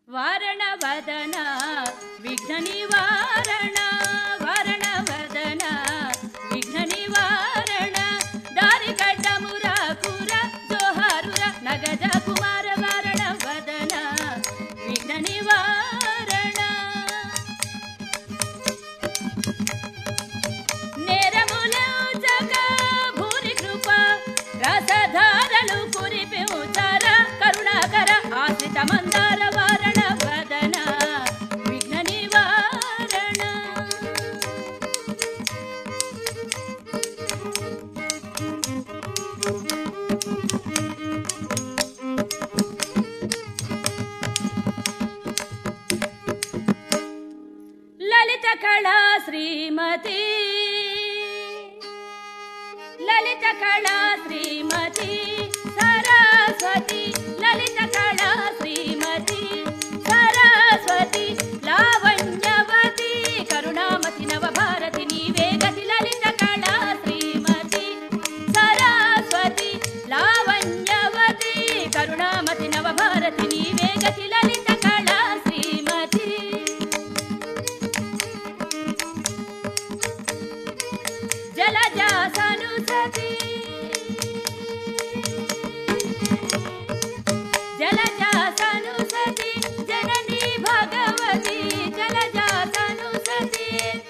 వారణ వదన విఘ్న నివారణ వారణ వదన విఘ్న నివారణ దారి కడ్డముర కుర జోహారుర నగజ కుమార వారణ వదన విఘ్న నివారణ నేరములౌచక భూరి కృప రసధారలు కురిపించార కరుణాకర ఆశ్రిత మందార వారణ వదన విఘ్న నివారణ లలిత కళా శ్రీమతి లలిత కళా శ్రీమతి సరస్వతి లలిత కళా శ్రీమతి సరస్వతి లావణ్యవతి కరుణామతి నవభారతి నీవే గతి లలిత కళా శ్రీమతి సరస్వతి లావణ్యవతి కరుణామతి నవభారతి నీవే గతి లలిత కళా శ్రీమతి జలజాసను సతి జలజాసను సతి జననీ భగవతి జలజాసను సతి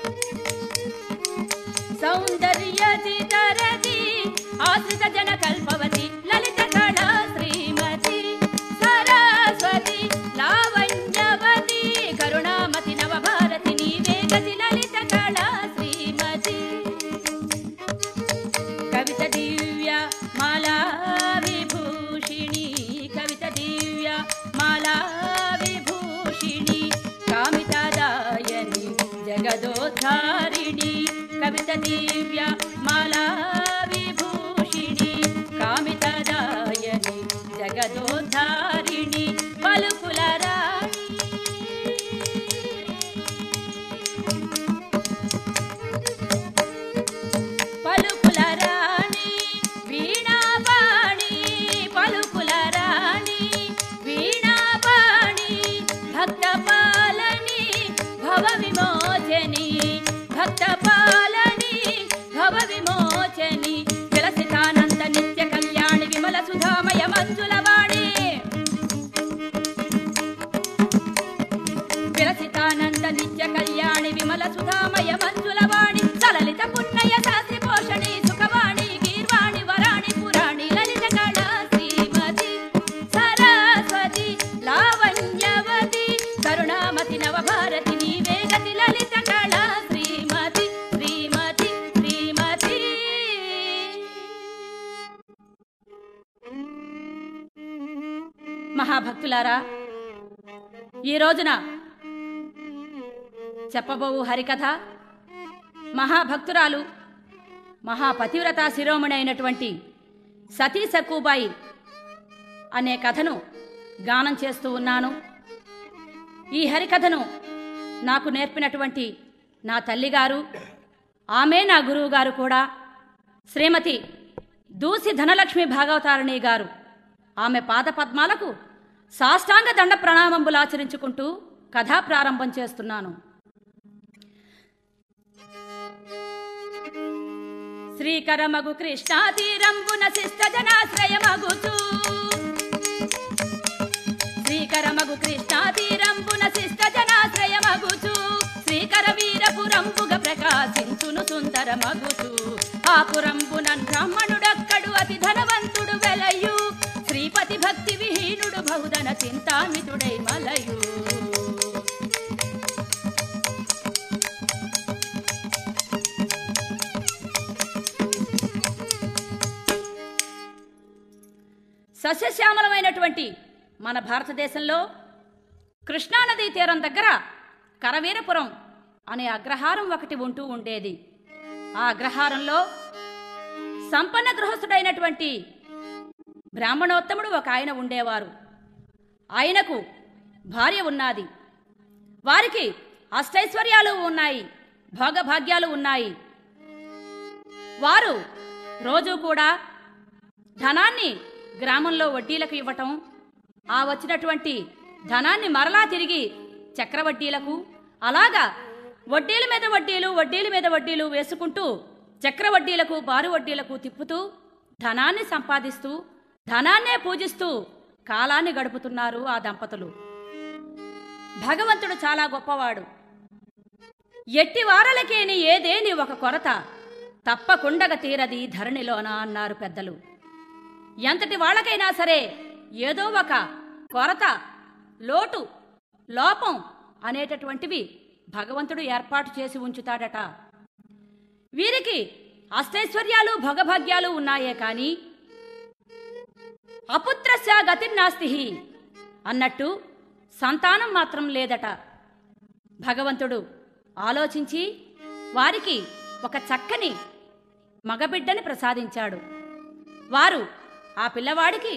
సౌందర్యతి తరతి ఆశ్రిత జన కల్పవతి లలిత కళా శ్రీమతి సరస్వతి లావణ్యవతి కరుణామతి నవభారతి నీవే గతి లలిత కళా శ్రీమతి కవిత దివ్య మాలా విభూషిణి కవిత దివ్య మాలా విభూషిణి కామితదాయని జగదోద్ధారిణి కవిత దివ్య మాలా విభూషిణి కామితదాయని జగదోద్ధారిణి పలుకుల రాణి పలుకుల రాణి వీణాపాణి పలుకుల రాణి వీణాపాణి భక్తపాలని భవ విమోచని భక్తపాలని భవ విమోచని విలసితానంద నిత్య కళ్యాణి విమల సుధామయ మంజుల వాణి విలసితానంద నిత్య కళ్యాణి విమల సుధామయ మంజుల వాణి సలలిత పున్నయ శాస్త్రి పోషణి సుఖవాణి గీర్వాణి వరాణి పురాణి లలిత కళా శ్రీమతి సరస్వతి లావణ్యవతి కరుణామతి నవభారతి నీవే గతి లలిత కళా శ్రీమతి శ్రీమతి శ్రీమతి మహాభక్తులారా ఈ రోజున చెప్పబోవు హరికథ మహాభక్తురాలు మహాపతివ్రత శిరోమణి అయినటువంటి సతీ సక్కుబాయి అనే కథను గానం చేస్తూ ఉన్నాను ఈ హరికథను నాకు నేర్పినటువంటి నా తల్లిగారు ఆమె నా గురువు గారు కూడా శ్రీమతి దూసి ధనలక్ష్మి భాగవతారిణి గారు ఆమె పాదపద్మాలకు సాష్టాంగ దండ ప్రణామంబులు ఆచరించుకుంటూ కథా ప్రారంభం చేస్తున్నాను శ్రీకరమగు కృష్ణా తీరంబున శిష్ట జనాశ్రయమగుచు శ్రీకరమగు కృష్ణా తీరంబున శిష్ట జనాశ్రయమగుచు శ్రీకర వీరపురంబుగ ప్రకాశించును సుందర మగుచు ఆ పురంబున బ్రాహ్మణుడక్కడు అతి ధనవంతుడు వెలయు శ్రీపతి భక్తి విహీనుడు బహుధన చింతామితుడై మలయు సస్యశ్యామలమైనటువంటి మన భారతదేశంలో కృష్ణానదీ తీరం దగ్గర కరవీరపురం అనే అగ్రహారం ఒకటి ఉంటూ ఉండేది ఆ అగ్రహారంలో సంపన్న గృహస్థుడైనటువంటి బ్రాహ్మణోత్తముడు ఒక ఆయన ఉండేవారు ఆయనకు భార్య ఉన్నది వారికి అష్టైశ్వర్యాలు ఉన్నాయి భోగభాగ్యాలు ఉన్నాయి వారు రోజు కూడా ధనాన్ని గ్రామంలో వడ్డీలకు ఇవ్వటం ఆ వచ్చినటువంటి ధనాన్ని మరలా తిరిగి చక్రవడ్డీలకు అలాగా వడ్డీల మీద వడ్డీలు వడ్డీల మీద వడ్డీలు వేసుకుంటూ చక్రవడ్డీలకు బారు వడ్డీలకు తిప్పుతూ ధనాన్ని సంపాదిస్తూ ధనాన్నే పూజిస్తూ కాలాన్ని గడుపుతున్నారు ఆ దంపతులు భగవంతుడు చాలా గొప్పవాడు ఎట్టి వారలకేని ఏదేని ఒక కొరత తప్పకుండగ తీరది ధరణిలోన అన్నారు పెద్దలు ఎంతటి వాళ్ళకైనా సరే ఏదో ఒక కొరత లోటు లోపం అనేటటువంటివి భగవంతుడు ఏర్పాటు చేసి ఉంచుతాడట వీరికి అష్టైశ్వర్యాలు భోగభాగ్యాలు ఉన్నాయే కాని అపుత్రస్య గతిర్నాస్తి అన్నట్టు సంతానం మాత్రం లేదట భగవంతుడు ఆలోచించి వారికి ఒక చక్కని మగబిడ్డని ప్రసాదించాడు వారు ఆ పిల్లవాడికి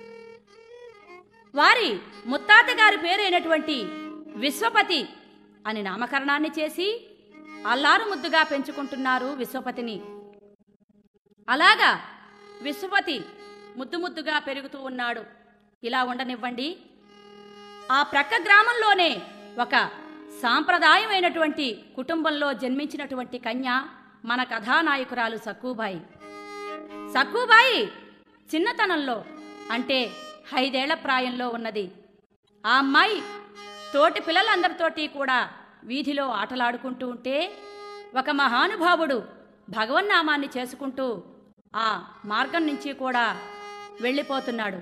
వారి ముత్తాత గారి పేరైనటువంటి విశ్వపతి అని నామకరణాన్ని చేసి అల్లారు ముద్దుగా పెంచుకుంటున్నారు విశ్వపతిని అలాగా విశ్వపతి ముద్దు ముద్దుగా పెరుగుతూ ఉన్నాడు ఇలా ఉండనివ్వండి ఆ ప్రక్క గ్రామంలోనే ఒక సాంప్రదాయమైనటువంటి కుటుంబంలో జన్మించినటువంటి కన్య మన కథానాయకురాలు సక్కుబాయి సక్కుబాయి చిన్నతనంలో అంటే ఐదేళ్ల ప్రాయంలో ఉన్నది ఆ అమ్మాయి తోటి పిల్లలందరితోటి కూడా వీధిలో ఆటలాడుకుంటూ ఉంటే ఒక మహానుభావుడు భగవన్నామాన్ని చేసుకుంటూ ఆ మార్గం నుంచి కూడా వెళ్ళిపోతున్నాడు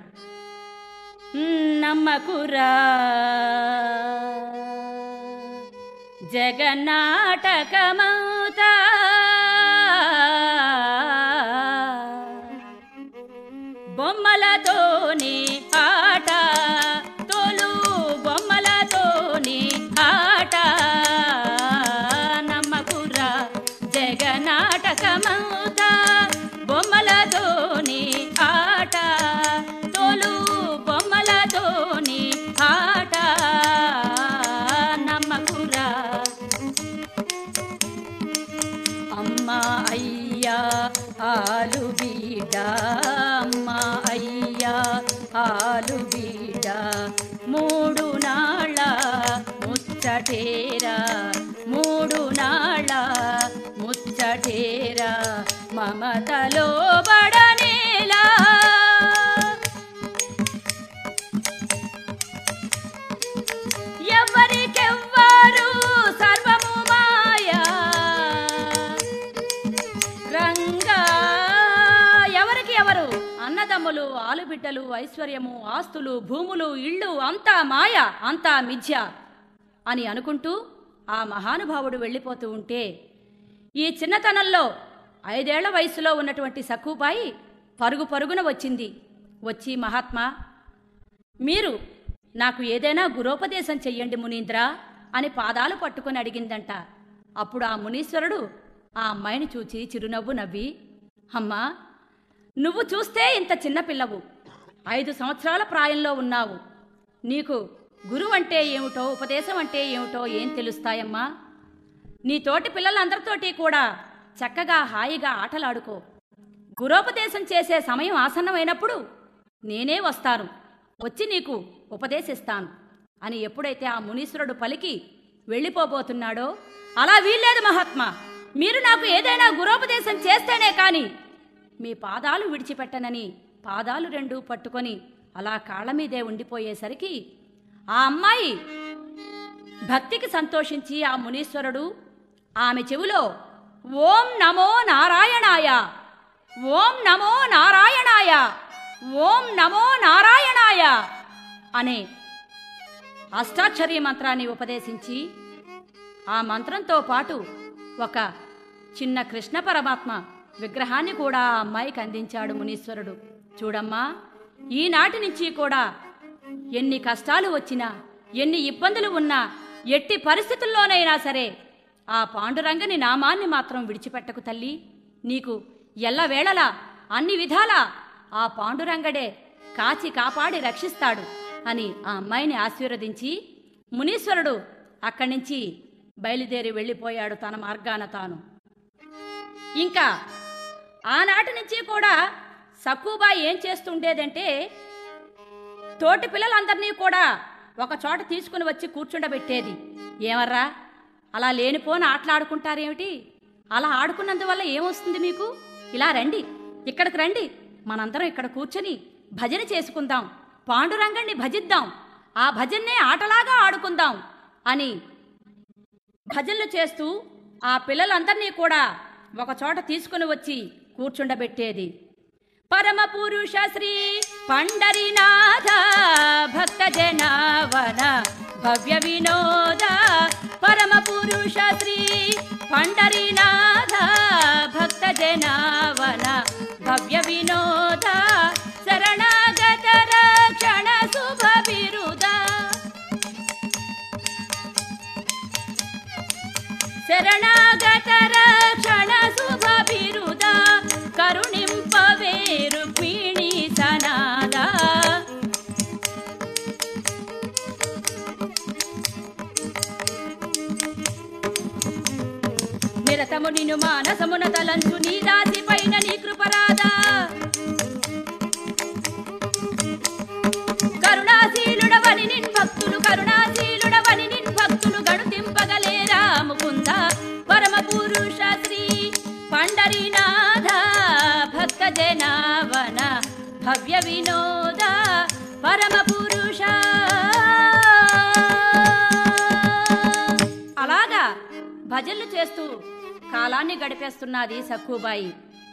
నమ్మకురా జగన్నాటకమౌతా బొమ్మలతోని ఆట తోలు బొమ్మలతోని ఆట నమ్మకురా జగన్నాటకమౌతా బొమ్మలతోని ఆట తోలు బొమ్మలతోని ఆట నమ్మకురా అమ్మా అయ్యా ఆలు బీడ అమ్మా అయ్యా ఆలు బీడ మూడు నాళ్ళ ముచ్చటేరా మూడు నాళ్ళ ముచ్చటేరా మమతలో బడనేలా ఎవరికెవ్వరు సర్వము మాయా రంగా ఎవరికి ఎవరు అన్నదమ్ములు ఆలుబిడ్డలు ఐశ్వర్యము ఆస్తులు భూములు ఇళ్ళు అంతా మాయ అంతా మిథ్య అని అనుకుంటూ ఆ మహానుభావుడు వెళ్ళిపోతూ ఉంటే ఈ చిన్నతనంలో ఐదేళ్ల వయసులో ఉన్నటువంటి సక్కుబాయి పరుగు పరుగున వచ్చింది వచ్చి మహాత్మా మీరు నాకు ఏదైనా గురోపదేశం చెయ్యండి మునీంద్ర అని పాదాలు పట్టుకొని అడిగిందంట అప్పుడు ఆ మునీశ్వరుడు ఆ అమ్మాయిని చూచి చిరునవ్వు నవ్వి అమ్మా నువ్వు చూస్తే ఇంత చిన్న పిల్లవు ఐదు సంవత్సరాల ప్రాయంలో ఉన్నావు నీకు గురువు అంటే ఏమిటో ఉపదేశం అంటే ఏమిటో ఏం తెలుస్తాయమ్మా నీ తోటి పిల్లలందరితోటి కూడా చక్కగా హాయిగా ఆటలాడుకో గురోపదేశం చేసే సమయం ఆసన్నమైనప్పుడు నేనే వస్తాను వచ్చి నీకు ఉపదేశిస్తాను అని ఎప్పుడైతే ఆ మునీశ్వరుడు పలికి వెళ్ళిపోబోతున్నాడో అలా వీల్లేదు మహాత్మా మీరు నాకు ఏదైనా గురోపదేశం చేస్తేనే కాని మీ పాదాలు విడిచిపెట్టనని పాదాలు రెండు పట్టుకొని అలా కాళ్ళ మీదే ఉండిపోయేసరికి ఆ అమ్మాయి భక్తికి సంతోషించి ఆ మునీశ్వరుడు ఆమె చెవిలో ఓం నమో నారాయణాయ ఓం నమో నారాయణాయ ఓం నమో నారాయణాయ అనే అష్టాక్షరీ మంత్రాన్ని ఉపదేశించి ఆ మంత్రంతో పాటు ఒక చిన్న కృష్ణ పరమాత్మ విగ్రహాన్ని కూడా ఆ అమ్మాయికి అందించాడు మునీశ్వరుడు చూడమ్మా ఈనాటి నుంచి కూడా ఎన్ని కష్టాలు వచ్చినా ఎన్ని ఇబ్బందులు ఉన్నా ఎట్టి పరిస్థితుల్లోనైనా సరే ఆ పాండురంగని నామాన్ని మాత్రం విడిచిపెట్టకు తల్లి నీకు ఎల్లవేళలా అన్ని విధాలా ఆ పాండురంగడే కాచి కాపాడి రక్షిస్తాడు అని ఆ అమ్మాయిని ఆశీర్వదించి మునీశ్వరుడు అక్కడి నుంచి బయలుదేరి వెళ్ళిపోయాడు తన మార్గాన తాను ఇంకా ఆనాటి నుంచి కూడా సక్కుబా ఏం చేస్తుండేదంటే తోటి పిల్లలందరినీ కూడా ఒక చోట తీసుకుని వచ్చి కూర్చుండబెట్టేది ఏమర్రా అలా లేనిపోని ఆటలాడుకుంటారేమిటి అలా ఆడుకున్నందువల్ల ఏమొస్తుంది మీకు ఇలా రండి ఇక్కడికి రండి మనందరం ఇక్కడ కూర్చొని భజన చేసుకుందాం పాండురంగణ్ణి భజిద్దాం ఆ భజన్నే ఆటలాగా ఆడుకుందాం అని భజనలు చేస్తూ ఆ పిల్లలందరినీ కూడా ఒక చోట తీసుకుని వచ్చి కూర్చుండబెట్టేది పరమ పురుష శ్రీ పండరినాథ భక్త జనావన భవ్య వినోద పరమ పురుష శ్రీ పండరినాథ భక్త జనావన భవ్య వినోద శరణాగత రక్షణ శుభ బిరుద శరణాగత రక్షణ శుభ బిరుద కరుణింపవే రుక్మిణి సనాద నిరతము నిన్ను మానసమున తలంచు నీ దాసి పైన నీ కృపరాదా కరుణాశీలుడవని నిన్ భక్తులు కరుణాశీలుడవని నిన్ భక్తులు గడుతింపగలేరా ముకుంద పరమ పురుష శ్రీ పండరీనాథ భక్త జనావన భవ్య వినోద పరమ పురుష అలాగా భజనలు చేస్తూ కాలాన్ని గడిపేస్తున్నది సక్కుబాయి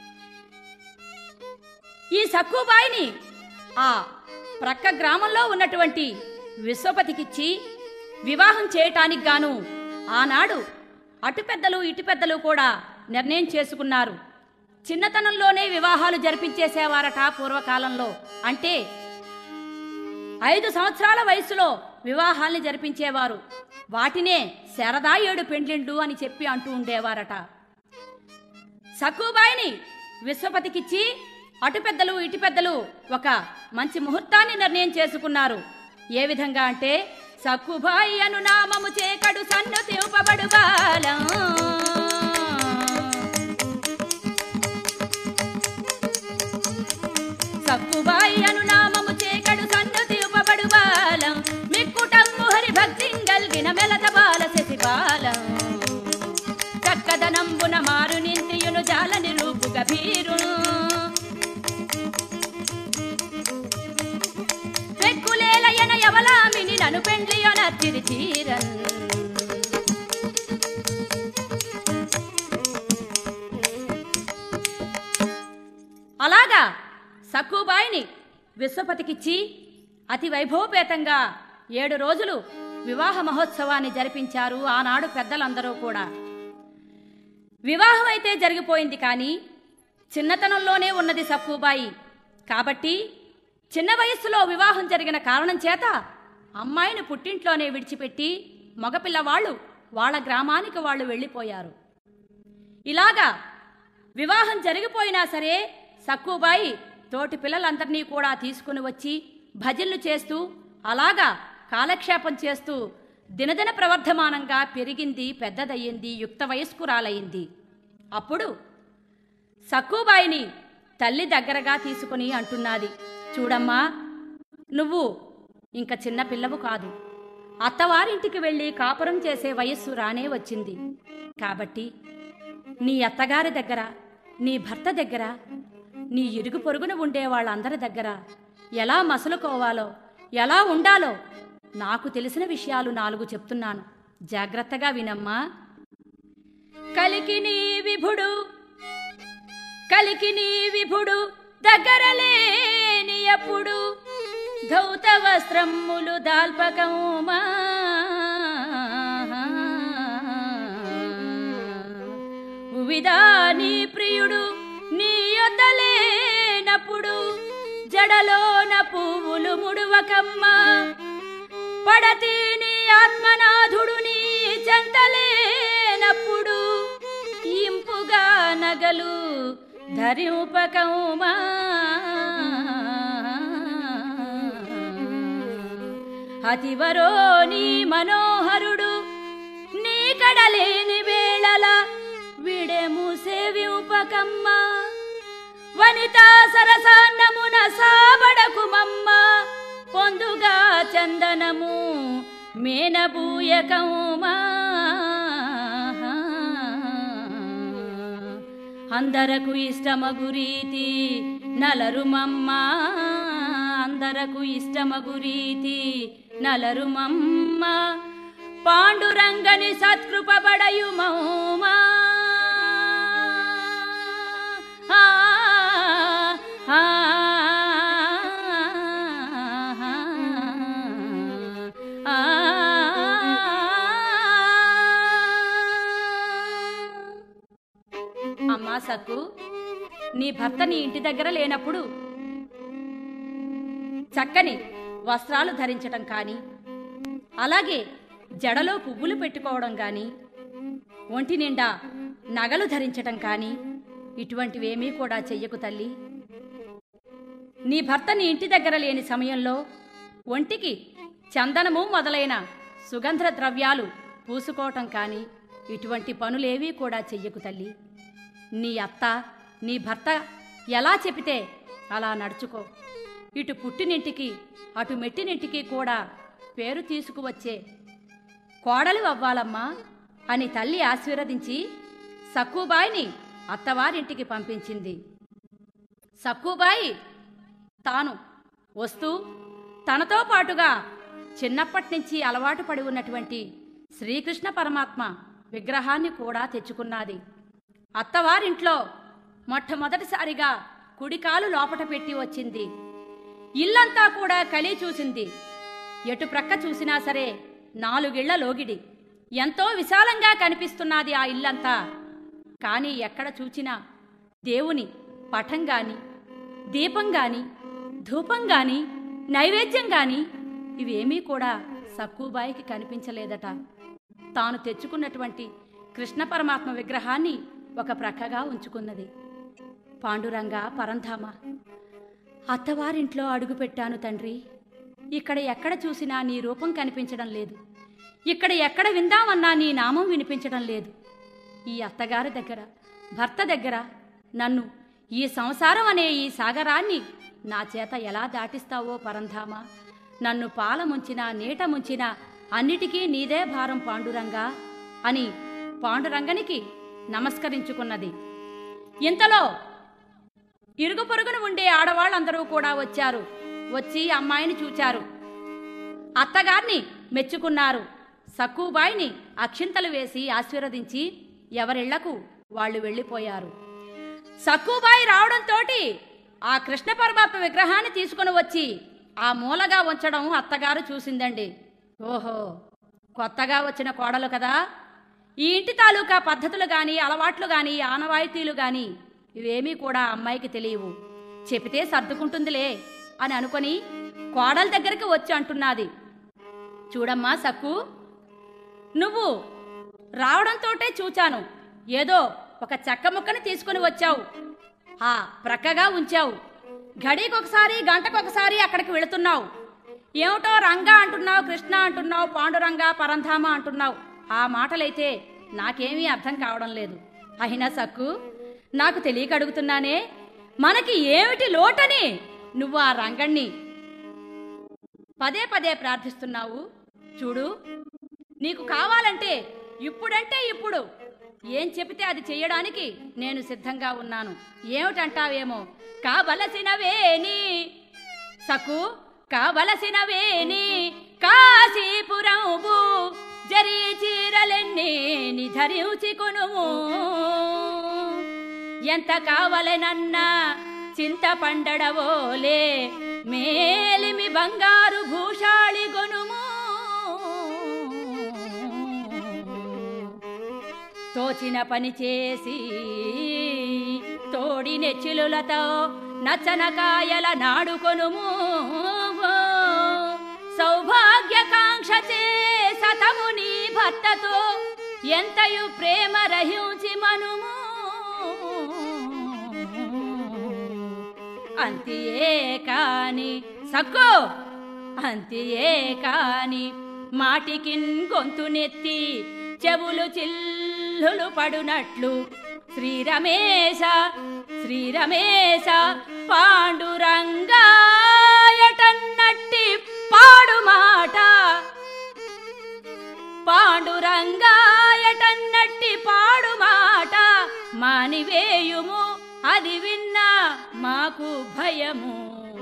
ఈ సక్కుబాయిని ఆ ప్రక్క గ్రామంలో ఉన్నటువంటి విశ్వపతికిచ్చి వివాహం చేయటానికి గాను ఆనాడు అటు పెద్దలు ఇటు పెద్దలు కూడా నిర్ణయం చేసుకున్నారు చిన్నతనంలోనే వివాహాలు జరిపించేసేవారట పూర్వకాలంలో అంటే ఐదు సంవత్సరాల వయసులో వివాహాల్ని జరిపించేవారు వాటినే శరదా ఏడు పెండ్లిండు అని చెప్పి అంటూ ఉండేవారట సక్కుబాయిని విశ్వపతికిచ్చి అటు పెద్దలు ఇటు పెద్దలు ఒక మంచి ముహూర్తాన్ని నిర్ణయం చేసుకున్నారు ఏ విధంగా అంటే సక్కుబాయి అను నామము చేకడు సన్ను తింపబడు బాలం సక్కుబాయి అను నామము చేకడు సన్ను తింపబడు బాలం మిక్కుటమ్ము హరి భక్తి గల్గిన మెలత బాల శశి బాలం చక్కదనంబున మారు నింత్రియును జాల నిరూపు గభీరును పెక్కులేలయన యవలామిని నను పెండ్లియొనచ్చిరి చీరన్ అలాగా సక్కుబాయిని విశ్వపతికిచ్చి అతి వైభవపేతంగా ఏడు రోజులు వివాహ మహోత్సవాన్ని జరిపించారు ఆనాడు పెద్దలందరూ కూడా వివాహం అయితే జరిగిపోయింది కానీ చిన్నతనంలోనే ఉన్నది సక్కుబాయి కాబట్టి చిన్న వయస్సులో వివాహం జరిగిన కారణం చేత అమ్మాయిని పుట్టింట్లోనే విడిచిపెట్టి మగపిల్లవాళ్ళు వాళ్ళ గ్రామానికి వాళ్ళు వెళ్ళిపోయారు ఇలాగా వివాహం జరిగిపోయినా సరే సక్కుబాయి తోటి పిల్లలందరినీ కూడా తీసుకుని వచ్చి భజనలు చేస్తూ అలాగా కాలక్షేపం చేస్తూ దినదిన ప్రవర్ధమానంగా పెరిగింది పెద్దదయ్యింది యుక్త వయస్కురాలయ్యింది అప్పుడు సక్కుబాయిని తల్లి దగ్గరగా తీసుకుని అంటున్నది చూడమ్మా నువ్వు ఇంక చిన్న పిల్లవు కాదు అత్తవారింటికి వెళ్ళి కాపురం చేసే వయస్సు రానే వచ్చింది కాబట్టి నీ అత్తగారి దగ్గర నీ భర్త దగ్గర నీ ఇరుగు పొరుగున ఉండే వాళ్ళందరి దగ్గర ఎలా మసలుకోవాలో ఎలా ఉండాలో నాకు తెలిసిన విషయాలు నాలుగు చెప్తున్నాను జాగ్రత్తగా వినమ్మా కలికి నీ విభుడు కలికి నీ విభుడు దగ్గర లేని ఎప్పుడు ధౌత వస్త్రములు దాల్పకమా ఉవిదా నీ ప్రియుడు నీ యొద్దలేనప్పుడు జడలోన పువ్వులు ముడువకమ్మా పడతి నీ ఆత్మనాథుడు నీ చెంతలేనప్పుడు ఇంపుగా నగలు ధరింపకమా అతివరో నీ మనోహరుడు నీ కడలేని వేళల విడెము సేవింపకమ్మా వనితా సరసాన్నమున సాబడకుమమ్మ పొందుగా చందనము మేనబూయకమా అందరకు ఇష్టమగు రీతి నలరుమమ్మ అందరకు ఇష్టమగు రీతి నలరుమమ్మ పాండురంగని సత్కృపబడయుమౌమా ఆ, ఆ, ఆ, అమ్మా సక్కు నీ భర్త నీ ఇంటి దగ్గర లేనప్పుడు చక్కని వస్త్రాలు ధరించటం కానీ అలాగే జడలో పువ్వులు పెట్టుకోవడం కానీ ఒంటి నిండా నగలు ధరించటం కానీ ఇటువంటివేమీ కూడా చెయ్యకు తల్లి నీ భర్త నీ ఇంటి దగ్గర లేని సమయంలో ఒంటికి చందనము మొదలైన సుగంధ ద్రవ్యాలు పూసుకోవటం కానీ ఇటువంటి పనులేవీ కూడా చెయ్యకు తల్లి నీ అత్త నీ భర్త ఎలా చెబితే అలా నడుచుకో ఇటు పుట్టినింటికి అటు మెట్టినింటికి కూడా పేరు తీసుకువచ్చే కోడలు అవ్వాలమ్మా అని తల్లి ఆశీర్వదించి సక్కుబాయిని అత్తవారింటికి పంపించింది సక్కుబాయి తాను వస్తూ తనతో పాటుగా చిన్నప్పటి నుంచి అలవాటు పడి ఉన్నటువంటి శ్రీకృష్ణ పరమాత్మ విగ్రహాన్ని కూడా తెచ్చుకున్నది అత్తవారింట్లో మొట్టమొదటిసారిగా కుడికాలు లోపట పెట్టి వచ్చింది ఇల్లంతా కూడా కలి చూసింది ఎటు ప్రక్క చూసినా సరే నాలుగిళ్ల లోగిడి ఎంతో విశాలంగా కనిపిస్తున్నది ఆ ఇల్లంతా కానీ ఎక్కడ చూచినా దేవుని పటం గాని దీపం గాని ధూపం గాని నైవేద్యం గాని ఇవేమీ కూడా సక్కుబాయికి కనిపించలేదట తాను తెచ్చుకున్నటువంటి కృష్ణ పరమాత్మ విగ్రహాన్ని ఒక ప్రక్కగా ఉంచుకున్నది పాండురంగ పరంధామ అత్తవారింట్లో అడుగుపెట్టాను తండ్రి ఇక్కడ ఎక్కడ చూసినా నీ రూపం కనిపించడం లేదు ఇక్కడ ఎక్కడ విందామన్నా నీ నామం వినిపించడం లేదు ఈ అత్తగారి దగ్గర భర్త దగ్గర నన్ను ఈ సంసారం అనే ఈ సాగరాన్ని నా చేత ఎలా దాటిస్తావో పరంధామ నన్ను పాల ముంచినా నీట ముంచినా అన్నిటికీ నీదే భారం పాండురంగా అని పాండురంగనికి నమస్కరించుకున్నది ఇంతలో ఇరుగు పొరుగున ఉండే ఆడవాళ్ళందరూ కూడా వచ్చారు వచ్చి అమ్మాయిని చూచారు అత్తగారిని మెచ్చుకున్నారు సక్కుబాయిని అక్షింతలు వేసి ఆశీర్వదించి ఎవరిళ్లకు వాళ్ళు వెళ్ళిపోయారు సక్కుబాయి రావడంతోటి ఆ కృష్ణ పరమాత్మ విగ్రహాన్ని తీసుకుని వచ్చి ఆ మూలగా ఉంచడం అత్తగారు చూసిందండి ఓహో కొత్తగా వచ్చిన కోడలు కదా ఈ ఇంటి తాలూకా పద్ధతులు గాని అలవాట్లు గాని ఆనవాయితీలు గాని ఇవేమీ కూడా అమ్మాయికి తెలియవు చెబితే సర్దుకుంటుందిలే అని అనుకొని కోడల దగ్గరికి వచ్చి అంటున్నది చూడమ్మా సక్కు నువ్వు రావడంతోటే చూచాను ఏదో ఒక చెక్క ముక్కని తీసుకుని వచ్చావు ఆ ప్రక్కగా ఉంచావు గడికొకసారి గంటకొకసారి అక్కడికి వెళుతున్నావు ఏమిటో రంగా అంటున్నావు కృష్ణ అంటున్నావు పాండురంగ పరంధామ అంటున్నావు ఆ మాటలైతే నాకేమీ అర్థం కావడం లేదు అయినా సక్కు నాకు తెలియక అడుగుతున్నానే మనకి ఏమిటి లోటని నువ్వు ఆ రంగణ్ణి పదే పదే ప్రార్థిస్తున్నావు చూడు నీకు కావాలంటే ఇప్పుడంటే ఇప్పుడు ఏం చెబితే అది చెయ్యడానికి నేను సిద్ధంగా ఉన్నాను ఏమిటంటావేమో కావలసినవేని సకు కావలసినవేని కాశీపురంబు జరీ చీరలెన్ని నిధరించి కొనుము ఎంత కావలెనన్నా చింత పండడవోలే మేలిమి బంగారు భూషాళి గొనుము తోచిన పని చేసి తోడి నెచ్చిలులతో నచ్చనకాయల నాడుకొనుము సౌభాగ్యకాంక్ష చే సతము నీ భర్తతో ఎంతయు ప్రేమ రహించి మనుము అంతియే కాని సక్కు అంతియే కాని మాటికిన్ గొంతునెత్తి చెవులు చిల్లులు పడునట్లు శ్రీరమేశ శ్రీరమేశ పాండురంగాయటన్నట్టి పాడు మాట పాండురంగాయటన్నట్టి పాడు మాట మానివేయుము అది విన్నా మాకు భయము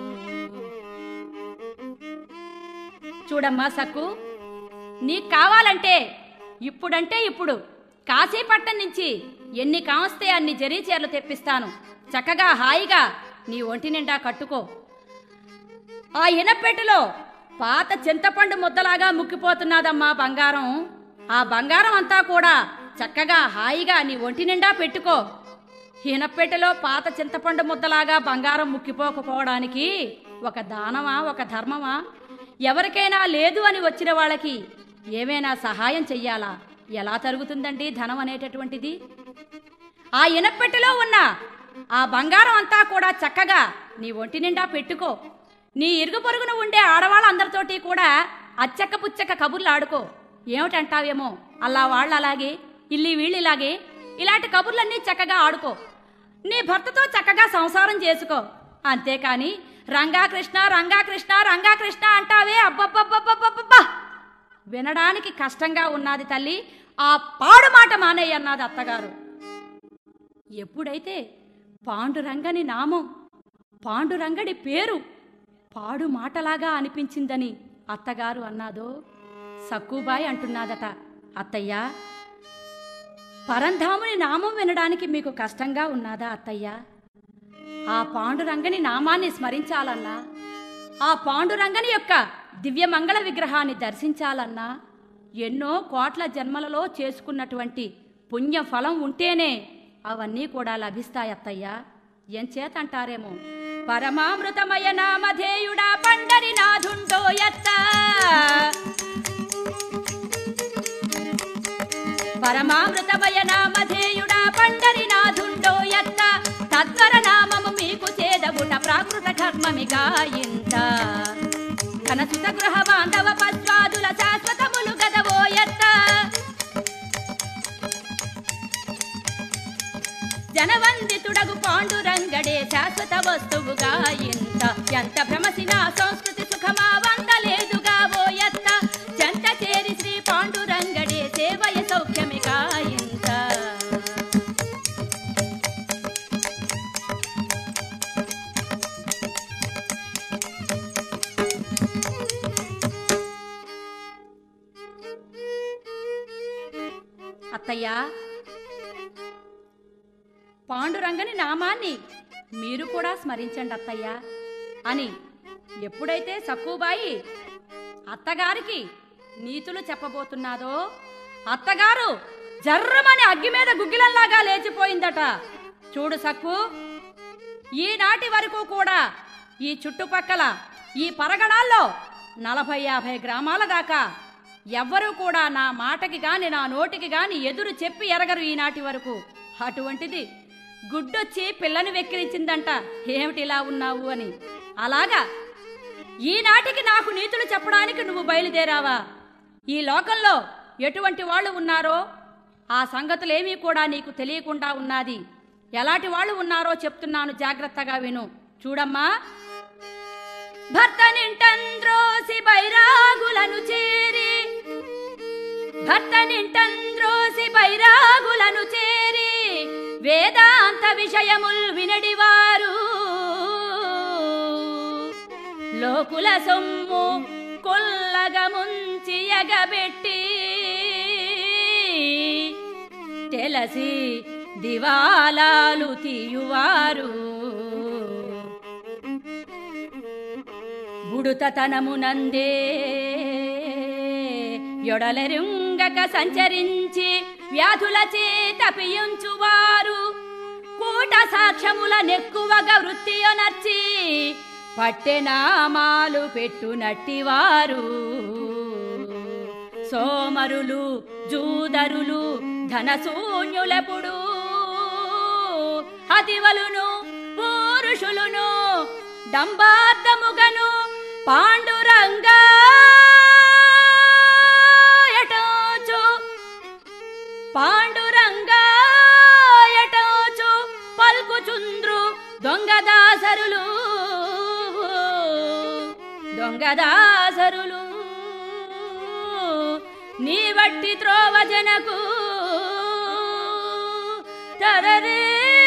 చూడమ్మా సక్కు నీకు కావాలంటే ఇప్పుడంటే ఇప్పుడు కాశీపట్నం నుంచి ఎన్ని కావస్తే అన్ని జరీ చీరలు తెప్పిస్తాను చక్కగా హాయిగా నీ ఒంటి నిండా కట్టుకో ఆ ఇనపెట్టెలో పాత చింతపండు ముద్దలాగా ముక్కిపోతున్నదమ్మా బంగారం ఆ బంగారం అంతా కూడా చక్కగా హాయిగా నీ ఒంటి నిండా పెట్టుకో ఇనపెట్టెలో పాత చింతపండు ముద్దలాగా బంగారం ముక్కిపోకపోవడానికి ఒక దానమా ఒక ధర్మమా ఎవరికైనా లేదు అని వచ్చిన వాళ్ళకి ఏమైనా సహాయం చెయ్యాలా ఎలా తరుగుతుందండి ధనం అనేటటువంటిది ఆ ఇనపెట్టెలో ఉన్న ఆ బంగారం అంతా కూడా చక్కగా నీ ఒంటి నిండా పెట్టుకో నీ ఇరుగు పొరుగున ఉండే ఆడవాళ్ళందరితోటి కూడా అచ్చక్క పుచ్చక్క కబుర్లు ఆడుకో ఏమిటంటావేమో అలా వాళ్ళు అలాగే ఇల్లి వీళ్ళు ఇలాగే ఇలాంటి కబుర్లన్నీ చక్కగా ఆడుకో నీ భర్తతో చక్కగా సంసారం చేసుకో అంతేకాని రంగాకృష్ణ రంగాకృష్ణ రంగాకృష్ణ అంటావే అబ్బబ్బబ్బబ్బబ్బబ్బా వినడానికి కష్టంగా ఉన్నది తల్లి ఆ పాడు మాట మానేయన్నది అత్తగారు ఎప్పుడైతే పాండురంగని నామం పాండురంగడి పేరు పాడు మాటలాగా అనిపించిందని అత్తగారు అన్నాదో సక్కుబాయ్ అంటున్నాదట అత్తయ్య పరంధాముని నామం వినడానికి మీకు కష్టంగా ఉన్నదా అత్తయ్య ఆ పాండురంగని నామాన్ని స్మరించాలన్నా ఆ పాండురంగని యొక్క దివ్యమంగళ విగ్రహాన్ని దర్శించాలన్నా ఎన్నో కోట్ల జన్మలలో చేసుకున్నటువంటి పుణ్య ఫలం ఉంటేనే అవన్నీ కూడా లభిస్తాయి అత్తయ్య ఎంచేతంటారేమో పరమామృతమయ నామధేయుడా పండరి నాథుండో ఎత్త పరమామృతమయ నామధేయుడా పండరి నాథుండో ఎత్త తద్వర నామము మీకు చేదగుట ప్రాకృత కర్మమిగా ఇంత కనసుత గృహ బాంధవ పశ్వాదుల శాశ్వతములు గదవో ఎత్త జనవందితుడగు పాండురంగడే శాశ్వత వస్తువుగా ఇంత ఎంత భ్రమసిన సంస్కృతి సుఖమా వందలేదుగా ఓ ఎత్త చెంత చేరి శ్రీ పాండురంగడే సేవయ సౌఖ్యమిగా ఇంత అత్తయ్య పాండురంగని నామాన్ని మీరు కూడా స్మరించండి అత్తయ్య అని ఎప్పుడైతే సక్కుబాయి అత్తగారికి నీతులు చెప్పబోతున్నాదో అత్తగారు జర్రమని అగ్గి మీద గుగ్గిలంలాగా లేచిపోయిందట చూడు సక్కు ఈనాటి వరకు కూడా ఈ చుట్టుపక్కల ఈ పరగణాల్లో నలభై యాభై గ్రామాల దాకా ఎవ్వరూ కూడా నా మాటకి గాని నా నోటికి గాని ఎదురు చెప్పి ఎరగరు ఈనాటి వరకు అటువంటిది గుడ్డొచ్చి పిల్లని వెక్కిరించిందంట ఏమిటి ఇలా ఉన్నావు అని అలాగా ఈనాటికి నాకు నీతులు చెప్పడానికి నువ్వు బయలుదేరావా ఈ లోకంలో ఎటువంటి వాళ్ళు ఉన్నారో ఆ సంగతులేమీ కూడా నీకు తెలియకుండా ఉన్నది ఎలాంటి వాళ్ళు ఉన్నారో చెప్తున్నాను జాగ్రత్తగా విను చూడమ్మా భర్త నింటంద్రోసి బైరాగులను చేరి భర్త నింటంద్రోసి బైరాగులను చేరి వేదాంత విషయముల్ వినడివారు లోకుల సొమ్ము కొల్లగ ముంచి ఎగబెట్టి తెలసి దివాలాలు తీయువారు బుడుతతనమునందే యొడలెరుంగక సంచరించి వ్యాధుల చేత పియుంచువారు కూట సాక్ష్యముల నెక్కువగా వృత్తియొనర్చి పట్టెనామాలు పెట్టునట్టివారు సోమరులు జూదరులు ధనశూన్యులెప్పుడు అతివలును పురుషులును డంబార్థముగను పాండురంగా ఎటోచు పాండురంగా ఎటోచు పల్కుచుంద్రు దొంగదాసరులు దొంగదాసరులు నీ వట్టి త్రోవ జనకు తరరే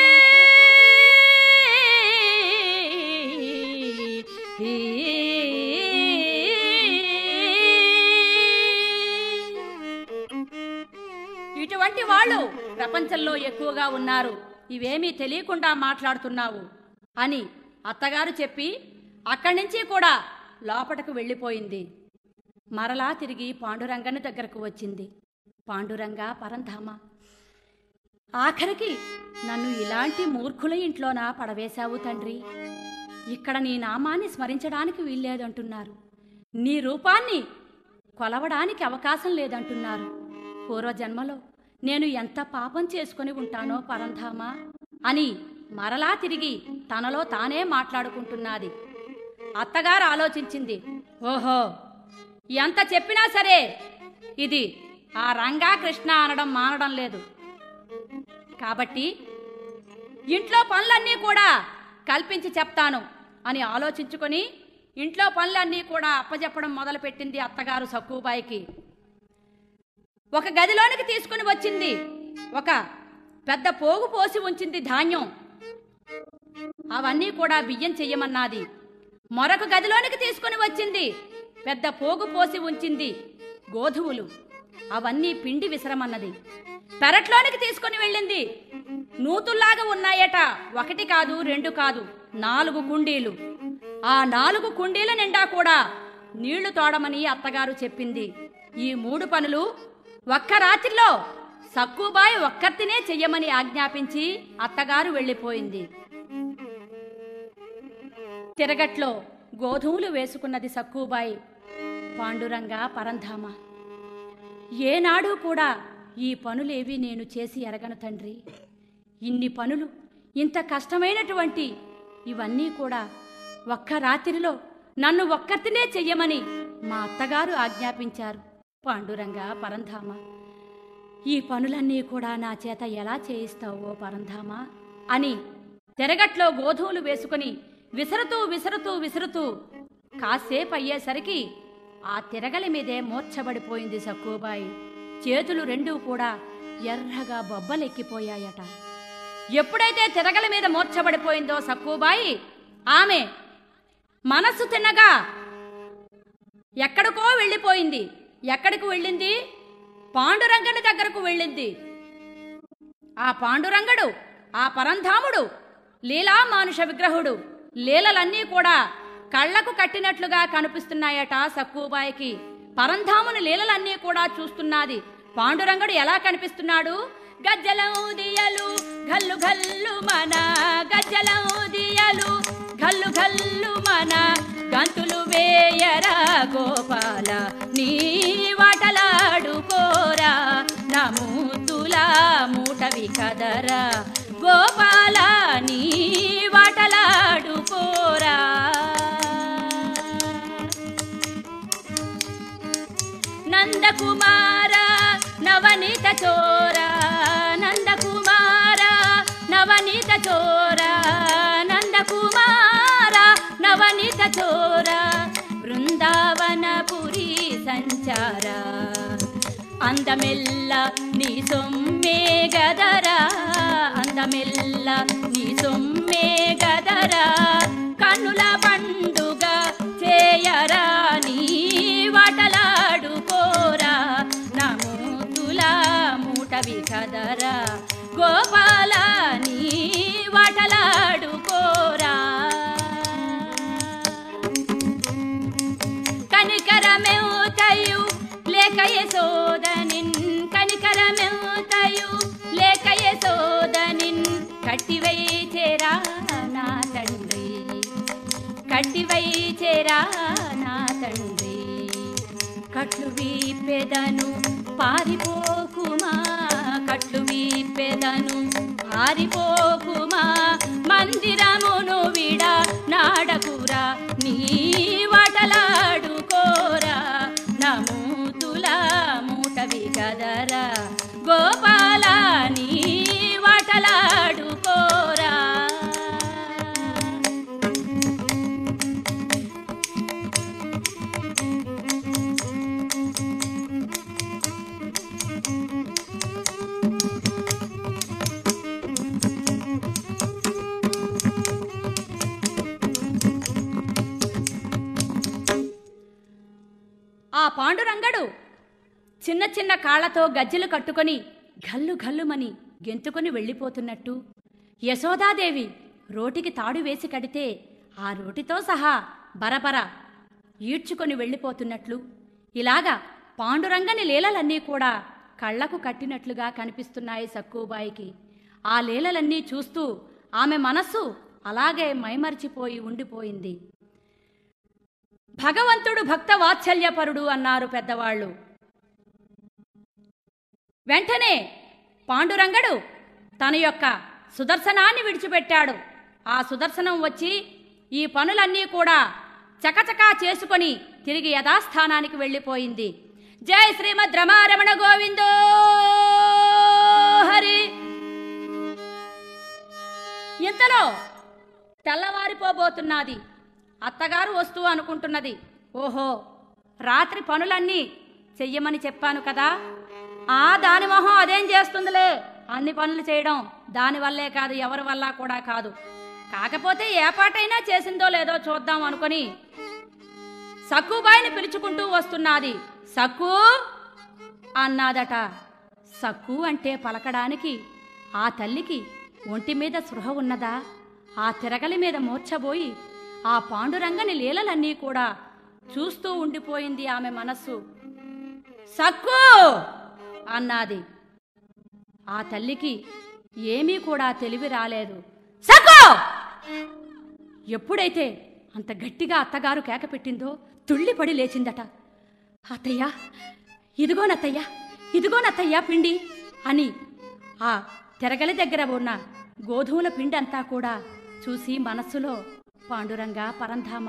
ఇటువంటి వాళ్ళు ప్రపంచంలో ఎక్కువగా ఉన్నారు ఇవేమీ తెలియకుండా మాట్లాడుతున్నావు అని అత్తగారు చెప్పి అక్కడి నుంచి కూడా లోపటకు వెళ్ళిపోయింది మరలా తిరిగి పాండురంగని దగ్గరకు వచ్చింది పాండురంగ పరంధామ ఆఖరికి నన్ను ఇలాంటి మూర్ఖుల ఇంట్లోనా పడవేశావు తండ్రి ఇక్కడ నీ నామాన్ని స్మరించడానికి వీల్లేదంటున్నారు నీ రూపాన్ని కొలవడానికి అవకాశం లేదంటున్నారు పూర్వజన్మలో నేను ఎంత పాపం చేసుకొని ఉంటానో పరంధామా అని మరలా తిరిగి తనలో తానే మాట్లాడుకుంటున్నది అత్తగారు ఆలోచించింది ఓహో ఎంత చెప్పినా సరే ఇది ఆ రంగా కృష్ణ అనడం మానడం లేదు కాబట్టి ఇంట్లో పనులన్నీ కూడా కల్పించి చెప్తాను అని ఆలోచించుకొని ఇంట్లో పనులన్నీ కూడా అప్పజెప్పడం మొదలుపెట్టింది అత్తగారు సక్కుబాయికి ఒక గదిలోనికి తీసుకుని వచ్చింది ఒక పెద్ద పోగు పోసి ఉంచింది ధాన్యం అవన్నీ కూడా బియ్యం చెయ్యమన్నది మరొక గదిలోనికి తీసుకుని వచ్చింది పెద్ద పోగు పోసి ఉంచింది గోధుమలు అవన్నీ పిండి విసరమన్నది పెరట్లోనికి తీసుకుని వెళ్ళింది నూతుల్లాగా ఉన్నాయట ఒకటి కాదు రెండు కాదు నాలుగు కుండీలు ఆ నాలుగు కుండీల నిండా కూడా నీళ్లు తోడమని అత్తగారు చెప్పింది ఈ మూడు పనులు ఒక్క రాత్రిలో సక్కుబాయి ఒక్కర్తినే చెయ్యమని ఆజ్ఞాపించి అత్తగారు వెళ్ళిపోయింది తిరగట్లో గోధుమలు వేసుకున్నది సక్కుబాయి పాండురంగ పరంధామ ఏనాడు కూడా ఈ పనులేవి నేను చేసి ఎరగను తండ్రి ఇన్ని పనులు ఇంత కష్టమైనటువంటి ఇవన్నీ కూడా ఒక్క రాత్రిలో నన్ను ఒక్కరినే చెయ్యమని మా అత్తగారు ఆజ్ఞాపించారు పాండురంగ పరంధామ ఈ పనులన్నీ కూడా నా చేత ఎలా చేయిస్తావో పరంధామ అని తెరగట్లో గోధుమలు వేసుకుని విసరుతూ విసరుతూ విసురుతూ కాసేపు అయ్యేసరికి ఆ తిరగలి మీదే మూర్ఛబడిపోయింది సక్కుబాయి చేతులు రెండూ కూడా ఎర్రగా బొబ్బలెక్కిపోయాయట ఎప్పుడైతే తిరగల మీద మూర్ఛబడిపోయిందో సక్కుబాయి ఆమె మనస్సు తిన్నగా ఎక్కడికో వెళ్ళిపోయింది ఎక్కడికి వెళ్ళింది పాండురంగని దగ్గరకు వెళ్ళింది ఆ పాండురంగడు ఆ పరంధాముడు లీలా మానుష విగ్రహుడు లీలలన్నీ కూడా కళ్లకు కట్టినట్లుగా కనిపిస్తున్నాయట సక్కుబాయికి పరంధాముని లీలలన్నీ కూడా చూస్తున్నది పాండురంగడు ఎలా కనిపిస్తున్నాడు గజ్జలౌదియలు గల్లు గల్లు మన గజ్జలౌదియలు గల్లు గల్లు మన గంతులు వేయరా గోపాల నీ వాటలాడుకోరా నా మూతుల మూటవి కదరా గోపాల నీ వాటలాడుకోరా నందకుమార నవనీత చోర నందకుమార నవనీత చోర నందకుమార నవనీత చోర బృందావనపురి సంచార అందమెల్ల నీ సొమ్మే గదరా అందమెల్ల నీ సొమ్మే గదరా కన్నుల పండుగ చేయరా నీ వాటలాడుకోరా నా మూతుల మూటవి కదరా గోపాల నీ వాటలాడుకోరా కనికరమెవుతయు లేకయ సోదనిన్ కనికరమెవుతయు లేకయ సోదనిన్ కట్టివై చేరా నా తండ్రి కట్టివై చేరా నా తండ్రి కట్లు వీపెదను పారిపోకుమా కట్లు వీపెదను పారిపోకుమా మందిరమును విడ నాడకురా నీ వటలాడుకోరా నమూతుల మూటవి కదరా గోపాల నీ వటలాడుకోరా పాండురంగడు చిన్న చిన్న కాళ్లతో గజ్జెలు కట్టుకొని గల్లు గల్లుమని గెంతుకొని వెళ్ళిపోతున్నట్టు యశోదాదేవి రోటికి తాడు వేసి కడితే ఆ రోటితో సహా బరబర ఈడ్చుకొని వెళ్ళిపోతున్నట్లు ఇలాగా పాండురంగని లీలలన్నీ కూడా కళ్లకు కట్టినట్లుగా కనిపిస్తున్నాయి సక్కుబాయికి ఆ లీలలన్నీ చూస్తూ ఆమె మనస్సు అలాగే మైమరిచిపోయి ఉండిపోయింది భగవంతుడు భక్త వాత్సల్యపరుడు అన్నారు పెద్దవాళ్ళు వెంటనే పాండురంగడు తన యొక్క సుదర్శనాన్ని విడిచిపెట్టాడు ఆ సుదర్శనం వచ్చి ఈ పనులన్నీ కూడా చకచకా చేసుకొని తిరిగి యథాస్థానానికి వెళ్ళిపోయింది జై శ్రీమద్ రమారమణ గోవిందో హరి ఇంతలో తెల్లవారిపోబోతున్నది అత్తగారు వస్తూ అనుకుంటున్నది ఓహో రాత్రి పనులన్నీ చెయ్యమని చెప్పాను కదా ఆ దాని మొహం అదేం చేస్తుందిలే అన్ని పనులు చేయడం దానివల్లే కాదు ఎవరి వల్ల కూడా కాదు కాకపోతే ఏ పాటైనా చేసిందో లేదో చూద్దాం అనుకొని సక్కుబాయిని పిలుచుకుంటూ వస్తున్నది సక్కు అన్నాదట సక్కు అంటే పలకడానికి ఆ తల్లికి ఒంటి మీద స్పృహ ఉన్నదా ఆ తిరగలి మీద మూర్ఛబోయి ఆ పాండురంగని లీలలన్నీ కూడా చూస్తూ ఉండిపోయింది ఆమె మనస్సు సక్కు అన్నాది ఆ తల్లికి ఏమీ కూడా తెలివి రాలేదు సక్కు ఎప్పుడైతే అంత గట్టిగా అత్తగారు కేక పెట్టిందో తుళ్ళిపడి లేచిందట అత్తయ్య ఇదిగోనత్తయ్య ఇదిగోనత్తయ్య పిండి అని ఆ తెరగలి దగ్గర ఉన్న గోధుమల పిండి అంతా కూడా చూసి మనస్సులో పాండురంగా పరంధామ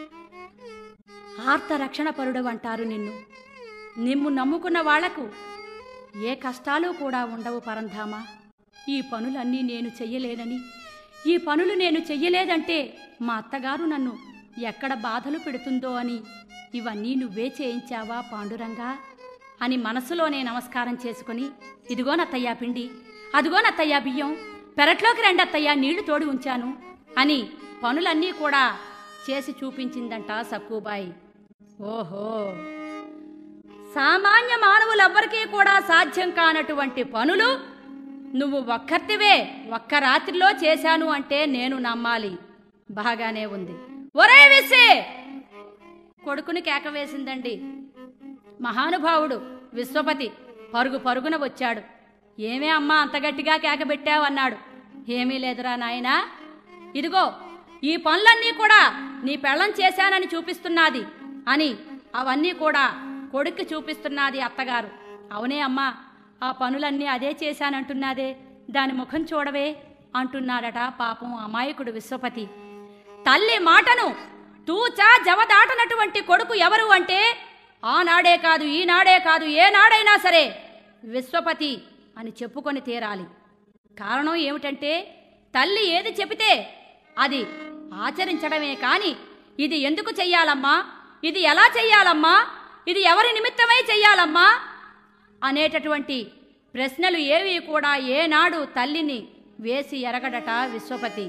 ఆర్త రక్షణ పరుడు అంటారు నిన్ను నిమ్ము నమ్ముకున్న వాళ్లకు ఏ కష్టాలు కూడా ఉండవు పరంధామ ఈ పనులన్నీ నేను చెయ్యలేనని ఈ పనులు నేను చెయ్యలేదంటే మా అత్తగారు నన్ను ఎక్కడ బాధలు పెడుతుందో అని ఇవన్నీ నువ్వే చేయించావా పాండురంగా అని మనసులోనే నమస్కారం చేసుకుని ఇదిగో నత్తయ్యా పిండి అదిగో నత్తయ్యా బియ్యం పెరట్లోకి రెండత్తయ్యా నీళ్లు తోడి ఉంచాను అని పనులన్నీ కూడా చేసి చూపించిందంట సక్కుబాయి ఓహో సామాన్య మానవులెవ్వరికీ కూడా సాధ్యం కానటువంటి పనులు నువ్వు ఒక్కర్తివే ఒక్క రాత్రిలో చేశాను అంటే నేను నమ్మాలి బాగానే ఉంది ఒరే విస్సే కొడుకుని కేక వేసిందండి మహానుభావుడు విశ్వపతి పరుగు పరుగున వచ్చాడు ఏమే అమ్మా అంత గట్టిగా కేక పెట్టావన్నాడు ఏమీ లేదురా నాయనా ఇదిగో ఈ పనులన్నీ కూడా నీ పెళ్ళం చేశానని చూపిస్తున్నది అని అవన్నీ కూడా కొడుక్కి చూపిస్తున్నది అత్తగారు అవునే అమ్మా ఆ పనులన్నీ అదే చేశానంటున్నాదే దాని ముఖం చూడవే అంటున్నాడట పాపం అమాయకుడు విశ్వపతి తల్లి మాటను తూచా జవదాటనటువంటి కొడుకు ఎవరు అంటే ఆనాడే కాదు ఈనాడే కాదు ఏనాడైనా సరే విశ్వపతి అని చెప్పుకొని తీరాలి కారణం ఏమిటంటే తల్లి ఏది చెబితే అది ఆచరించడమే కాని ఇది ఎందుకు చెయ్యాలమ్మా ఇది ఎలా చెయ్యాలమ్మా ఇది ఎవరి నిమిత్తమై చెయ్యాలమ్మా అనేటటువంటి ప్రశ్నలు ఏవి కూడా ఏనాడు తల్లిని వేసి ఎరగడట విశ్వపతి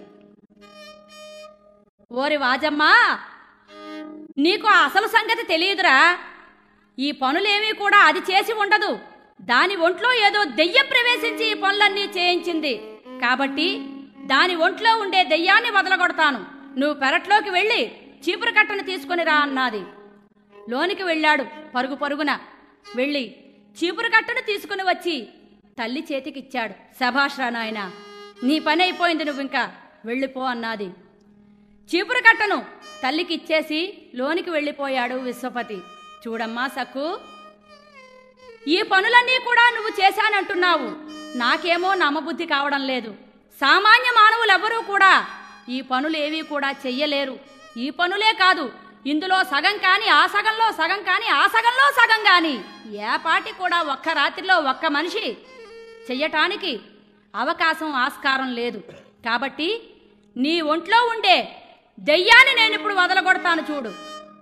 ఓరి వాజమ్మా నీకు ఆ అసలు సంగతి తెలియదురా ఈ పనులేమీ కూడా అది చేసి ఉండదు దాని ఒంట్లో ఏదో దెయ్యం ప్రవేశించి ఈ పనులన్నీ చేయించింది కాబట్టి దాని ఒంట్లో ఉండే దెయ్యాన్ని వదలగొడతాను నువ్వు పెరట్లోకి వెళ్ళి చీపురు కట్టను తీసుకుని రా అన్నది లోనికి వెళ్ళాడు పరుగు పరుగున వెళ్ళి చీపురు కట్టను తీసుకుని వచ్చి తల్లి చేతికిచ్చాడు శభాష్ రా నాయనా నీ పని అయిపోయింది నువ్వు ఇంకా వెళ్ళిపో అన్నది చీపురు కట్టను తల్లికి ఇచ్చేసి లోనికి వెళ్ళిపోయాడు విశ్వపతి చూడమ్మా సక్కు ఈ పనులన్నీ కూడా నువ్వు చేశానంటున్నావు నాకేమో నమ్మబుద్ధి కావడం లేదు సామాన్య మానవులెవరూ కూడా ఈ పనులు ఏవీ కూడా చెయ్యలేరు ఈ పనులే కాదు ఇందులో సగం కాని ఆ సగంలో సగం కాని ఆ సగంలో సగం కాని ఏ పాటి కూడా ఒక్క రాత్రిలో ఒక్క మనిషి చెయ్యటానికి అవకాశం ఆస్కారం లేదు కాబట్టి నీ ఒంట్లో ఉండే దెయ్యాన్ని నేను ఇప్పుడు వదలగొడతాను చూడు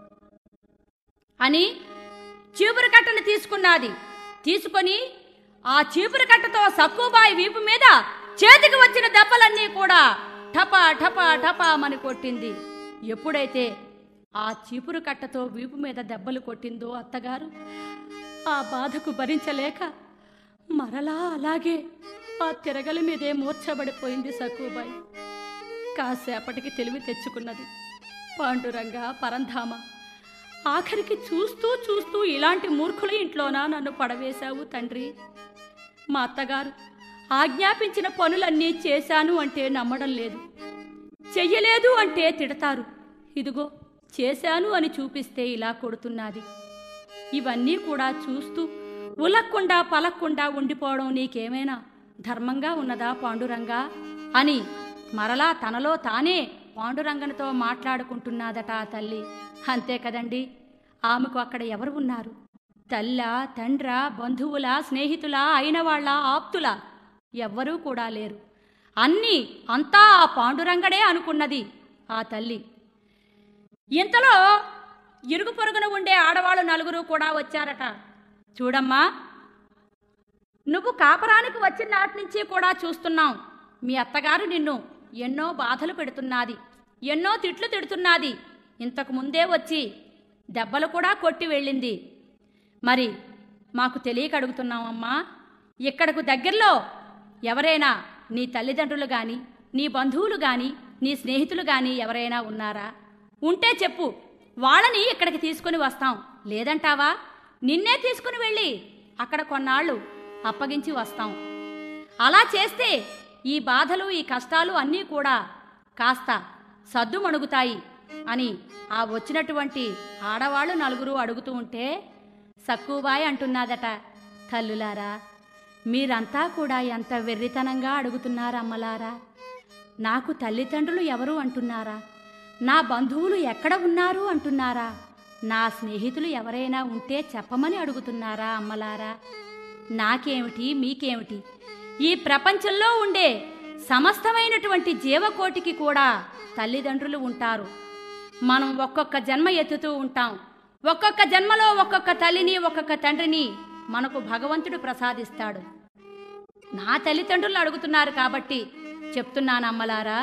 అని చీపురు కట్టను తీసుకున్నది తీసుకొని ఆ చీపురు కట్టతో సక్కుబాయి వీపు మీద చేతికి వచ్చిన దెబ్బలన్నీ కూడా ఠపా ఠపా ఠపా మని కొట్టింది ఎప్పుడైతే ఆ చీపురు కట్టతో వీపు మీద దెబ్బలు కొట్టిందో అత్తగారు ఆ బాధకు భరించలేక మరలా అలాగే ఆ తిరగలి మీదే మూర్ఛబడిపోయింది సక్కుబాయి కాసేపటికి తెలివి తెచ్చుకున్నది పాండురంగ పరంధామ ఆఖరికి చూస్తూ చూస్తూ ఇలాంటి మూర్ఖుల ఇంట్లోనా నన్ను పడవేశావు తండ్రి మా అత్తగారు ఆజ్ఞాపించిన పనులన్నీ చేశాను అంటే నమ్మడం లేదు చెయ్యలేదు అంటే తిడతారు ఇదిగో చేశాను అని చూపిస్తే ఇలా కొడుతున్నది ఇవన్నీ కూడా చూస్తూ ఉలక్కుండా పలక్కుండా ఉండిపోవడం నీకేమైనా ధర్మంగా ఉన్నదా పాండురంగా అని మరలా తనలో తానే పాండురంగనితో మాట్లాడుకుంటున్నదట ఆ తల్లి అంతే కదండి ఆమెకు అక్కడ ఎవరు ఉన్నారు తల్ల తండ్ర బంధువుల స్నేహితుల అయిన వాళ్ళ ఆప్తుల ఎవ్వరూ కూడా లేరు అన్నీ అంతా ఆ పాండురంగడే అనుకున్నది ఆ తల్లి ఇంతలో ఇరుగు పొరుగున ఉండే ఆడవాళ్ళు నలుగురు కూడా వచ్చారట చూడమ్మా నువ్వు కాపరానికి వచ్చిన నాటి నుంచి కూడా చూస్తున్నాం మీ అత్తగారు నిన్ను ఎన్నో బాధలు పెడుతున్నది ఎన్నో తిట్లు తిడుతున్నది ఇంతకు ముందే వచ్చి దెబ్బలు కూడా కొట్టి వెళ్ళింది మరి మాకు తెలియక అడుగుతున్నామమ్మా ఇక్కడకు దగ్గరలో ఎవరైనా నీ తల్లిదండ్రులు గాని నీ బంధువులు గాని నీ స్నేహితులు గాని ఎవరైనా ఉన్నారా ఉంటే చెప్పు వాళ్ళని ఇక్కడికి తీసుకుని వస్తాం లేదంటావా నిన్నే తీసుకుని వెళ్ళి అక్కడ కొన్నాళ్ళు అప్పగించి వస్తాం అలా చేస్తే ఈ బాధలు ఈ కష్టాలు అన్నీ కూడా కాస్త సద్దుమణుగుతాయి అని ఆ వచ్చినటువంటి ఆడవాళ్ళు నలుగురు అడుగుతూ ఉంటే సక్కుబాయ్ అంటున్నాదట తల్లులారా మీరంతా కూడా ఎంత వెర్రితనంగా అడుగుతున్నారా అమ్మలారా నాకు తల్లిదండ్రులు ఎవరు అంటున్నారా నా బంధువులు ఎక్కడ ఉన్నారు అంటున్నారా నా స్నేహితులు ఎవరైనా ఉంటే చెప్పమని అడుగుతున్నారా అమ్మలారా నాకేమిటి మీకేమిటి ఈ ప్రపంచంలో ఉండే సమస్తమైనటువంటి జీవకోటికి కూడా తల్లిదండ్రులు ఉంటారు మనం ఒక్కొక్క జన్మ ఎత్తుతూ ఉంటాం ఒక్కొక్క జన్మలో ఒక్కొక్క తల్లిని ఒక్కొక్క తండ్రిని మనకు భగవంతుడు ప్రసాదిస్తాడు నా తల్లిదండ్రులు అడుగుతున్నారు కాబట్టి చెప్తున్నాను అమ్మలారా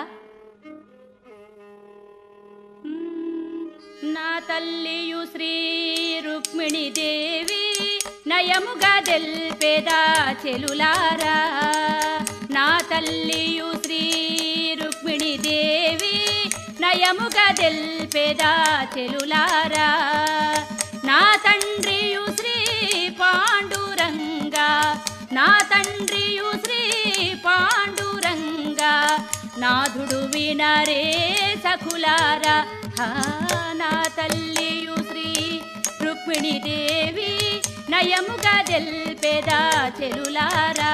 నా తల్లియు శ్రీ రుక్మిణి దేవి నయముగా దెల్పేదా చెలులారా నా తల్లియు శ్రీ రుక్మిణి దేవి నయముగా దెల్పేదా చెలులారా నా తండ్రియు శ్రీ పాండురంగా నా తండ్రియు శ్రీ పాండురంగా నాథుడు వినరే సఖులారా హా, నా తల్లియు శ్రీ రుక్మిణి దేవి నయముగా దెల్పెదా చెలులారా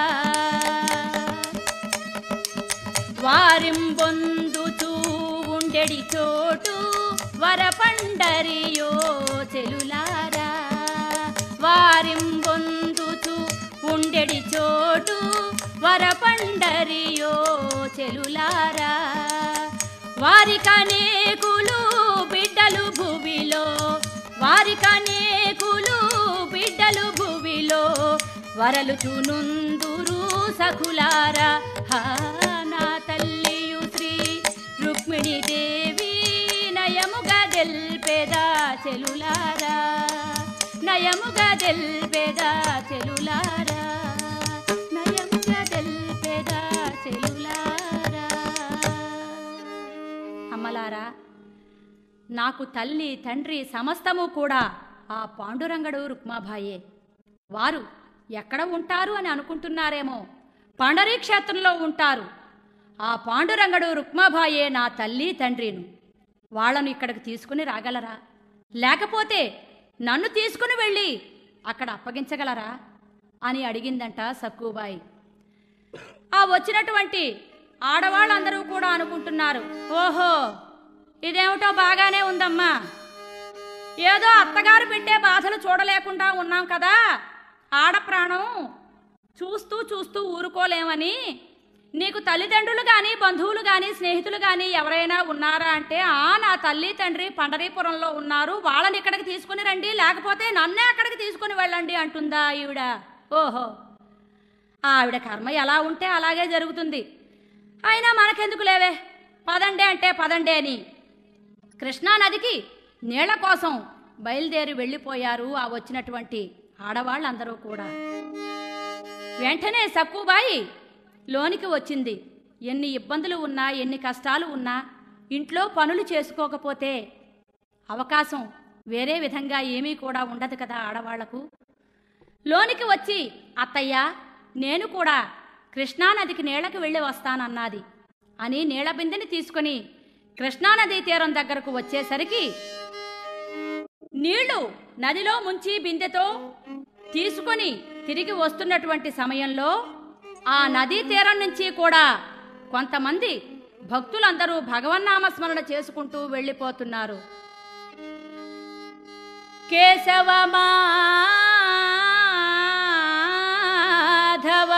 వారింబొందుచూ ఉండెడి చోటు వరపండరియో చెలులారా వారింబొందుచు ఉండెడి చోటు వరపండరియో చెలులారా వారికనేకులు బిడ్డలు భూమిలో వారికనేకులు బిడ్డలు భూమిలో వరలు చునుందురు సఖులారా హా, నా తల్లియు శ్రీ రుక్మిణి దేవి నయముగా దెల్పెదా చెలులారా నయముగా దెల్పెదా చెలులారా నయముగా దెల్పెదా చెలులారా అమ్మలారా నాకు తల్లి తండ్రి సమస్తము కూడా ఆ పాండురంగడు రుక్మాభాయే వారు ఎక్కడ ఉంటారు అని అనుకుంటున్నారేమో పండరీ క్షేత్రంలో ఉంటారు ఆ పాండురంగడు రుక్మాభాయే నా తల్లి తండ్రిను వాళ్ళను ఇక్కడికి తీసుకుని రాగలరా లేకపోతే నన్ను తీసుకుని వెళ్ళి అక్కడ అప్పగించగలరా అని అడిగిందంట సక్కుబాయి ఆ వచ్చినటువంటి ఆడవాళ్ళందరూ కూడా అనుకుంటున్నారు ఓహో ఇదేమిటో బాగానే ఉందమ్మా ఏదో అత్తగారు పెట్టే బాధలు చూడలేకుండా ఉన్నాం కదా ఆడ ప్రాణం చూస్తూ చూస్తూ ఊరుకోలేమని నీకు తల్లిదండ్రులు కానీ బంధువులు కానీ స్నేహితులు కానీ ఎవరైనా ఉన్నారా అంటే ఆ నా తల్లి తండ్రి పండరీపురంలో ఉన్నారు వాళ్ళని ఇక్కడికి తీసుకుని రండి లేకపోతే నన్నే అక్కడికి తీసుకుని వెళ్ళండి అంటుందా ఈవిడ ఓహో ఆవిడ కర్మ ఎలా ఉంటే అలాగే జరుగుతుంది అయినా మనకెందుకు లేవే పదండే అంటే పదండే అని కృష్ణా నదికి నీళ్ల కోసం బయలుదేరి వెళ్ళిపోయారు ఆ వచ్చినటువంటి ఆడవాళ్ళందరూ కూడా వెంటనే సక్కుబాయి లోనికి వచ్చింది ఎన్ని ఇబ్బందులు ఉన్నా ఎన్ని కష్టాలు ఉన్నా ఇంట్లో పనులు చేసుకోకపోతే అవకాశం వేరే విధంగా ఏమీ కూడా ఉండదు కదా ఆడవాళ్లకు లోనికి వచ్చి అత్తయ్య నేను కూడా కృష్ణానదికి నీళ్ళకి వెళ్ళి వస్తానన్నది అని నీళ్ల బిందెని తీసుకుని కృష్ణానదీ తీరం దగ్గరకు వచ్చేసరికి నీళ్లు నదిలో ముంచి బిందెతో తీసుకొని తిరిగి వస్తున్నటువంటి సమయంలో ఆ నదీ తీరం నుంచి కూడా కొంతమంది భక్తులందరూ భగవన్నామ స్మరణ చేసుకుంటూ వెళ్ళిపోతున్నారు కేశవమాధవ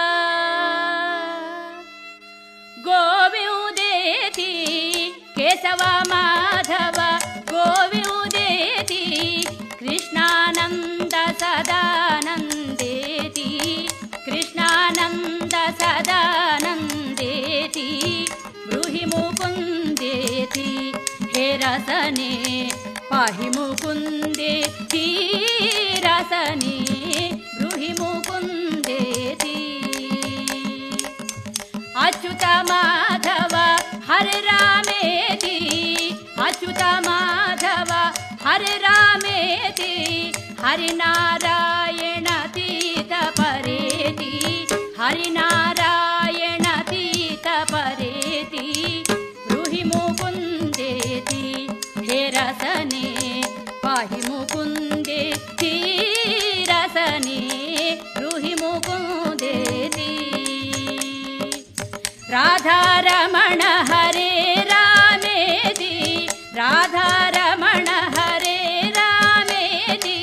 గోవిందేతి కేశవ మాధవ గోవిందేతి కృష్ణానంద సదానందేతి కృష్ణానంద సదానందేతి బ్రూహి ముకుందేతి హే రసనే పాహి ముకుందేతి రసనే బ్రూహి ముకుందేతి అచ్యుత మాధవ హరి రామేతి అచ్యుత మాధవ హరి రామేతి హరి నారాయణ తీత పరేతి హరి నారాయణ తీత పరేతి బ్రూహి ముకుందేతి హే రసనే పాహి ముకుందేతి రసనే బ్రూహి ముకుందేతి రాధారమణ హరే రామేది రాధారమణ హరే రామేది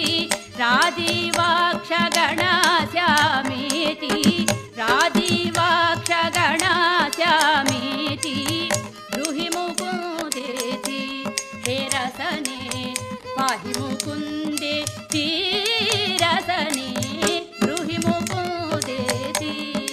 రాజీవాక్షగణాశ్యామేతి రాజీవాక్షగణాశ్యామేతి బ్రూహి ముకుందేతి హే రసనే పాహి ముకుందే రసనే బ్రూహి ముకుందేతి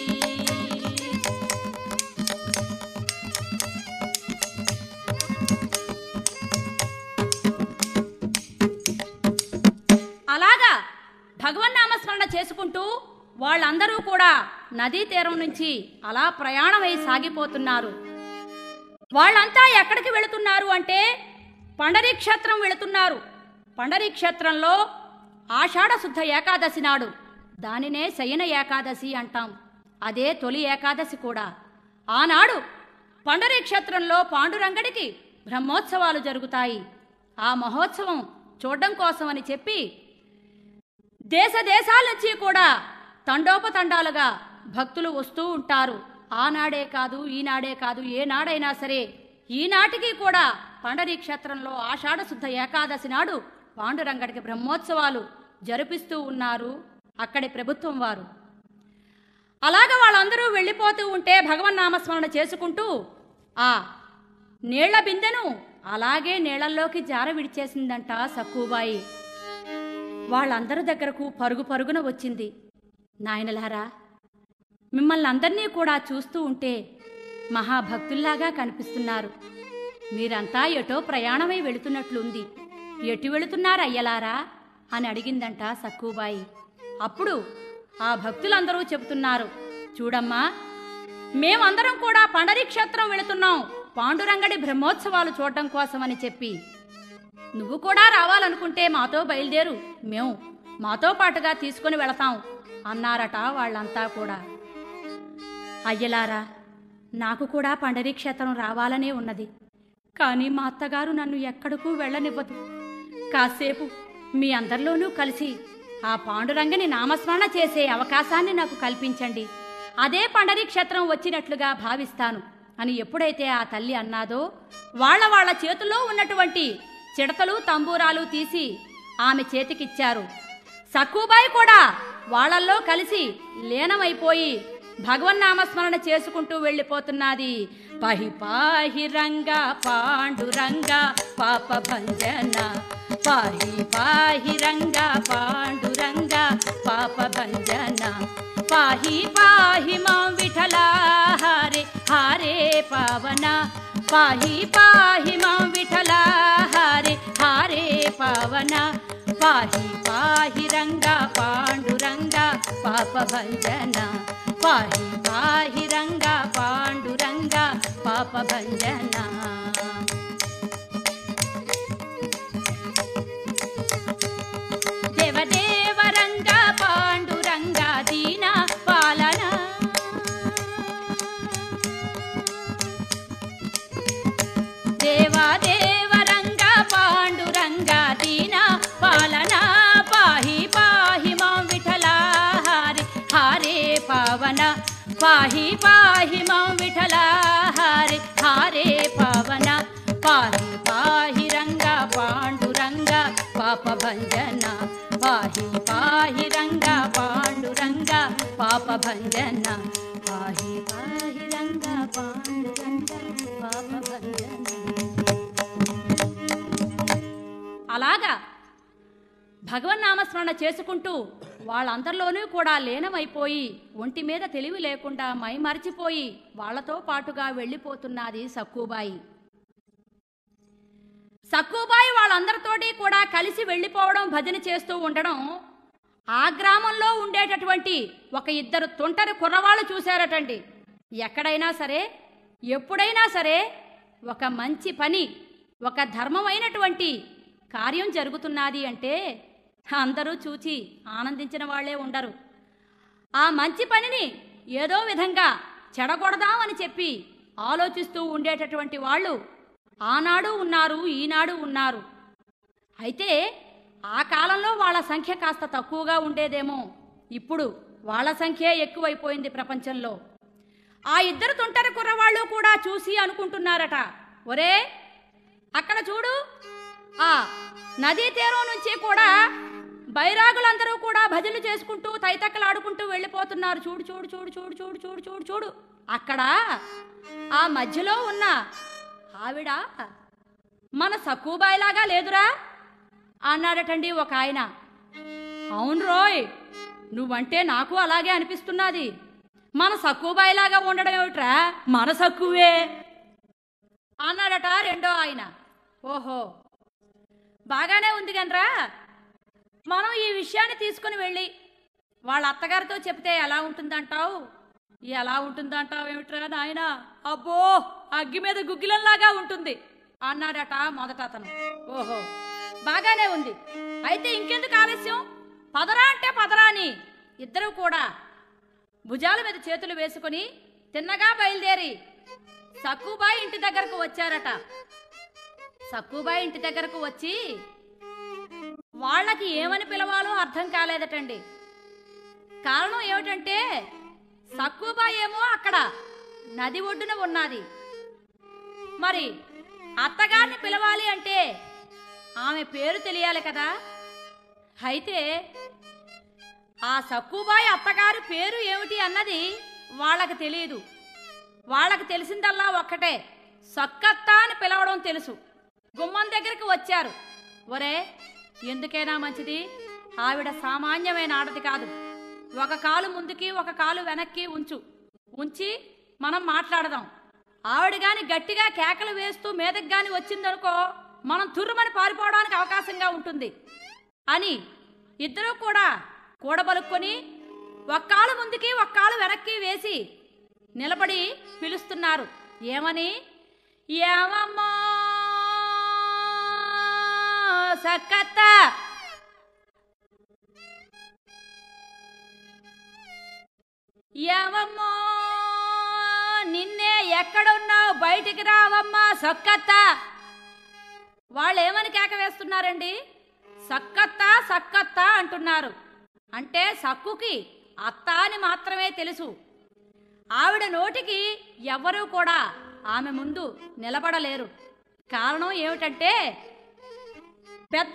అలాగా భగవన్నామస్మరణ చేసుకుంటూ వాళ్ళందరూ కూడా నదీ తీరం నుంచి అలా ప్రయాణమై సాగిపోతున్నారు వాళ్ళంతా ఎక్కడికి వెళుతున్నారు అంటే పండరీ క్షేత్రం వెళుతున్నారు పండరీ క్షేత్రంలో ఆషాఢ శుద్ధ ఏకాదశి నాడు దానినే శయన ఏకాదశి అంటాం అదే తొలి ఏకాదశి కూడా ఆనాడు పండరీ క్షేత్రంలో పాండురంగడికి బ్రహ్మోత్సవాలు జరుగుతాయి ఆ మహోత్సవం చూడడం కోసమని చెప్పి దేశ దేశాల నుంచి కూడా తండోపతండాలుగా భక్తులు వస్తూ ఉంటారు ఆనాడే కాదు ఈనాడే కాదు ఏ నాడైనా సరే ఈనాటికి కూడా పండరీ క్షేత్రంలో ఆషాఢ శుద్ధ ఏకాదశి నాడు పాండురంగడికి బ్రహ్మోత్సవాలు జరిపిస్తూ ఉన్నారు అక్కడి ప్రభుత్వం వారు అలాగ వాళ్ళందరూ వెళ్ళిపోతూ ఉంటే భగవన్నామస్మరణ చేసుకుంటూ ఆ నీళ్ల బిందెను అలాగే నీళ్లల్లోకి జార విడిచేసిందంట సక్కుబాయి వాళ్ళందరి దగ్గరకు పరుగు పరుగున వచ్చింది నాయనలారా మిమ్మల్ని అందరినీ కూడా చూస్తూ ఉంటే మహాభక్తుల్లాగా కనిపిస్తున్నారు మీరంతా ఎటో ప్రయాణమై వెళుతున్నట్లుంది ఎటు వెళుతున్నారు అయ్యలారా అని అడిగిందంట సక్కుబాయి అప్పుడు ఆ భక్తులందరూ చెబుతున్నారు చూడమ్మా మేమందరం కూడా పండరీ క్షేత్రం వెళుతున్నాం పాండురంగడి బ్రహ్మోత్సవాలు చూడటం కోసమని చెప్పి నువ్వు కూడా రావాలనుకుంటే మాతో బయలుదేరు మేము మాతో పాటుగా తీసుకుని వెళతాం అన్నారట వాళ్ళంతా కూడా అయ్యలారా నాకు కూడా పండరీ క్షేత్రం రావాలనే ఉన్నది కానీ మా అత్తగారు నన్ను ఎక్కడకు వెళ్ళనివ్వదు కాసేపు మీ అందరిలోనూ కలిసి ఆ పాండురంగని నామస్మరణ చేసే అవకాశాన్ని నాకు కల్పించండి అదే పండరీ క్షేత్రం వచ్చినట్లుగా భావిస్తాను అని ఎప్పుడైతే ఆ తల్లి అన్నాదో వాళ్ళ వాళ్ళ చేతుల్లో ఉన్నటువంటి చిడతలు తంబూరాలు తీసి ఆమె చేతికిచ్చారు సక్కుబాయి కూడా వాళ్ళల్లో కలిసి లీనమైపోయి భగవన్నామస్మరణ చేసుకుంటూ వెళ్ళిపోతున్నది పాహి పాహి రంగా పాండురంగా పాప భంజన పాహి పాహి రంగా పాండురంగా పాప భంజన పాహి పాహి మా విఠలా హారే హారే పావన పాహి పాహి మాం విఠల హరే హరే పవన పాహి పాహి రంగ పాండురంగ పాప భంజన పాహి పాహి రంగ పాండురంగ పాప భంజన దేవదేవ రంగ పాండురంగ దీన పాలన దేవాదేవ రంగ పాండురంగ దీన పాలన పాహి పాహి మాం విఠల హరి హరే పవన పాహి పాహి మాం విఠల హరి హరే పవన పాహి పాహి రంగ పాండురంగ పాప భంజన పాహి పాహి రంగ పాండురంగ పాప భంజన పాహి పాహి రంగ పాండురంగ పాప భంజన అలాగా భగవన్నామస్మరణ చేసుకుంటూ వాళ్ళందరిలోనూ కూడా లీనమైపోయి ఒంటి మీద తెలివి లేకుండా మై మరిచిపోయి వాళ్లతో పాటుగా వెళ్ళిపోతున్నది సక్కుబాయి సక్కుబాయి వాళ్ళందరితోటి కూడా కలిసి వెళ్ళిపోవడం భజన చేస్తూ ఉండడం ఆ గ్రామంలో ఉండేటటువంటి ఒక ఇద్దరు తుంటరి కుర్రవాళ్ళు చూశారటండి ఎక్కడైనా సరే ఎప్పుడైనా సరే ఒక మంచి పని ఒక ధర్మమైనటువంటి కార్యం జరుగుతున్నది అంటే అందరూ చూచి ఆనందించిన వాళ్ళే ఉండరు ఆ మంచి పనిని ఏదో విధంగా చెడగొడదామని చెప్పి ఆలోచిస్తూ ఉండేటటువంటి వాళ్ళు ఆనాడు ఉన్నారు ఈనాడు ఉన్నారు అయితే ఆ కాలంలో వాళ్ళ సంఖ్య కాస్త తక్కువగా ఉండేదేమో ఇప్పుడు వాళ్ళ సంఖ్య ఎక్కువైపోయింది ప్రపంచంలో ఆ ఇద్దరు తుంటరి కుర్రవాళ్ళు కూడా చూసి అనుకుంటున్నారట ఒరే అక్కడ చూడు ఆ నదీ తీరం నుంచి కూడా బైరాగులందరూ కూడా భజనలు చేసుకుంటూ తైతక్కలాడుకుంటూ వెళ్ళిపోతున్నారు చూడు చూడు చూడు చూడు చూడు చూడు చూడు చూడు అక్కడ ఆ మధ్యలో ఉన్న ఆవిడ మన సక్కుబాయిలాగా లేదురా అన్నాడటండి ఒక ఆయన అవును రోయ్ నువ్వంటే నాకు అలాగే అనిపిస్తున్నది మన సక్కుబాయిలాగా ఉండడం ఏమిట్రా మన సక్కువే అన్నాడట రెండో ఆయన ఓహో బాగానే ఉంది గనరా మనం ఈ విషయాన్ని తీసుకుని వెళ్ళి వాళ్ళ అత్తగారితో చెప్తే ఎలా ఉంటుందంటావు ఎలా ఉంటుందంటావు ఏమిట్రా నాయన అబ్బో అగ్గి మీద గుగ్గిలంలాగా ఉంటుంది అన్నాడట మొదట అతను ఓహో బాగానే ఉంది అయితే ఇంకెందుకు ఆలస్యం పదరా అంటే పదరా అని ఇద్దరూ కూడా భుజాల మీద చేతులు వేసుకుని తిన్నగా బయలుదేరి సక్కుబాయి ఇంటి దగ్గరకు వచ్చారట సక్కుబాయి ఇంటి దగ్గరకు వచ్చి వాళ్ళకి ఏమని పిలవాలో అర్థం కాలేదటండి కారణం ఏమిటంటే సక్కుబాయి ఏమో అక్కడ నది ఒడ్డున ఉన్నది మరి అత్తగారిని పిలవాలి అంటే ఆమె పేరు తెలియాలి కదా అయితే ఆ సక్కుబాయి అత్తగారు పేరు ఏమిటి అన్నది వాళ్ళకి తెలియదు వాళ్ళకి తెలిసిందల్లా ఒక్కటే సక్కత్త అని పిలవడం తెలుసు గుమ్మం దగ్గరికి వచ్చారు ఒరే ఎందుకైనా మంచిది ఆవిడ సామాన్యమైన ఆడది కాదు ఒక కాలు ముందుకి ఒక కాలు వెనక్కి ఉంచు ఉంచి మనం మాట్లాడదాం ఆవిడ గాని గట్టిగా కేకలు వేస్తూ మీదకి గాని వచ్చిందనుకో మనం తుర్రుమని పారిపోవడానికి అవకాశంగా ఉంటుంది అని ఇద్దరూ కూడా కూడబలుక్కొని ఒక్కాలు ముందుకి ఒక్కాలు వెనక్కి వేసి నిలబడి పిలుస్తున్నారు ఏమని ఏమమ్మా సక్కత్త ఏమమ్మో నిన్నే ఎక్కడున్నావు బయటికి రావమ్మా సొక్కత్త వాళ్ళు ఏమని కేక వేస్తున్నారండి సక్కత్త సక్కత్త అంటున్నారు అంటే సక్కుకి అత్త అని మాత్రమే తెలుసు ఆవిడ నోటికి ఎవ్వరూ కూడా ఆమె ముందు నిలబడలేరు కారణం ఏమిటంటే పెద్ద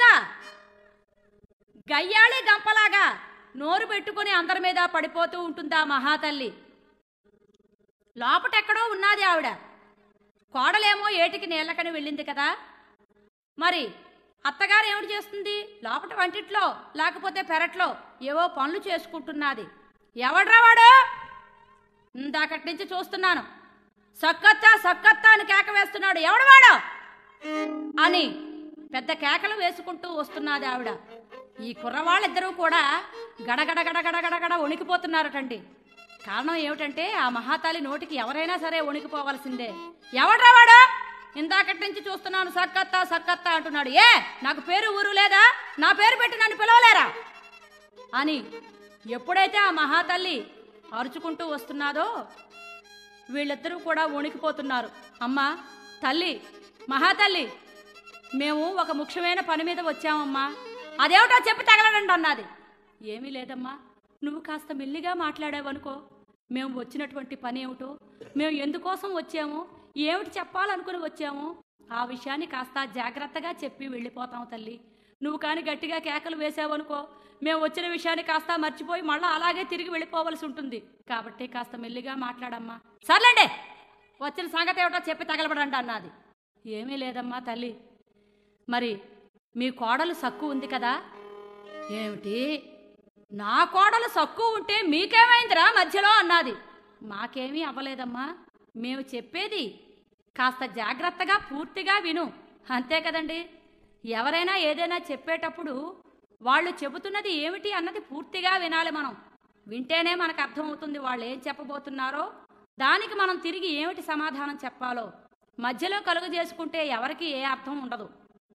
గయ్యాళి గంపలాగా నోరు పెట్టుకుని అందరి మీద పడిపోతూ ఉంటుందా మహాతల్లి లోపటెక్కడో ఉన్నది ఆవిడ కోడలేమో ఏటికి నీళ్ళకని వెళ్ళింది కదా మరి అత్తగారు ఏమిటి చేస్తుంది లోపట వంటిట్లో లేకపోతే పెరట్లో ఏవో పనులు చేసుకుంటున్నది ఎవడ్రా వాడు ఇందాకటి నుంచి చూస్తున్నాను సక్కత్తా సక్కత్తా అని కేక వేస్తున్నాడు ఎవడవాడు అని పెద్ద కేకలు వేసుకుంటూ వస్తున్నది ఆవిడ ఈ కుర్రవాళ్ళిద్దరూ కూడా గడగడ గడగడ గడగడ వణికిపోతున్నారటండి కారణం ఏమిటంటే ఆ మహాతాలి నోటికి ఎవరైనా సరే వణికిపోవలసిందే ఎవడ్రా వాడు ఇందాకటి నుంచి చూస్తున్నాను సక్కత్తా సక్కత్తా అంటున్నాడు ఏ నాకు పేరు ఊరు లేదా నా పేరు పెట్టి నన్ను పిలవలేరా అని ఎప్పుడైతే ఆ మహాతల్లి అరుచుకుంటూ వస్తున్నాదో వీళ్ళిద్దరూ కూడా వణికిపోతున్నారు అమ్మా తల్లి మహాతల్లి మేము ఒక ముఖ్యమైన పని మీద వచ్చామమ్మా అదేమిటో చెప్పి తగలడండి అన్నది ఏమీ లేదమ్మా నువ్వు కాస్త మెల్లిగా మాట్లాడావనుకో మేము వచ్చినటువంటి పని ఏమిటో మేము ఎందుకోసం వచ్చాము ఏమిటి చెప్పాలనుకుని వచ్చాము ఆ విషయాన్ని కాస్త జాగ్రత్తగా చెప్పి వెళ్ళిపోతాం తల్లి నువ్వు కానీ గట్టిగా కేకలు వేసావనుకో మేము వచ్చిన విషయాన్ని కాస్త మర్చిపోయి మళ్ళీ అలాగే తిరిగి వెళ్ళిపోవలసి ఉంటుంది కాబట్టి కాస్త మెల్లిగా మాట్లాడమ్మా సర్లేండి వచ్చిన సంగతి ఏమిటో చెప్పి తగలబడండి అన్నది ఏమీ లేదమ్మా తల్లి మరి మీ కోడలు సక్కు ఉంది కదా ఏమిటి నా కోడలు సక్కు ఉంటే మీకేమైందిరా మధ్యలో అన్నది మాకేమీ అవ్వలేదమ్మా మేము చెప్పేది కాస్త జాగ్రత్తగా పూర్తిగా విను అంతే కదండి ఎవరైనా ఏదైనా చెప్పేటప్పుడు వాళ్ళు చెబుతున్నది ఏమిటి అన్నది పూర్తిగా వినాలి మనం వింటేనే మనకు అర్థమవుతుంది వాళ్ళు ఏం చెప్పబోతున్నారో దానికి మనం తిరిగి ఏమిటి సమాధానం చెప్పాలో మధ్యలో కలుగు చేసుకుంటే ఎవరికి ఏ అర్థం ఉండదు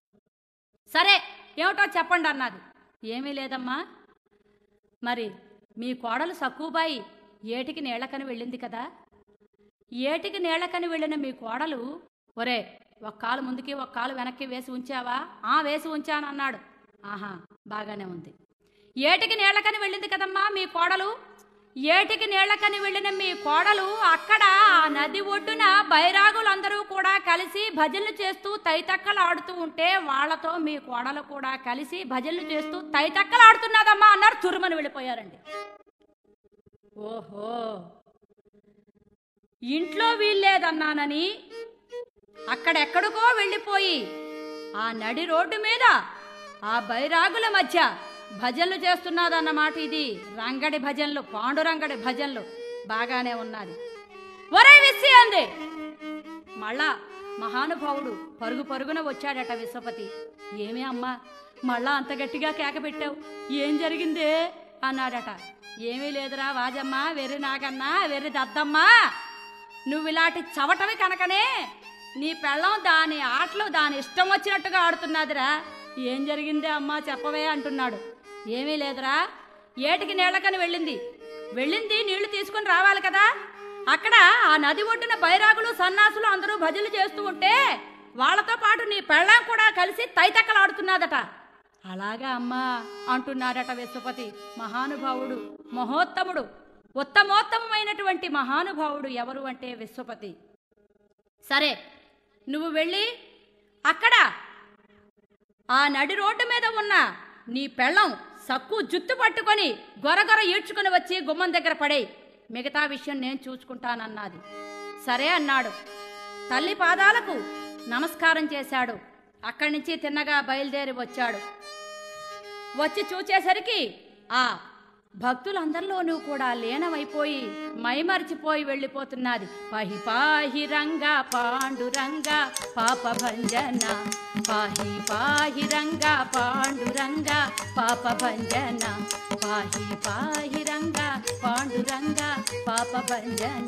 సరే ఏమిటో చెప్పండి అన్నది ఏమీ లేదమ్మా మరి మీ కోడలు సక్కుబాయి ఏటికి నీళ్ళకని వెళ్ళింది కదా ఏటికి నీళ్ళకని వెళ్ళిన మీ కోడలు ఒరే ఒక కాలు ముందుకి ఒక కాలు వెనక్కి వేసి ఉంచావా ఆ వేసి ఉంచాను అన్నాడు ఆహా బాగానే ఉంది ఏటికి నీళ్ళకని వెళ్ళింది కదమ్మా మీ కోడలు ఏటికి నీళ్ళకని వెళ్ళిన మీ కోడలు అక్కడ ఆ నది ఒడ్డున బైరాగులందరూ కూడా కలిసి భజనలు చేస్తూ తైతక్కలు ఆడుతూ ఉంటే వాళ్ళతో మీ కోడలు కూడా కలిసి భజనలు చేస్తూ తైతక్కలు ఆడుతున్నదమ్మా అన్నారు తురుమని వెళ్ళిపోయారండి ఓహో ఇంట్లో వీల్లేదన్నానని అక్కడెక్కడికో వెళ్ళిపోయి ఆ నడి రోడ్డు మీద ఆ బైరాగుల మధ్య భజనలు చేస్తున్నాదన్నమాట ఇది రంగడి భజనలు పాండురంగడి భజనలు బాగానే ఉన్నది ఒరే విస్సి అంది మళ్ళా మహానుభావుడు పరుగు పరుగున వచ్చాడట విశ్వపతి ఏమే అమ్మా మళ్ళా అంత గట్టిగా కేక పెట్టావు ఏం జరిగిందే అన్నాడట ఏమీ లేదురా వాజమ్మ వెర్రి నాగన్నా వెర్రి దద్దమ్మా నువ్వు ఇలాంటి చవటవి కనుకనే నీ పెళ్ళం దాని ఆటలు దాని ఇష్టం వచ్చినట్టుగా ఆడుతున్నదిరా ఏం జరిగిందే అమ్మా చెప్పవే అంటున్నాడు ఏమీ లేదురా ఏటికి నీళ్ళకని వెళ్ళింది వెళ్ళింది నీళ్లు తీసుకుని రావాలి కదా అక్కడ ఆ నది ఒడ్డున బైరాగులు సన్నాసులు అందరూ భజనలు చేస్తూ ఉంటే వాళ్ళతో పాటు నీ పెళ్ళం కూడా కలిసి తైతక్కలాడుతున్నదట అలాగా అమ్మా అంటున్నాడట విశ్వపతి మహానుభావుడు మహోత్తముడు ఉత్తమోత్తమైనటువంటి మహానుభావుడు ఎవరు అంటే విశ్వపతి సరే నువ్వు వెళ్ళి అక్కడ ఆ నడి రోడ్డు మీద ఉన్న నీ పెళ్ళం సక్కు జుత్తు పట్టుకొని గొరగొర ఈడ్చుకొని వచ్చి గుమ్మం దగ్గర పడేయి మిగతా విషయం నేను చూసుకుంటానన్నది సరే అన్నాడు తల్లి పాదాలకు నమస్కారం చేశాడు అక్కడి నుంచి తిన్నగా బయలుదేరి వచ్చాడు వచ్చి చూచేసరికి ఆ భక్తులందరిలోనూ కూడా లీనమైపోయి మైమరిచిపోయి వెళ్ళిపోతున్నది పాహి పాహి రంగా పాండురంగా పాప భంజన పాహి పాహి రంగా పాండురంగా పాప భంజన పాహి పాహి రంగా పాండురంగా పాప భంజన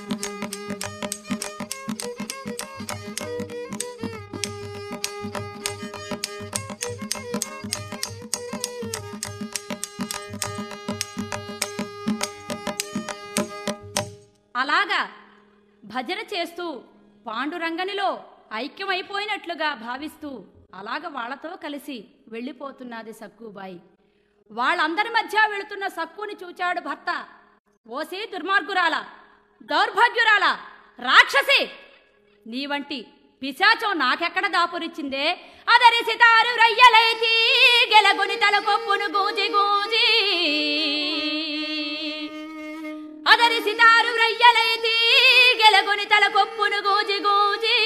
అలాగా భజన చేస్తూ పాండురంగనిలో ఐక్యమైపోయినట్లుగా భావిస్తూ అలాగ వాళ్ళతో కలిసి వెళ్ళిపోతున్నది సక్కుబాయి వాళ్ళందరి మధ్య వెళుతున్న సక్కుని చూచాడు భర్త ఓసి దుర్మార్గురాల దౌర్భాగ్యురాల రాక్షసి నీ వంటి పిశాచం నాకెక్కడ దాపురిచ్చిందే అదరి సితారు రయ్యలైతి గెలగొని తలకొప్పును గూజి గూజి అదరి సితారు రయ్యలైతి గెలగొని తలకొప్పును గూజి గూజి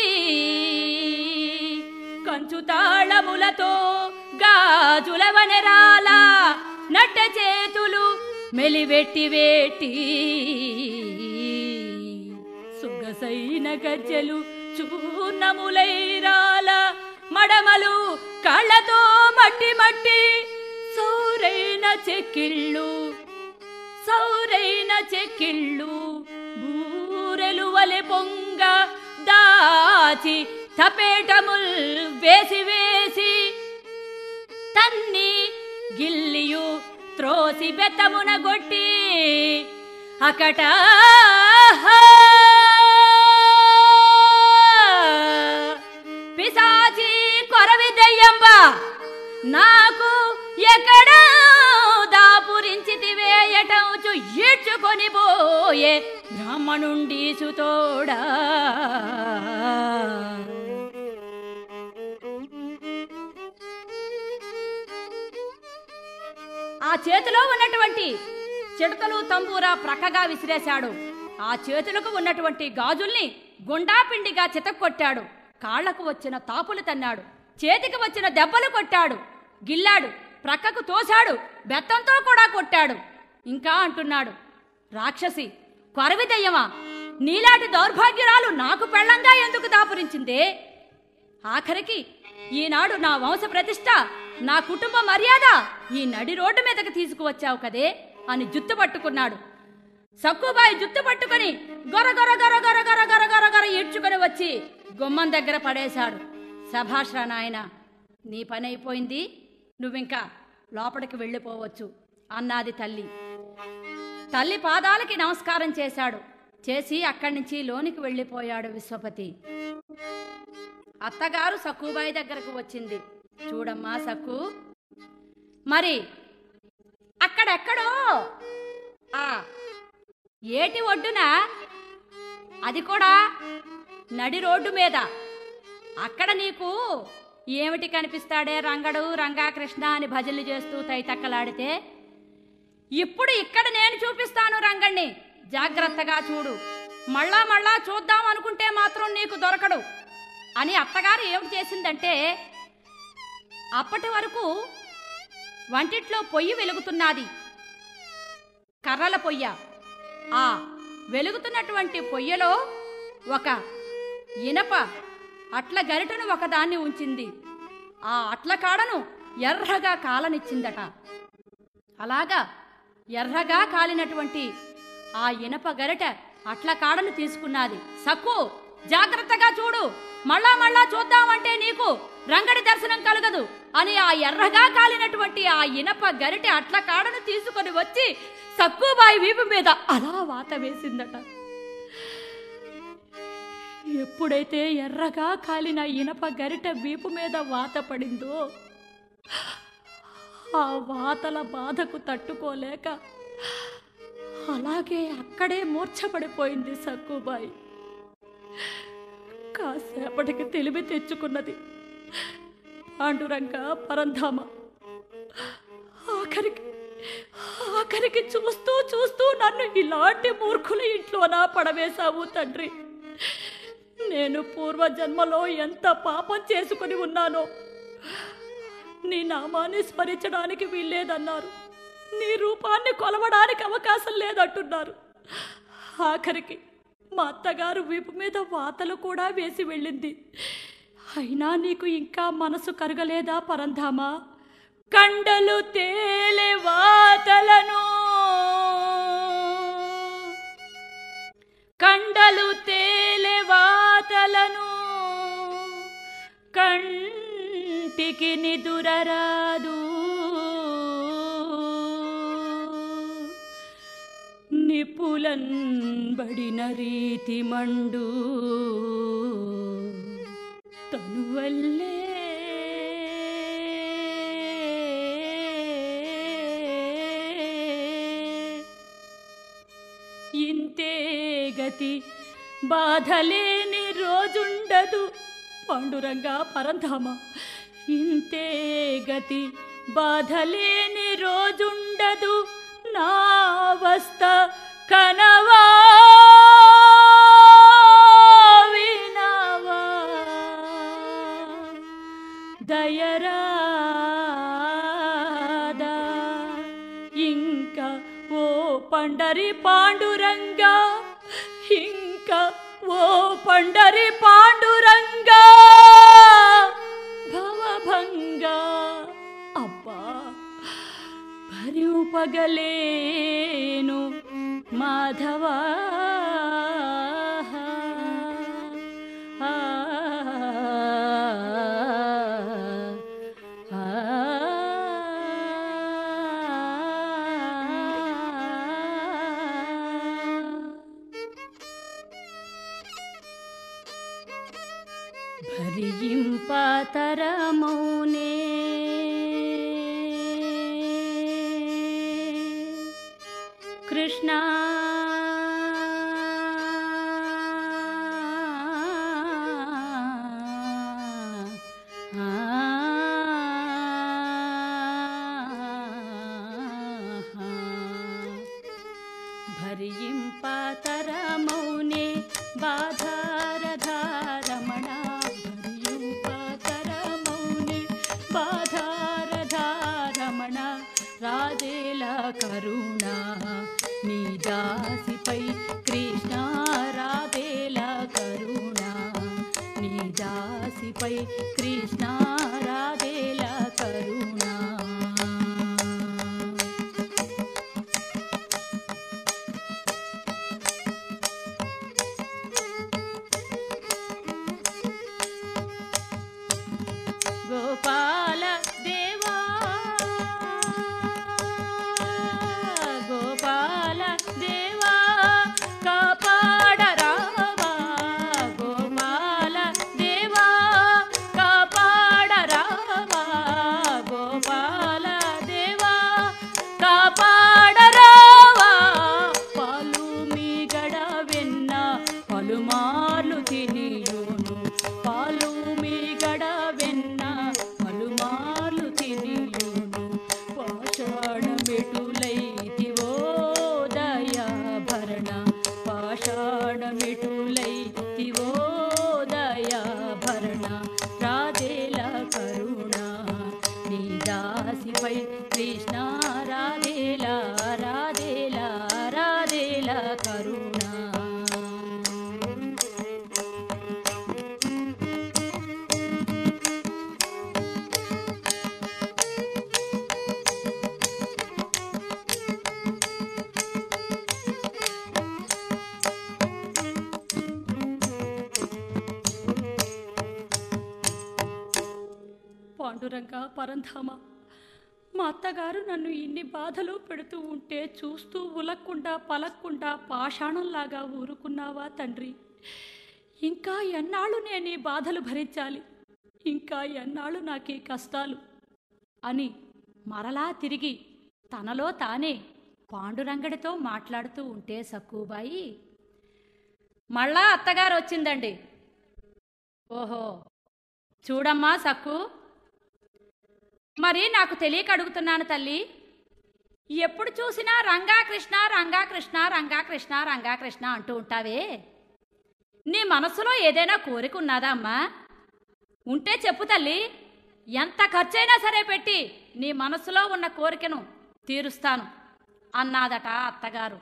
కంచు తాళములతో గాజుల వనరాల నట్ట చేతులు మెలివెట్టి వేటి సుగ సొగసైన గజ్జెలు చూర్ణములైరాల మడమలు కళ్ళతో మట్టి మట్టి సౌరైన చెక్కిళ్ళు సౌరైన చెక్కిళ్ళు బూరెలు వలె పొంగ దాచి తపేటముల్ వేసి వేసి తన్ని గిల్లియు త్రోసి బెత్తమున గొట్టి అకట పిశాచి కొరవి దెయ్యంబ నాకు ఎక్కడ దాపురించితివే ఎటంచు ఈడ్చుకొని పోయే బ్రాహ్మణుండి సుతోడా ఆ చేతిలో ఉన్నటువంటి చిడతలు తంబూరా ప్రక్కగా విసిరేశాడు ఆ చేతులకు ఉన్నటువంటి గాజుల్ని గుండాపిండిగా చితక్కొట్టాడు కాళ్లకు వచ్చిన తాపులు తన్నాడు చేతికి వచ్చిన దెబ్బలు కొట్టాడు గిల్లాడు ప్రక్కకు తోశాడు బెత్తంతో కూడా కొట్టాడు ఇంకా అంటున్నాడు రాక్షసి కొరవిదయ్యమా నీలాంటి దౌర్భాగ్యురాలు నాకు పెళ్ళంగా ఎందుకు దాపురించిందే ఆఖరికి ఈనాడు నా వంశ ప్రతిష్ట నా కుటుంబ మర్యాద ఈ నడి రోడ్డు మీదకి తీసుకువచ్చావు కదే అని జుత్తు పట్టుకున్నాడు సక్కుబాయి జుత్తు పట్టుకొని గొర గొర గొర గొర గొర గొర గొర గొర ఈడ్చుకొని వచ్చి గుమ్మం దగ్గర పడేశాడు సభాష్రా నాయన నీ పని అయిపోయింది నువ్వింకా లోపలికి వెళ్ళిపోవచ్చు అన్నాది తల్లి తల్లి పాదాలకి నమస్కారం చేశాడు చేసి అక్కడి నుంచి లోనికి వెళ్ళిపోయాడు విశ్వపతి అత్తగారు సక్కుబాయి దగ్గరకు వచ్చింది చూడమ్మా సక్కు మరి అక్కడెక్కడో ఆ ఏటి ఒడ్డున అది కూడా నడి రోడ్డు మీద అక్కడ నీకు ఏమిటి కనిపిస్తాడే రంగడు రంగా కృష్ణ అని భజనలు చేస్తూ తైతక్కలాడితే ఇప్పుడు ఇక్కడ నేను చూపిస్తాను రంగణ్ణి జాగ్రత్తగా చూడు మళ్ళా మళ్ళా చూద్దాం అనుకుంటే మాత్రం నీకు దొరకడు అని అత్తగారు ఏమిటి చేసిందంటే అప్పటి వరకు వంటిట్లో పొయ్యి వెలుగుతున్నది కర్రల పొయ్య ఆ వెలుగుతున్నటువంటి పొయ్యలో ఒక ఇనప అట్ల గరిటను ఒకదాన్ని ఉంచింది ఆ అట్ల కాడను ఎర్రగా కాలనిచ్చిందట అలాగా ఎర్రగా కాలినటువంటి ఆ ఇనప గరిట అట్ల కాడను తీసుకున్నది సక్కు జాగ్రత్తగా చూడు మళ్ళా మళ్ళా చూద్దామంటే నీకు రంగడి దర్శనం కలగదు అని ఆ ఎర్రగా కాలినటువంటి ఆ ఇనప గరిటె అట్ల కాడను తీసుకొని వచ్చి సక్కుబాయి వీపు మీద అలా వాత వేసిందట ఎప్పుడైతే ఎర్రగా కాలిన ఇనప గరిట వీపు మీద వాత పడిందో ఆ వాతల బాధకు తట్టుకోలేక అలాగే అక్కడే మూర్ఛపడిపోయింది సక్కుబాయి కాసేపటికి తెలివి తెచ్చుకున్నది పాండురంగ పరంధామ ఆఖరికి ఆఖరికి చూస్తూ చూస్తూ నన్ను ఇలాంటి మూర్ఖుల ఇంట్లోనా పడవేశావు తండ్రి నేను పూర్వజన్మలో ఎంత పాపం చేసుకుని ఉన్నానో నీ నామాన్ని స్మరించడానికి వీల్లేదన్నారు నీ రూపాన్ని కొలవడానికి అవకాశం లేదంటున్నారు ఆఖరికి మా అత్తగారు వీపు మీద వాతలు కూడా వేసి వెళ్ళింది అయినా నీకు ఇంకా మనసు కరగలేదా పరంధామా కండలు తేలే వాతలను కండలు తేలే వాతలను కంటికి నిదురరాదు నిపులన్ బడిన రీతి మండు తనువల్లే ఇంతే గతి బాధలేని రోజుండదు పాండురంగా పరంధామ ఇంతే గతి బాధలేని రోజుండదు నా అవస్థ కనవా వినవా దయరాదా ఇంకా ఓ పండరి పాండురంగా ఇంకా ఓ పండరి పాండురంగా భవభంగా అబ్బా భరింపగలేను మాధవా ఆ, ఆ, భరింపతరమౌనే కృష్ణ భరింపతరమౌనే బాధారధారమణ భరింపతరమౌనే బాధారధారమణ రాజేల కరుణ నీ దాసిపై కృష్ణ రాధేల కరుణ నీ దాసిపై కృష్ణ రాధేల కరుణ గోపాల దేవా గోపాల దేవా కాపాడరావా గోపాల దేవా కాపాడరావా గోపాల దేవా కాపాడరావా పాలు మీ గడ వెన్న పలుమార్లు తినియును పాలు మీ గడ వెన్న పలుమార్లు తినియును పాషాణమెటులైతివో దయాభరణ పాషాణమెటులైతివో దయాభరణ రాధేల కరుణ నీ దాసిపై కృష్ణ రాధేల రాధేల రాధేల కరుణ పాండురంగ పరంధామ మా అత్తగారు నన్ను ఇన్ని బాధలు పెడుతూ ఉంటే చూస్తూ ఉలక్కుండా పలక్కుండా పాషాణంలాగా ఊరుకున్నావా తండ్రి ఇంకా ఎన్నాళ్ళు నేను ఈ బాధలు భరించాలి ఇంకా ఎన్నాళ్ళు నాకు ఈ కష్టాలు అని మరలా తిరిగి తనలో తానే పాండురంగడితో మాట్లాడుతూ ఉంటే సక్కుబాయి మళ్ళా అత్తగారు వచ్చిందండి ఓహో చూడమ్మా సక్కు మరి నాకు తెలియక అడుగుతున్నాను తల్లి ఎప్పుడు చూసినా రంగా కృష్ణ రంగా కృష్ణ రంగా కృష్ణ రంగా కృష్ణ అంటూ ఉంటావే నీ మనసులో ఏదైనా కోరిక ఉన్నదా అమ్మా ఉంటే చెప్పు తల్లి ఎంత ఖర్చైనా సరే పెట్టి నీ మనసులో ఉన్న కోరికను తీరుస్తాను అన్నాదట అత్తగారు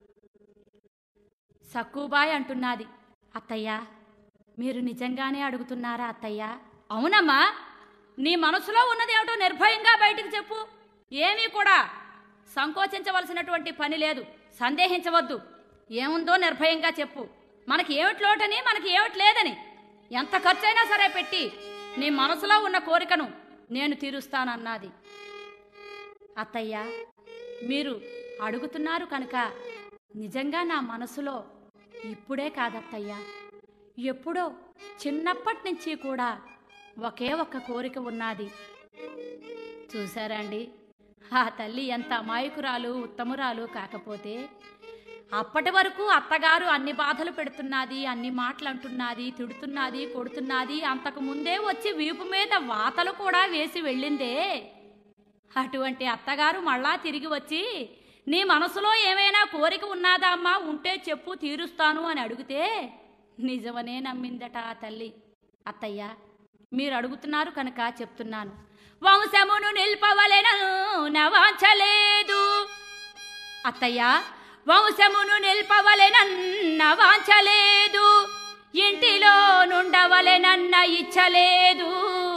సక్కుబాయ్ అంటున్నది అత్తయ్య మీరు నిజంగానే అడుగుతున్నారా అత్తయ్య అవునమ్మా నీ మనసులో ఉన్నదేమిటో నిర్భయంగా బయటికి చెప్పు ఏమీ కూడా సంకోచించవలసినటువంటి పని లేదు సందేహించవద్దు ఏముందో నిర్భయంగా చెప్పు మనకి ఏమిటి లోటని మనకి ఏమిటి లేదని ఎంత ఖర్చైనా సరే పెట్టి నీ మనసులో ఉన్న కోరికను నేను తీరుస్తానన్నది అత్తయ్య మీరు అడుగుతున్నారు కనుక నిజంగా నా మనసులో ఇప్పుడే కాదత్తయ్యా ఎప్పుడో చిన్నప్పటి నుంచి కూడా ఒకే ఒక్క కోరిక ఉన్నది చూసారా అండి ఆ తల్లి ఎంత అమాయకురాలు ఉత్తమురాలు కాకపోతే అప్పటి వరకు అత్తగారు అన్ని బాధలు పెడుతున్నది అన్ని మాటలు అంటున్నది తిడుతున్నది కొడుతున్నది అంతకు ముందే వచ్చి వీపు మీద వాతలు కూడా వేసి వెళ్ళిందే అటువంటి అత్తగారు మళ్ళా తిరిగి వచ్చి నీ మనసులో ఏమైనా కోరిక ఉన్నదా అమ్మా ఉంటే చెప్పు తీరుస్తాను అని అడిగితే నిజమనే నమ్మిందట ఆ తల్లి అత్తయ్య మీరు అడుగుతున్నారు కనుక చెప్తున్నాను వంశమును నిల్పవలెను నవాంచలేదు అత్తయ్య వంశమును నిల్పవలెనన్న వాంచలేదు ఇంటిలో నుండవలెనన్న ఇచ్చలేదు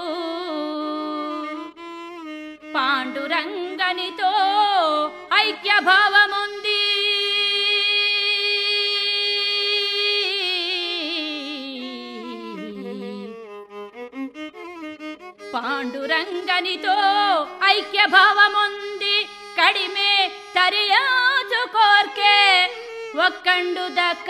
పాండురంగనితో ఐక్యభావముంది పాండురంగనితో ఐక్యభావముంది కడిమే తరియాజు కోర్కే ఒక్కండు దక్క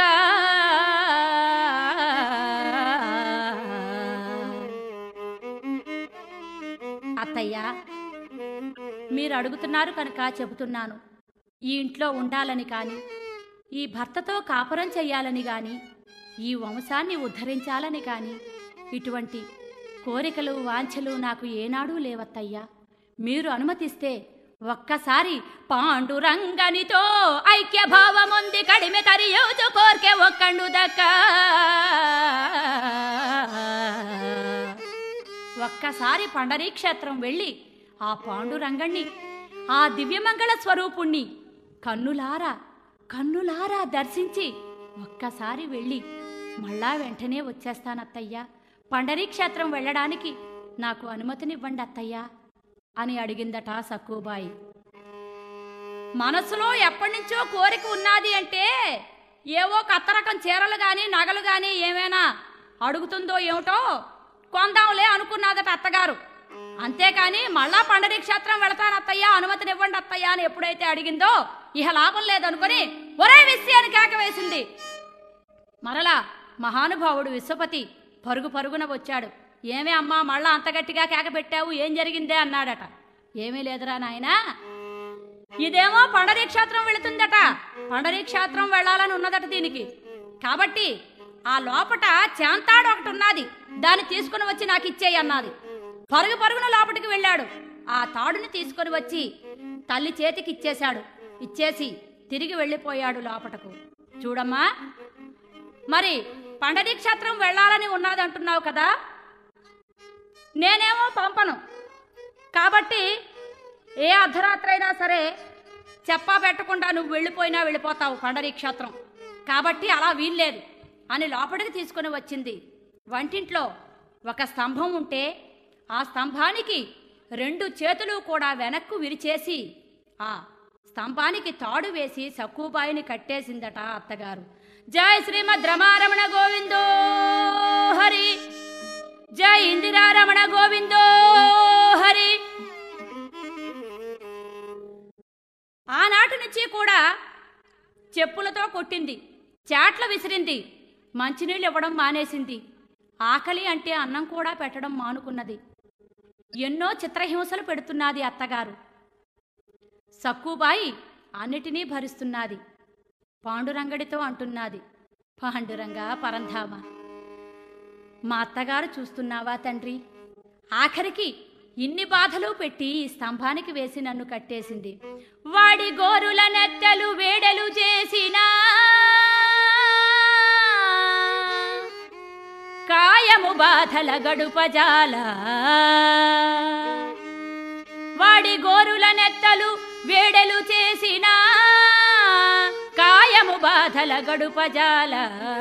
అత్తయ్య మీరు అడుగుతున్నారు కనుక చెబుతున్నాను ఈ ఇంట్లో ఉండాలని కానీ ఈ భర్తతో కాపురం చెయ్యాలని కానీ ఈ వంశాన్ని ఉద్ధరించాలని కానీ ఇటువంటి కోరికలు వాంఛలు నాకు ఏనాడూ లేవత్తయ్యా మీరు అనుమతిస్తే ఒక్కసారి పాండురంగనితో ఐక్యభావముంది కడిమె తరియోచు కోర్కె ఒక్కండు దక్క ఒక్కసారి పండరీ క్షేత్రం వెళ్ళి ఆ పాండురంగణ్ణి ఆ దివ్యమంగళ స్వరూపుణ్ణి కన్నులారా కన్నులారా దర్శించి ఒక్కసారి వెళ్ళి మళ్ళా వెంటనే వచ్చేస్తానత్తయ్యా పండరీ క్షేత్రం వెళ్ళడానికి నాకు అనుమతినివ్వండి అత్తయ్యా అని అడిగిందట సక్కుబాయి మనసులో ఎప్పటి నుంచో కోరిక ఉన్నది అంటే ఏవో కొత్త రకం చీరలు గాని నగలు గాని ఏమైనా అడుగుతుందో ఏమిటో కొందాంలే అనుకున్నదట అత్తగారు అంతేకాని మళ్ళా పండరీ క్షేత్రం వెళతాను అత్తయ్య అనుమతినివ్వండి అత్తయ్య అని ఎప్పుడైతే అడిగిందో ఇహ లాభం లేదనుకుని ఒరే విస్సి అని కేక వేసింది మరలా మహానుభావుడు విశ్వపతి పరుగు పరుగున వచ్చాడు ఏమే అమ్మా మళ్ళా అంత గట్టిగా కేక పెట్టావు ఏం జరిగిందే అన్నాడట ఏమీ లేదురా నాయనా ఇదేమో పండరీ క్షేత్రం వెళుతుందట పండరీ క్షేత్రం వెళ్ళాలని ఉన్నదట దీనికి కాబట్టి ఆ లోపట చాంతాడు ఒకటి ఉన్నది దాన్ని తీసుకుని వచ్చి నాకు ఇచ్చేయి అన్నది పరుగు పరుగున లోపటికి వెళ్ళాడు ఆ తాడుని తీసుకొని వచ్చి తల్లి చేతికి ఇచ్చేశాడు ఇచ్చేసి తిరిగి వెళ్ళిపోయాడు లోపటకు చూడమ్మా మరి పండరీ క్షేత్రం వెళ్ళాలని ఉన్నది అంటున్నావు కదా నేనేమో పంపను కాబట్టి ఏ అర్ధరాత్రి అయినా సరే చెప్పా పెట్టకుండా నువ్వు వెళ్ళిపోయినా వెళ్ళిపోతావు పండరీ క్షేత్రం కాబట్టి అలా వీల్లేదు అని లోపలికి తీసుకుని వచ్చింది వంటింట్లో ఒక స్తంభం ఉంటే ఆ స్తంభానికి రెండు చేతులు కూడా వెనక్కు విరిచేసి ఆ స్తంభానికి తాడు వేసి సక్కుబాయిని కట్టేసిందట అత్తగారు జై శ్రీమద్ రమారమణ గోవిందో హరి జై ఇందిరారమణ గోవిందో హరి ఆనాటి నుంచి కూడా చెప్పులతో కొట్టింది చాట్ల విసిరింది మంచినీళ్ళు ఇవ్వడం మానేసింది ఆకలి అంటే అన్నం కూడా పెట్టడం మానుకున్నది ఎన్నో చిత్రహింసలు పెడుతున్నది అత్తగారు సక్కుబాయి అన్నిటినీ భరిస్తున్నది పాండురంగడితో అంటున్నది పాండురంగ పరంధామ మా అత్తగారు చూస్తున్నావా తండ్రి ఆఖరికి ఇన్ని బాధలు పెట్టి ఈ స్తంభానికి వేసి నన్ను కట్టేసింది వాడి గోరుల నెత్తలు వేడలు చేసినా కాయము బాధల గడుపజాల వాడి గోరుల నెత్తలు వేడలు చేసిన కాయము బాధల గడుపజాల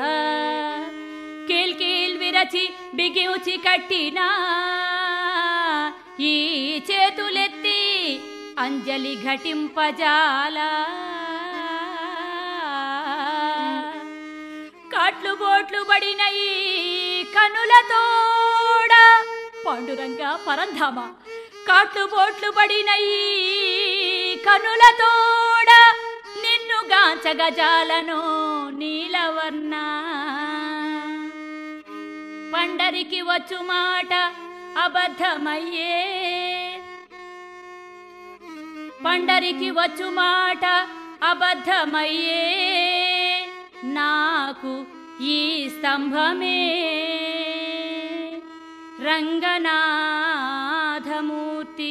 కీల్కీల్ విరచి బిగివుచి కట్టినా ఈ చేతులెత్తి అంజలి ఘటింపజాల కాట్లు బోట్లు పడిన ఈ కనులతోడ పాండురంగ పరంధామ కాట్లు బోట్లు పడిన ఈ కనులతోడ నిన్ను గాంచగజాలను నీలవర్ణ పండరికి వచ్చు మాట అబద్ధమయ్యే పండరికి వచ్చు మాట అబద్ధమయ్యే నాకు ఈ స్తంభమే రంగనాథమూర్తి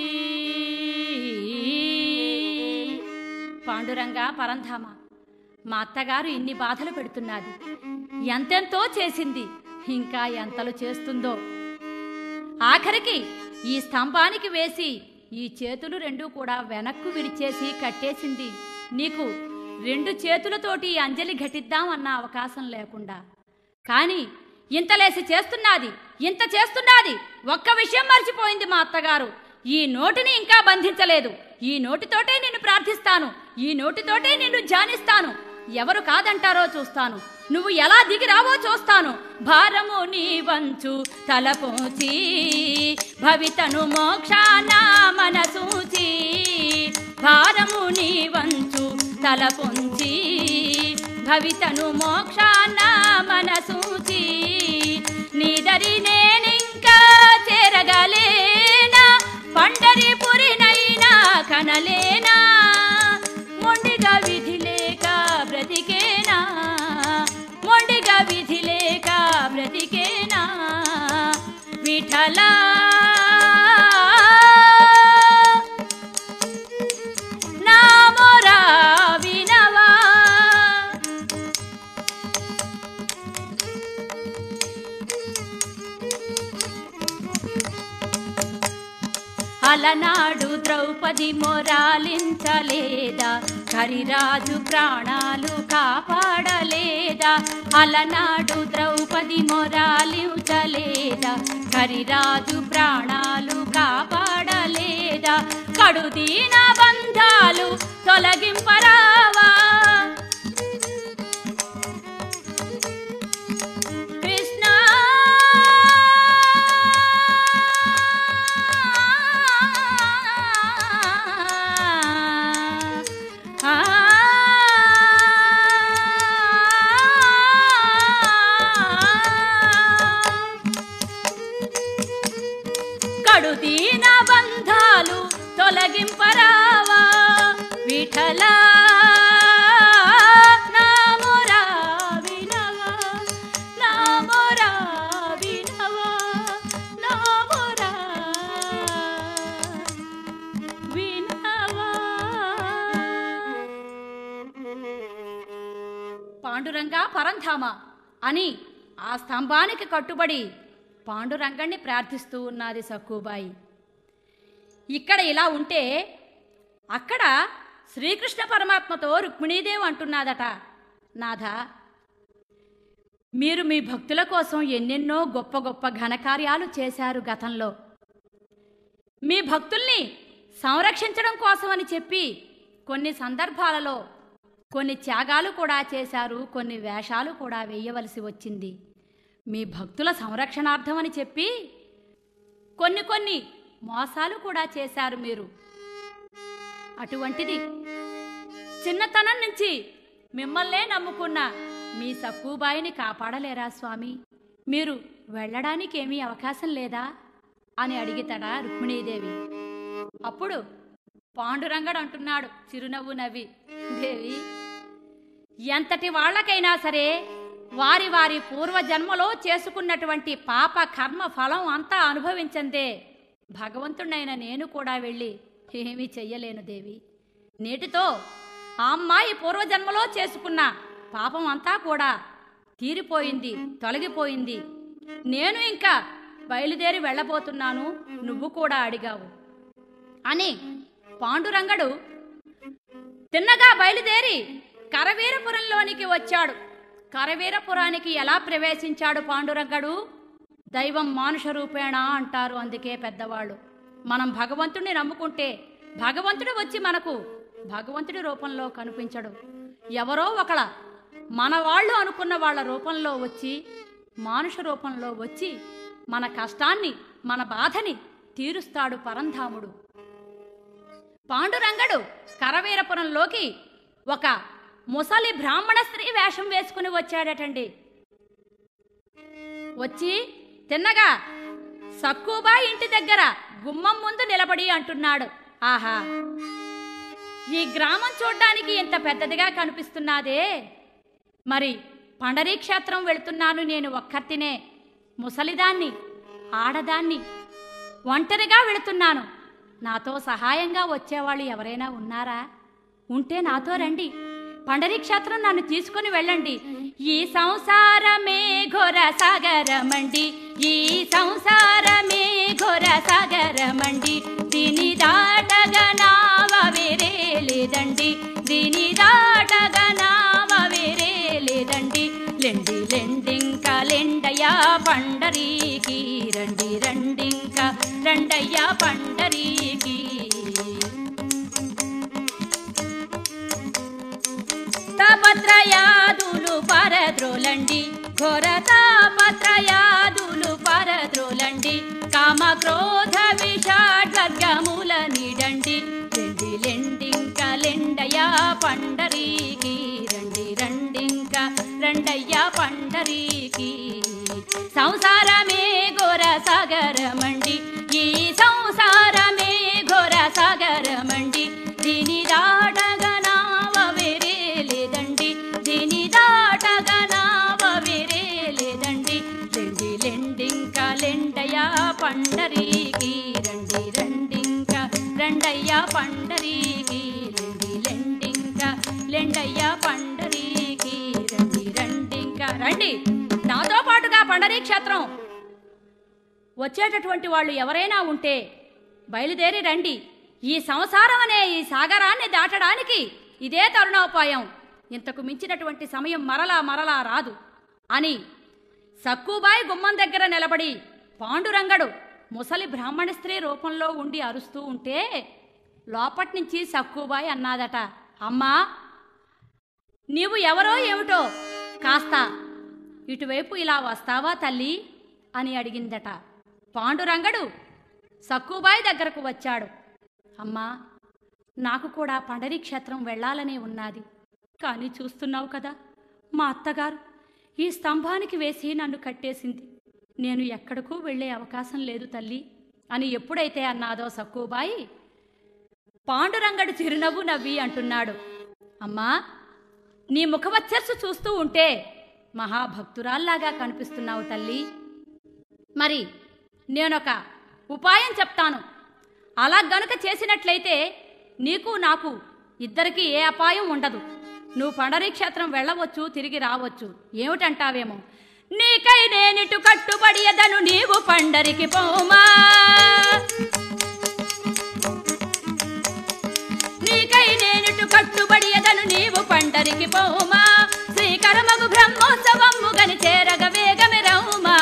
పాండురంగ పరంధామ మా అత్తగారు ఇన్ని బాధలు పెడుతున్నది ఎంతెంతో చేసింది ఇంకా ఎంతలు చేస్తుందో ఆఖరికి ఈ స్తంభానికి వేసి ఈ చేతులు రెండు కూడా వెనక్కు విరిచేసి కట్టేసింది నీకు రెండు చేతులతోటి ఈ అంజలి ఘటిద్దాం అన్న అవకాశం లేకుండా కానీ ఇంతలేసి చేస్తున్నది ఇంత చేస్తున్నది ఒక్క విషయం మర్చిపోయింది మా అత్తగారు ఈ నోటిని ఇంకా బంధించలేదు ఈ నోటితోటే నిన్ను ప్రార్థిస్తాను ఈ నోటితోటే నిన్ను ధ్యానిస్తాను ఎవరు కాదంటారో చూస్తాను నువ్వు ఎలా దిగి రావో చూస్తాను భారము నీ వంచు తలపోచి భవితను మోక్షాన మనసూచి భారము నీ వంచు తలపొంచి భవితను మోక్షాన మనసూచి నీదరి నేనింకా చేరగలేనా పండరిపురినైనా కనలేనా మొండిగా విధి లేక బ్రతికేనా మొండిగా విధి లేక బ్రతికేనా విఠలా నా మొరా వినవా అలనాడు ద్రౌపది మొరాలించలేదా కరిరాజు ప్రాణాలు కాపాడలేదా అలనాడు ద్రౌపది మొరాలించలేదా కరిరాజు ప్రాణాలు కాపాడలేదా కడుదీన బంధాలు తొలగింపరావా కృష్ణ కడుదీన బంధాలు తొలగింపరావా విఠలా నామురా వినవా నామురా వినవా నామురా వినవా పాండురంగా పరంధామ అని ఆ స్తంభానికి కట్టుబడి పాండురంగణ్ణి ప్రార్థిస్తూ ఉన్నది సక్కుబాయి ఇక్కడ ఇలా ఉంటే అక్కడ శ్రీకృష్ణ పరమాత్మతో రుక్మిణీదేవి అంటున్నదట నాథ మీరు మీ భక్తుల కోసం ఎన్నెన్నో గొప్ప గొప్ప ఘనకార్యాలు చేశారు గతంలో మీ భక్తుల్ని సంరక్షించడం కోసమని చెప్పి కొన్ని సందర్భాలలో కొన్ని త్యాగాలు కూడా చేశారు కొన్ని వేషాలు కూడా వేయవలసి వచ్చింది మీ భక్తుల సంరక్షణార్థమని చెప్పి కొన్ని కొన్ని మోసాలు కూడా చేశారు మీరు అటువంటిది చిన్నతనం నుంచి మిమ్మల్నే నమ్ముకున్న మీ సక్కుబాయిని కాపాడలేరా స్వామి మీరు వెళ్ళడానికి ఏమీ అవకాశం లేదా అని అడిగితడా రుక్మిణీదేవి అప్పుడు పాండురంగడు అంటున్నాడు చిరునవ్వు నవ్వి దేవి ఎంతటి వాళ్ళకైనా సరే వారి వారి పూర్వజన్మలో చేసుకున్నటువంటి పాప కర్మ ఫలం అంతా అనుభవించందే భగవంతుడైన నేను కూడా వెళ్ళి ఏమీ చెయ్యలేను దేవి నేటితో ఆ అమ్మాయి పూర్వజన్మలో చేసుకున్న పాపం అంతా కూడా తీరిపోయింది తొలగిపోయింది నేను ఇంకా బయలుదేరి వెళ్ళబోతున్నాను నువ్వు కూడా అడిగావు అని పాండురంగడు తిన్నగా బయలుదేరి కరవీరపురంలోనికి వచ్చాడు కరవీరపురానికి ఎలా ప్రవేశించాడు పాండురంగడు దైవం మానుష రూపేణ అంటారు అందుకే పెద్దవాళ్ళు మనం భగవంతుడిని నమ్ముకుంటే భగవంతుడు వచ్చి మనకు భగవంతుడి రూపంలో కనిపించడు ఎవరో ఒకళ మన వాళ్ళు అనుకున్న వాళ్ళ రూపంలో వచ్చి మానుష రూపంలో వచ్చి మన కష్టాన్ని మన బాధని తీరుస్తాడు పరంధాముడు పాండురంగడు కరవీరపురంలోకి ఒక ముసలి బ్రాహ్మణ స్త్రీ వేషం వేసుకుని వచ్చాడటండి వచ్చి తిన్నగా సక్కుబా ఇంటి దగ్గర గుమ్మం ముందు నిలబడి అంటున్నాడు ఆహా ఈ గ్రామం చూడ్డానికి ఇంత పెద్దదిగా కనిపిస్తున్నాదే మరి పండరీ క్షేత్రం వెళుతున్నాను నేను ఒక్కర్తినే ముసలిదాన్ని ఆడదాన్ని ఒంటరిగా వెళుతున్నాను నాతో సహాయంగా వచ్చేవాళ్ళు ఎవరైనా ఉన్నారా ఉంటే నాతో రండి పండరీ క్షేత్రం నన్ను తీసుకుని వెళ్ళండి ఈ సంసారమే ఘోర సాగరమండి ఈ సంసారమే ఘోర సాగరమండి దీని దాటగా నావ వేరే లేదండి దీని దాటగా నావ వేరే లేదండి లెండి లెండింక పండరీకి రండి రండింక రండయ్యా పండరీకి తాపత్రయాదులు పరద్రోలండి ఘోర తాపత్రయాదులు పరద్రోలండి కామ క్రోధ విషాడ్వర్గముల నిడండి లెండి లెండింక లెండయ్యా పండరీకి రండి రండింక రండయ్యా పండరీకి సంసారమే ఘోర సాగరమండి ఈ సంసారమే ఘోర సాగరమండి దీని దాటగనావ వేరే లేదండి దీని దాటగనావ వేరే లేదండి లెండి లెండింక లెండయ్యా పండరీకి రండి రండింక రండయ్యా పండరీకి లెండి లెండింక లెండయ్యా పండరీకి రండి రండింక రండి నాతో పాటుగా పండరీ క్షేత్రం వచ్చేటటువంటి వాళ్ళు ఎవరైనా ఉంటే బయలుదేరి రండి ఈ సంసారం అనే ఈ సాగరాన్ని దాటడానికి ఇదే తరుణోపాయం ఇంతకు మించినటువంటి సమయం మరలా మరలా రాదు అని సక్కుబాయి గుమ్మం దగ్గర నిలబడి పాండురంగడు ముసలి బ్రాహ్మణ స్త్రీ రూపంలో ఉండి అరుస్తూ ఉంటే లోపటి నుంచి సక్కుబాయి అన్నాదట అమ్మా నీవు ఎవరో ఏమిటో కాస్త ఇటువైపు ఇలా వస్తావా తల్లి అని అడిగిందట పాండురంగడు సక్కుబాయి దగ్గరకు వచ్చాడు అమ్మా నాకు కూడా పండరీ క్షేత్రం వెళ్ళాలనే ఉన్నది కానీ చూస్తున్నావు కదా మా అత్తగారు ఈ స్తంభానికి వేసి నన్ను కట్టేసింది నేను ఎక్కడకు వెళ్ళే అవకాశం లేదు తల్లి అని ఎప్పుడైతే అన్నాదో సక్కుబాయి పాండురంగడు చిరునవ్వు నవ్వి అంటున్నాడు అమ్మా నీ ముఖవచ్చస్సు చూస్తూ ఉంటే మహాభక్తురాల్లాగా కనిపిస్తున్నావు తల్లి మరి నేనొక ఉపాయం చెప్తాను అలా గనుక చేసినట్లయితే నీకు నాకు ఇద్దరికి ఏ అపాయం ఉండదు నువ్వు పండరీ క్షేత్రం వెళ్ళవచ్చు తిరిగి రావచ్చు ఏమిటంటావేమో నీకై నేనిటు కట్టుబడి ఎదను నీవు పండరికి పోమా నీకై నేనిటు కట్టుబడి ఎదను నీవు పండరికి పోమా శ్రీకరమగు బ్రహ్మోత్సవము గని చేరగ వేగమి రౌమా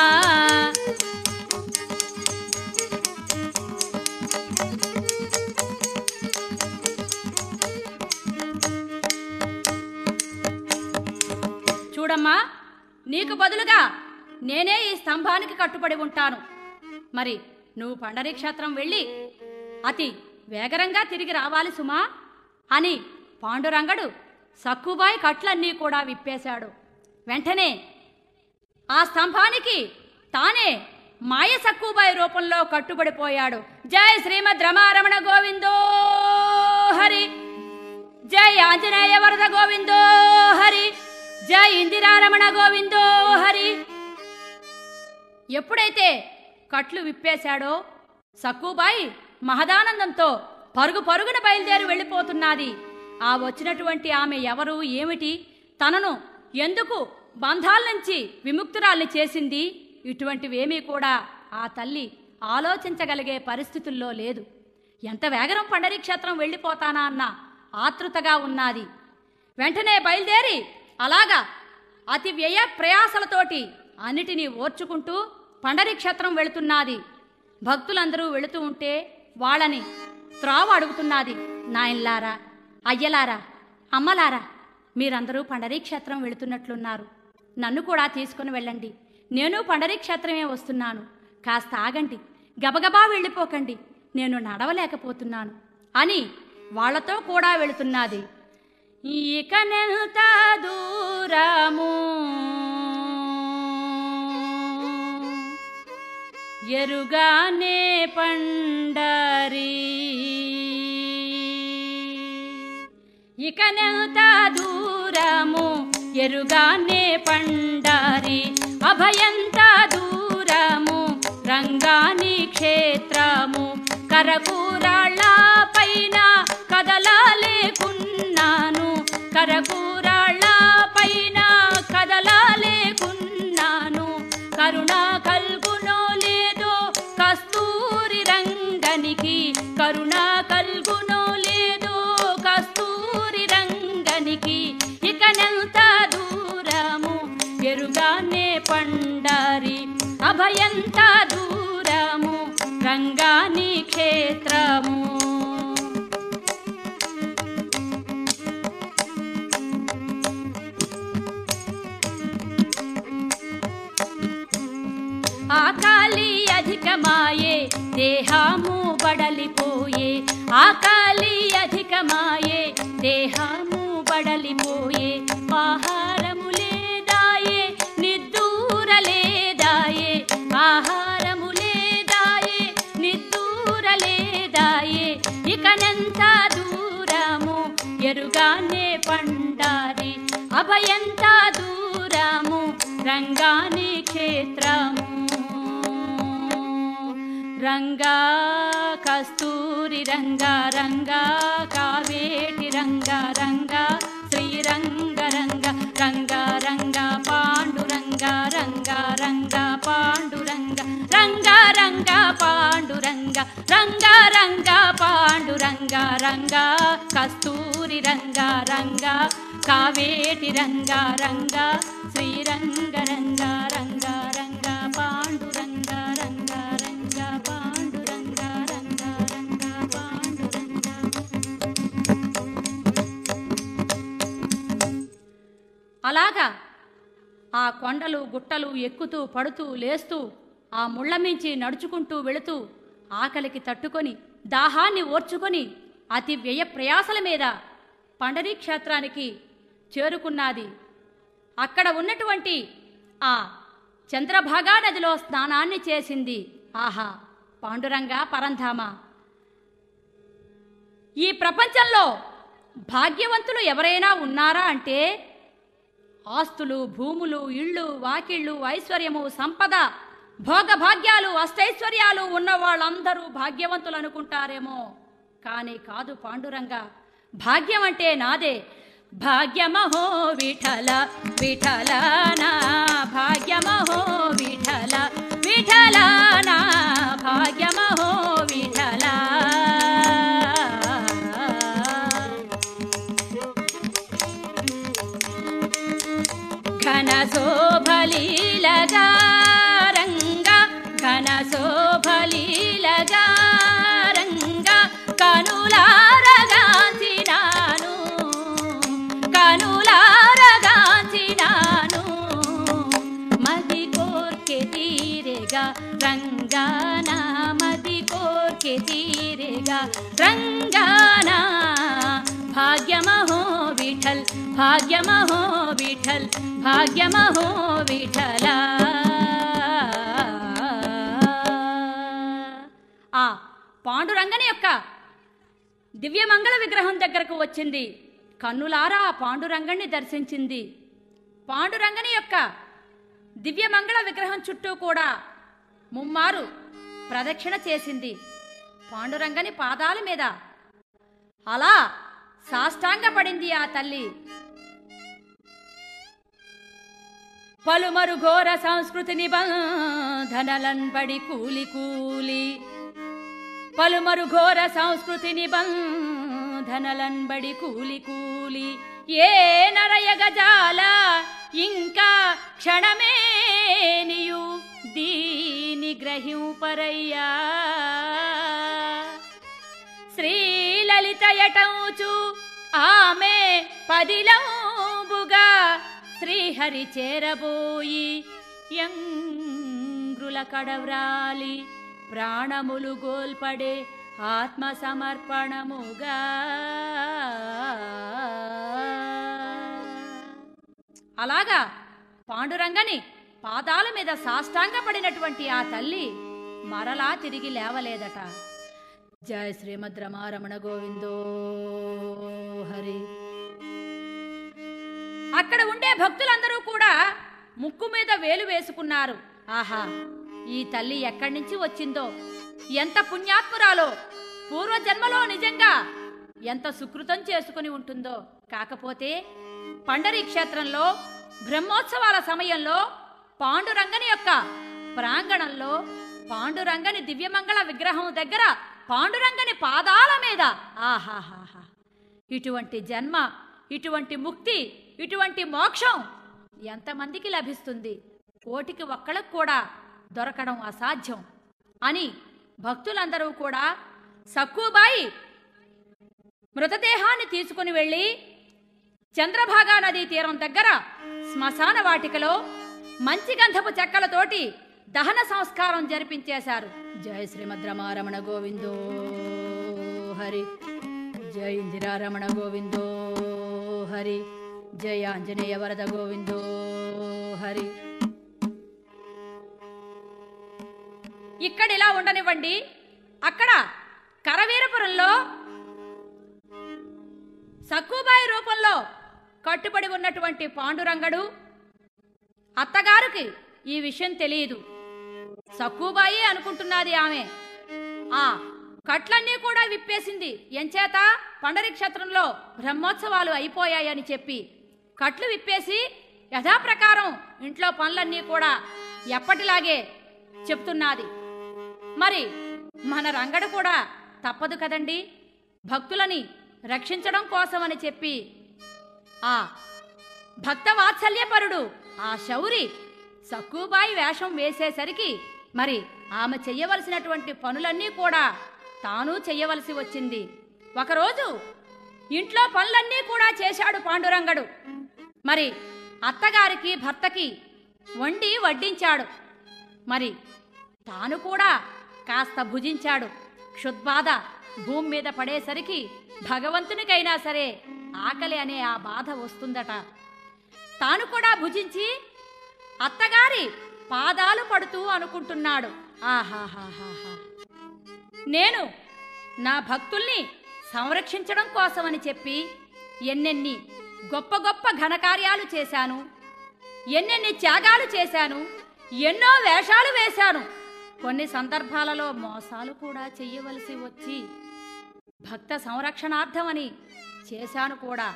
చూడమ్మా నీకు బదులుగా నేనే ఈ స్తంభానికి కట్టుబడి ఉంటాను మరి నువ్వు పండరీ క్షేత్రం వెళ్ళి అతి వేగరంగా తిరిగి రావాలి సుమా అని పాండురంగడు సక్కుబాయి కట్లన్నీ కూడా విప్పేశాడు వెంటనే ఆ స్తంభానికి తానే మాయ సక్కుబాయి రూపంలో కట్టుబడిపోయాడు జై శ్రీమద్ రమారమణ గోవిందో హరి జై ఆంజనేయ వరద గోవిందో హరి జై ఇందిరారమణ గోవిందో హరి ఎప్పుడైతే కట్లు విప్పేశాడో సక్కుబాయి మహదానందంతో పరుగు పరుగున బయలుదేరి వెళ్ళిపోతున్నది ఆ వచ్చినటువంటి ఆమె ఎవరు ఏమిటి తనను ఎందుకు బంధాల నుంచి విముక్తురాల్ని చేసింది ఇటువంటివేమీ కూడా ఆ తల్లి ఆలోచించగలిగే పరిస్థితుల్లో లేదు ఎంత వేగరం పండరీ క్షేత్రం వెళ్ళిపోతానా అన్న ఆతృతగా ఉన్నది వెంటనే బయలుదేరి అలాగా అతి వ్యయ ప్రయాసలతోటి అన్నిటినీ ఓర్చుకుంటూ పండరీ క్షేత్రం వెళుతున్నది భక్తులందరూ వెళుతూ ఉంటే వాళ్ళని త్రావ అడుగుతున్నది నాయన్లారా అయ్యలారా అమ్మలారా మీరందరూ పండరీ క్షేత్రం వెళుతున్నట్లున్నారు నన్ను కూడా తీసుకుని వెళ్ళండి నేను పండరీ క్షేత్రమే వస్తున్నాను కాస్త ఆగండి గబగబా వెళ్ళిపోకండి నేను నడవలేకపోతున్నాను అని వాళ్ళతో కూడా వెళుతున్నది ఇకనెంత దూరము ఎరుగానే పండరి ఇకనెంత దూరము ఎరుగానే పండారి అభయంత దూరము రంగాని క్షేత్రము కరకూరాళ్ళ పైన కదలాలేకున్నాను కరకూరాళ్ళ పైన కదలాలేకున్నాను కరుణ కల్గునో లేదో కస్తూరి రంగనికి కరుణ కల్గునో లేదో కస్తూరి రంగనికి ఇకనంత దూరము ఎరుగానే పండారి క్షేత్రము ఆకాలి అధికమాయే దేహము బడలిపోయే ఆకాలి అధికమాయే దేహము బడలిపోయే ఆహారము లేదాయే నిద్దూర లేదాయే ఆహారము లేదాయే నిద్దూర లేదాయే ఇకనెంత దూరము ఎరుగానే పండారి అభయంత దూరము రంగాని క్షేత్రము రంగా కస్తూరి రంగా రంగా కావేటి రంగా రంగా శ్రీరంగ రంగ రంగా రంగా పాండురంగ రంగా రంగా పాండురంగ రంగా రంగా పాండురంగ రంగా రంగా పాండురంగ రంగా కస్తూరి రంగా రంగా కావేటి రంగా రంగా శ్రీరంగ రంగా రంగా రంగా పాండురంగ రంగా రంగా పాండురంగ రంగా రంగా పాండురంగ అలాగా ఆ కొండలు గుట్టలు ఎక్కుతూ పడుతూ లేస్తూ ఆ ముళ్ళ మించి నడుచుకుంటూ వెళుతూ ఆకలికి తట్టుకొని దాహాన్ని ఓర్చుకొని అతి వ్యయ ప్రయాసల మీద పండరీ క్షేత్రానికి చేరుకున్నది అక్కడ ఉన్నటువంటి ఆ చంద్రభాగా నదిలో స్నానాన్ని చేసింది ఆహా పాండురంగ పరంధామ ఈ ప్రపంచంలో భాగ్యవంతులు ఎవరైనా ఉన్నారా అంటే ఆస్తులు భూములు ఇళ్ళు వాకిళ్ళు ఐశ్వర్యము సంపద భోగభాగ్యాలు అష్టైశ్వర్యాలు ఉన్న వాళ్ళందరూ భాగ్యవంతులు అనుకుంటారేమో కానీ కాదు పాండురంగ భాగ్యం అంటే నాదే భాగ్యమహో విఠల విఠల నా భాగ్యమహో విఠల విఠల నా భాగ్యమహో విఠల ఘన శోభలీలగా రంగ ఘన శోభలీలగా రంగ కనులారగాంచినాను కనులారగాంచినాను మది కోర్కె తీరెగా రంగానా మది కోర్కె తీరెగా రంగానా భాగ్యమహో విఠల్ భాగ్యమహో విఠల్ భాగ్యమహో విఠల ఆ పాండురంగని యొక్క దివ్యమంగళ విగ్రహం దగ్గరకు వచ్చింది కన్నులారా ఆ పాండురంగణ్ణి దర్శించింది పాండురంగని యొక్క దివ్యమంగళ విగ్రహం చుట్టూ కూడా ముమ్మారు ప్రదక్షిణ చేసింది పాండురంగని పాదాల మీద అలా సాష్టాంగపడింది ఆ తల్లి పలుమరు ఘోర సంస్కృతి నిబంధనలన్బడి కూలి కూలి పలుమరు ఘోర సంస్కృతి నిబంధనలన్బడి కూలి కూలి ఏ నరయగజాల ఇంకా క్షణమే నీయు దీని గ్రహింపరయ్యా శ్రీలలితయటంచు ఆమె పదిలంబుగా శ్రీహరి చేరబోయి యంగ్రుల కడవ్రాలి ప్రాణములు గోల్పడే ఆత్మ సమర్పణముగా అలాగా పాండురంగని పాదాల మీద సాష్టాంగపడినటువంటి ఆ తల్లి మరలా తిరిగి లేవలేదట జయ శ్రీమద్ రమారమణ గోవిందో హరి అక్కడ ఉండే భక్తులందరూ కూడా ముక్కు మీద వేలు వేసుకున్నారు ఆహా ఈ తల్లి ఎక్కడి నుంచి వచ్చిందో ఎంత పుణ్యాత్మురాలో పూర్వజన్మలో నిజంగా ఎంత సుకృతం చేసుకుని ఉంటుందో కాకపోతే పండరీ క్షేత్రంలో బ్రహ్మోత్సవాల సమయంలో పాండురంగని యొక్క ప్రాంగణంలో పాండురంగని దివ్యమంగళ విగ్రహం దగ్గర పాండురంగని పాదాల మీద ఆహాహాహా ఇటువంటి జన్మ ఇటువంటి ముక్తి ఇటువంటి మోక్షం ఎంతమందికి లభిస్తుంది కోటికి ఒక్కళ్ళకు కూడా దొరకడం అసాధ్యం అని భక్తులందరూ కూడా సక్కుబాయి మృతదేహాన్ని తీసుకుని వెళ్ళి చంద్రభాగా నదీ తీరం దగ్గర శ్మశాన వాటికలో మంచి గంధపు చెక్కలతోటి దహన సంస్కారం జరిపించేశారు జయ శ్రీమద్ రమారమణ గోవిందో హరి జయ ఇందిరారమణ గోవిందో హరి జయ ఆంజనేయ వరద గోవిందో హరి ఇక్కడ ఇలా ఉండనివ్వండి అక్కడ కరవీరపురంలో సక్కుబాయి రూపంలో కట్టుబడి ఉన్నటువంటి పాండురంగడు అత్తగారికి ఈ విషయం తెలియదు సక్కుబాయి అనుకుంటున్నది ఆమె ఆ కట్లన్నీ కూడా విప్పేసింది ఎంచేత పండరి క్షేత్రంలో బ్రహ్మోత్సవాలు అయిపోయాయని చెప్పి కట్లు విప్పేసి యథాప్రకారం ఇంట్లో పనులన్నీ కూడా ఎప్పటిలాగే చెప్తున్నది మరి మన రంగడు కూడా తప్పదు కదండి భక్తులని రక్షించడం కోసమని చెప్పి ఆ భక్త వాత్సల్యపరుడు ఆ శౌరి సక్కుబాయి వేషం వేసేసరికి మరి ఆమె చెయ్యవలసినటువంటి పనులన్నీ కూడా తాను చెయ్యవలసి వచ్చింది ఒకరోజు ఇంట్లో పనులన్నీ కూడా చేశాడు పాండురంగడు మరి అత్తగారికి భర్తకి వండి వడ్డించాడు మరి తాను కూడా కాస్త భుజించాడు క్షుద్బాధ భూమి మీద పడేసరికి భగవంతునికైనా సరే ఆకలి అనే ఆ బాధ వస్తుందట తాను కూడా భుజించి అత్తగారి పాదాలు పడుతూ అనుకుంటున్నాడు ఆహాహాహాహా నేను నా భక్తుల్ని సంరక్షించడం కోసమని చెప్పి ఎన్నెన్ని గొప్ప గొప్ప ఘనకార్యాలు చేశాను ఎన్నెన్ని త్యాగాలు చేశాను ఎన్నో వేషాలు వేశాను కొన్ని సందర్భాలలో మోసాలు కూడా చెయ్యవలసి వచ్చి భక్త సంరక్షణార్థమని చేశాను కూడా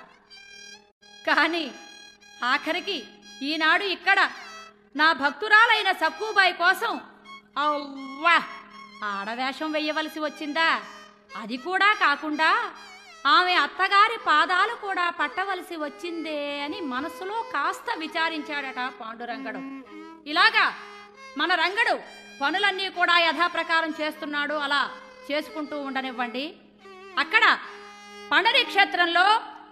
కానీ ఆఖరికి ఈనాడు ఇక్కడ నా భక్తురాలైన సక్కుబాయి కోసం అవ్వా ఆడవేషం వెయ్యవలసి వచ్చిందా అది కూడా కాకుండా ఆమె అత్తగారి పాదాలు కూడా పట్టవలసి వచ్చిందే అని మనసులో కాస్త విచారించాడట పాండురంగడు ఇలాగా మన రంగడు పనులన్నీ కూడా యథాప్రకారం చేస్తున్నాడు అలా చేసుకుంటూ ఉండనివ్వండి అక్కడ పండరి క్షేత్రంలో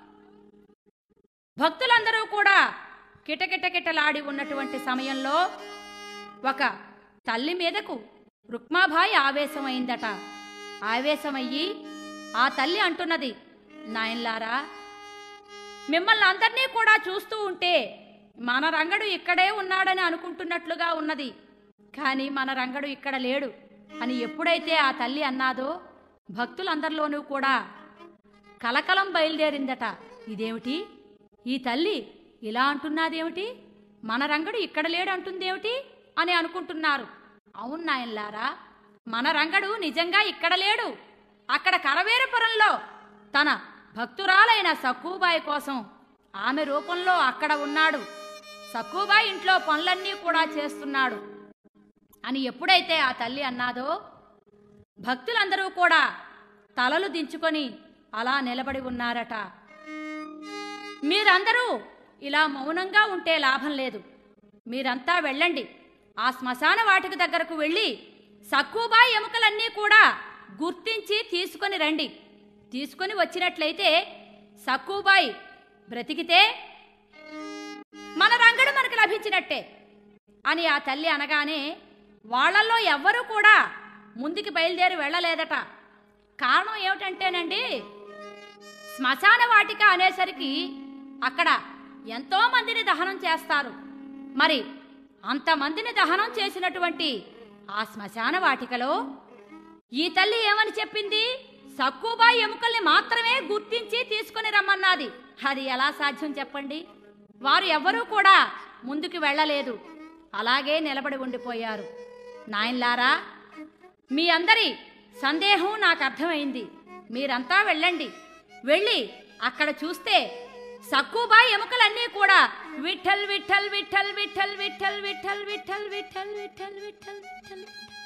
భక్తులందరూ కూడా కిటకిటకిటలాడి ఉన్నటువంటి సమయంలో ఒక తల్లి మీదకు రుక్మాబాయి ఆవేశమైందట ఆవేశమయ్యి ఆ తల్లి అంటున్నది నాయన్లారా మిమ్మల్ని అందరినీ కూడా చూస్తూ ఉంటే మన రంగడు ఇక్కడే ఉన్నాడని అనుకుంటున్నట్లుగా ఉన్నది కానీ మన రంగడు ఇక్కడ లేడు అని ఎప్పుడైతే ఆ తల్లి అన్నాదో భక్తులందరిలోనూ కూడా కలకలం బయలుదేరిందట ఇదేమిటి ఈ తల్లి ఇలా అంటున్నాదేమిటి మన రంగడు ఇక్కడ లేడు అంటుందేమిటి అని అనుకుంటున్నారు అవును నాయన్లారా మన రంగడు నిజంగా ఇక్కడ లేడు అక్కడ కరవేరపురంలో తన భక్తురాలైన సక్కుబాయి కోసం ఆమె రూపంలో అక్కడ ఉన్నాడు సక్కుబాయి ఇంట్లో పనులన్నీ కూడా చేస్తున్నాడు అని ఎప్పుడైతే ఆ తల్లి అన్నాదో భక్తులందరూ కూడా తలలు దించుకొని అలా నిలబడి ఉన్నారట మీరందరూ ఇలా మౌనంగా ఉంటే లాభం లేదు మీరంతా వెళ్ళండి ఆ శ్మశాన వాటిక దగ్గరకు వెళ్ళి సక్కుబాయి ఎముకలన్నీ కూడా గుర్తించి తీసుకొని రండి తీసుకొని వచ్చినట్లయితే సక్కుబాయి బ్రతికితే మన రంగడు మనకు లభించినట్టే అని ఆ తల్లి అనగానే వాళ్ళల్లో ఎవ్వరూ కూడా ముందుకి బయలుదేరి వెళ్ళలేదట కారణం ఏమిటంటేనండి శ్మశాన వాటిక అనేసరికి అక్కడ ఎంతో మందిని దహనం చేస్తారు మరి అంతమందిని దహనం చేసినటువంటి ఆ శ్మశాన వాటికలో ఈ తల్లి ఏమని చెప్పింది సక్కుబాయి ఎముకల్ని మాత్రమే గుర్తించి తీసుకొని రమ్మన్నది అది ఎలా సాధ్యం చెప్పండి వారు ఎవ్వరూ కూడా ముందుకు వెళ్ళలేదు అలాగే నిలబడి ఉండిపోయారు నాయన్లారా మీ అందరి సందేహం నాకు అర్థమైంది మీరంతా వెళ్ళండి వెళ్ళి అక్కడ చూస్తే సక్కుబాయి ఎముకలన్నీ కూడా విఠల్ విఠల్ విఠల్ విఠల్ విఠల్ విఠల్ విఠల్ విఠల్ విఠల్ విఠల్ విఠల్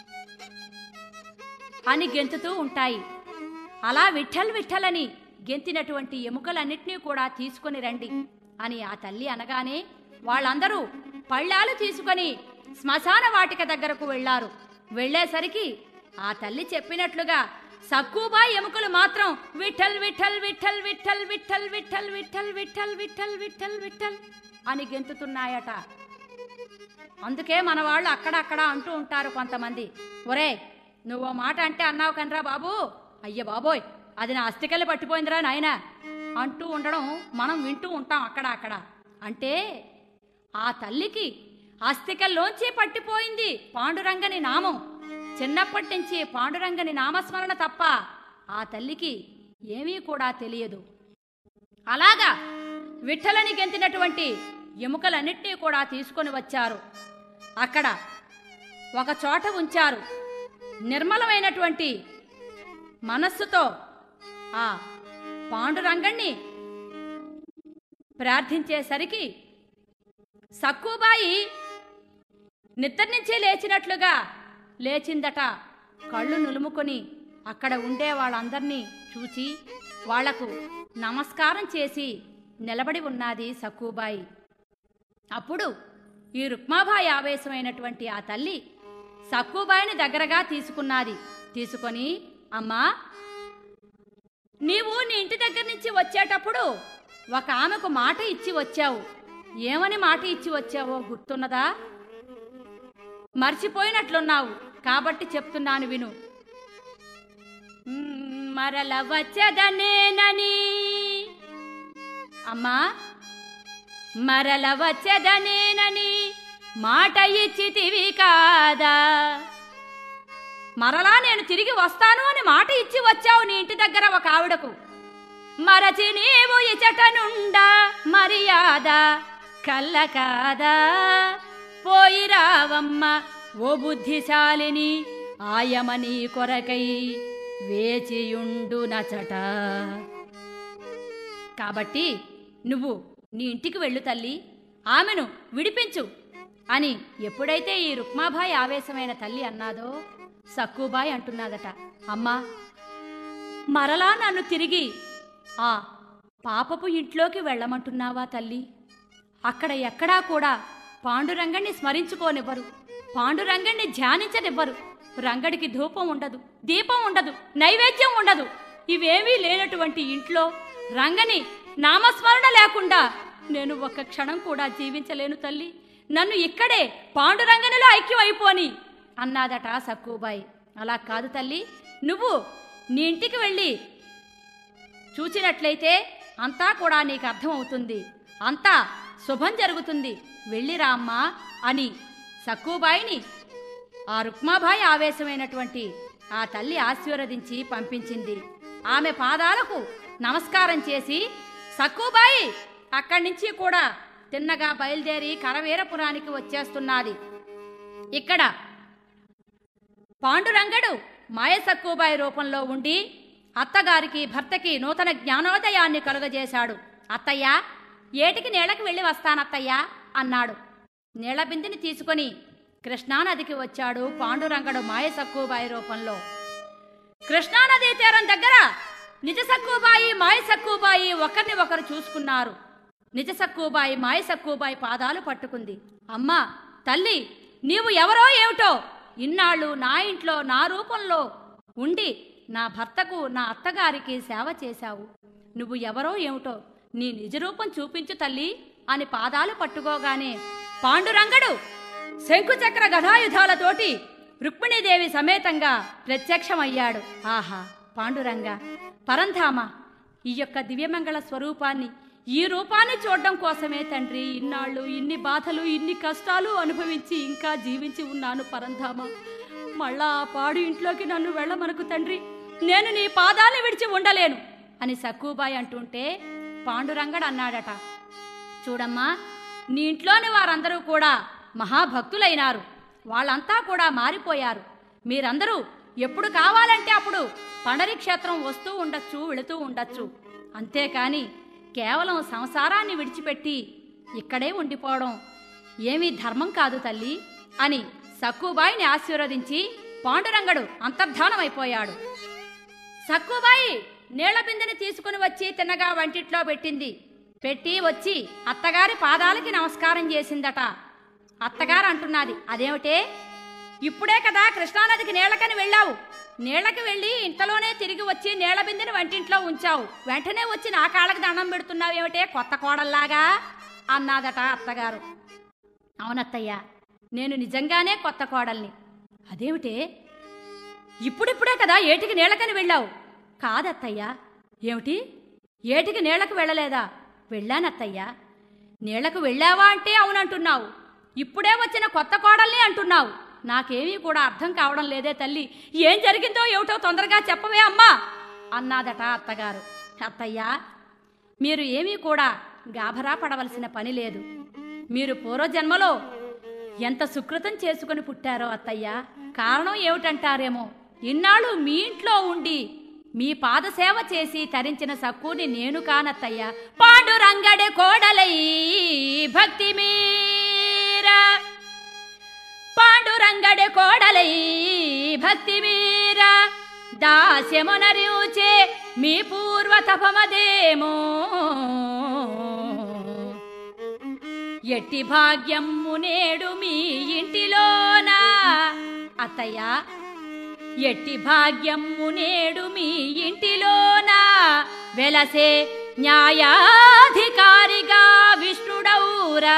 అని గెంతుతూ ఉంటాయి అలా విఠల్ విఠల్ అని గెంతినటువంటి ఎముకలన్నిటినీ కూడా తీసుకొని రండి అని ఆ తల్లి అనగానే వాళ్ళందరూ పళ్ళాలు తీసుకొని శ్మశాన వాటిక దగ్గరకు వెళ్ళారు వెళ్ళేసరికి ఆ తల్లి చెప్పినట్లుగా సక్కుబాయి ఎముకలు మాత్రం విఠల్ విఠల్ విఠల్ విఠల్ విఠల్ విఠల్ విఠల్ విఠల్ విఠల్ విఠల్ విఠల్ అని గెంతుతున్నాయట అందుకే మన వాళ్ళు అక్కడక్కడ అంటూ ఉంటారు కొంతమంది ఒరే నువ్వు ఓ మాట అంటే అన్నావు కనరా బాబు అయ్య బాబోయ్ అది నా అస్థికల్లి పట్టిపోయిందిరా నాయన అంటూ ఉండడం మనం వింటూ ఉంటాం అక్కడ అక్కడ అంటే ఆ తల్లికి అస్థికల్లోంచి పట్టిపోయింది పాండురంగని నామం చిన్నప్పటి నుంచి పాండురంగని నామస్మరణ తప్ప ఆ తల్లికి ఏమీ కూడా తెలియదు అలాగా విఠలని గెంతినటువంటి ఎముకలన్నిటినీ కూడా తీసుకొని వచ్చారు అక్కడ ఒక చోట ఉంచారు నిర్మలమైనటువంటి మనస్సుతో ఆ పాండురంగణ్ణి ప్రార్థించేసరికి సక్కుబాయి నిద్ర నుంచి లేచినట్లుగా లేచిందట కళ్ళు నులుముకొని అక్కడ ఉండే వాళ్ళందర్నీ చూచి వాళ్లకు నమస్కారం చేసి నిలబడి ఉన్నది సక్కుబాయి అప్పుడు ఈ రుక్మాబాయి ఆవేశమైనటువంటి ఆ తల్లి సక్కుబాయిని దగ్గరగా తీసుకున్నది తీసుకొని అమ్మా నీవు నీ ఇంటి దగ్గర నుంచి వచ్చేటప్పుడు ఒక ఆమెకు మాట ఇచ్చి వచ్చావు ఏమని మాట ఇచ్చి వచ్చావో గుర్తున్నదా మర్చిపోయినట్లున్నావు కాబట్టి చెప్తున్నాను విను మ్మ్, మరల వచ్చదనేనని అమ్మా మరల వచ్చదనేనని మాట ఇచ్చితివి కాదా మరలా నేను తిరిగి వస్తాను అని మాట ఇచ్చి వచ్చావు నీ ఇంటి దగ్గర ఒక ఆవిడకు మరచి నీవు ఇచటనుండా మర్యాద కల్ల కాదా పోయి రావమ్మ ఓ బుద్ధిశాలిని ఆయమని కొరకై వేచియుండు నచట కాబట్టి నువ్వు నీ ఇంటికి వెళ్ళు తల్లి ఆమెను విడిపించు అని ఎప్పుడైతే ఈ రుక్మాబాయి ఆవేశమైన తల్లి అన్నాదో సక్కుబాయి అంటున్నదట అమ్మా మరలా నన్ను తిరిగి ఆ పాపపు ఇంట్లోకి వెళ్ళమంటున్నావా తల్లి అక్కడ ఎక్కడా కూడా పాండురంగణ్ణి స్మరించుకోనివ్వరు పాండురంగణ్ణి ధ్యానించనివ్వరు రంగడికి ధూపం ఉండదు దీపం ఉండదు నైవేద్యం ఉండదు ఇవేమీ లేనటువంటి ఇంట్లో రంగని నామస్మరణ లేకుండా నేను ఒక్క క్షణం కూడా జీవించలేను తల్లి నన్ను ఇక్కడే పాండురంగనిలో ఐక్యమైపోని అన్నాదట సక్కుబాయి అలా కాదు తల్లి నువ్వు నీ ఇంటికి వెళ్ళి చూచినట్లయితే అంతా కూడా నీకు అర్థమవుతుంది అంతా శుభం జరుగుతుంది వెళ్ళిరా అమ్మా అని సక్కుబాయిని ఆ రుక్మాబాయి ఆవేశమైనటువంటి ఆ తల్లి ఆశీర్వదించి పంపించింది ఆమె పాదాలకు నమస్కారం చేసి సక్కుబాయి అక్కడి నుంచి కూడా తిన్నగా బయలుదేరి కరవీరపురానికి వచ్చేస్తున్నది ఇక్కడ పాండురంగడు మాయసక్కుబాయి రూపంలో ఉండి అత్తగారికి భర్తకి నూతన జ్ఞానోదయాన్ని కలుగజేశాడు అత్తయ్య ఏటికి నీళ్ళకి వెళ్ళి వస్తానత్తయ్యా అన్నాడు నీళ్ల బిందెని తీసుకొని కృష్ణానదికి వచ్చాడు పాండురంగడు మాయసక్కుబాయి రూపంలో కృష్ణానదీ తీరం దగ్గర నిజ సక్కుబాయి మాయ సక్కుబాయి ఒకరిని ఒకరు చూసుకున్నారు నిజ సక్కుబాయి మాయ సక్కుబాయి పాదాలు పట్టుకుంది అమ్మా తల్లి నీవు ఎవరో ఏమిటో ఇన్నాళ్ళు నా ఇంట్లో నా రూపంలో ఉండి నా భర్తకు నా అత్తగారికి సేవ చేశావు నువ్వు ఎవరో ఏమిటో నీ నిజ రూపం చూపించు తల్లి అని పాదాలు పట్టుకోగానే పాండురంగడు శంకుచక్ర గదాయుధాలతోటి రుక్మిణీదేవి సమేతంగా ప్రత్యక్షమయ్యాడు ఆహా పాండురంగ పరంధామ ఈ యొక్క దివ్యమంగళ స్వరూపాన్ని ఈ రూపాన్ని చూడడం కోసమే తండ్రి ఇన్నాళ్ళు ఇన్ని బాధలు ఇన్ని కష్టాలు అనుభవించి ఇంకా జీవించి ఉన్నాను పరంధామ మళ్ళా ఆ పాడు ఇంట్లోకి నన్ను వెళ్ళమనకు తండ్రి నేను నీ పాదాన్ని విడిచి ఉండలేను అని సక్కుబాయి అంటుంటే పాండురంగడు అన్నాడట చూడమ్మా నీ ఇంట్లోని వారందరూ కూడా మహాభక్తులైనారు వాళ్ళంతా కూడా మారిపోయారు మీరందరూ ఎప్పుడు కావాలంటే అప్పుడు పండరి క్షేత్రం వస్తూ ఉండొచ్చు వెళుతూ ఉండొచ్చు అంతేకాని కేవలం సంసారాన్ని విడిచిపెట్టి ఇక్కడే ఉండిపోవడం ఏమీ ధర్మం కాదు తల్లి అని సక్కుబాయిని ఆశీర్వదించి పాండురంగడు అంతర్ధానమైపోయాడు సక్కుబాయి నీళ్ల బిందెని తీసుకుని వచ్చి తిన్నగా వంటిట్లో పెట్టింది పెట్టి వచ్చి అత్తగారి పాదాలకి నమస్కారం చేసిందట అత్తగారు అంటున్నది అదేమిటే ఇప్పుడే కదా కృష్ణానదికి నీళ్లకని వెళ్ళావు నీళ్ళకి వెళ్ళి ఇంతలోనే తిరిగి వచ్చి నీళ్ల బిందెని వంటింట్లో ఉంచావు వెంటనే వచ్చి నా కాళ్ళకి దండం పెడుతున్నావేమిటే కొత్త కోడల్లాగా అన్నాదట అత్తగారు అవునత్తయ్య నేను నిజంగానే కొత్త కోడల్ని అదేమిటే ఇప్పుడిప్పుడే కదా ఏటికి నీళ్ళకని వెళ్ళావు కాదత్తయ్యా ఏమిటి ఏటికి నీళ్లకు వెళ్ళలేదా వెళ్ళానత్తయ్యా నీళ్లకు వెళ్ళావా అంటే అవునంటున్నావు ఇప్పుడే వచ్చిన కొత్త కోడల్ని అంటున్నావు నాకేమీ కూడా అర్థం కావడం లేదే తల్లి ఏం జరిగిందో ఏమిటో తొందరగా చెప్పవే అమ్మా అన్నాదట అత్తగారు అత్తయ్యా మీరు ఏమీ కూడా గాభరా పడవలసిన పని లేదు మీరు పూర్వజన్మలో ఎంత సుకృతం చేసుకుని పుట్టారో అత్తయ్య కారణం ఏమిటంటారేమో ఇన్నాళ్ళు మీ ఇంట్లో ఉండి మీ పాదసేవ చేసి తరించిన సక్కుని నేను కానత్తయ్య పాండురంగడి కోడలై భక్తి మీరా పాండురంగడి కోడలై భక్తి మీరా దాస్యమునరిచే మీ పూర్వ తపమదేమో ఎట్టి భాగ్యము నేడు మీ ఇంటిలోనా అత్తయ్య ఎట్టి భాగ్యము నేడు మీ ఇంటిలోనా వెలసే న్యాయాధికారిగా విష్ణుడౌరా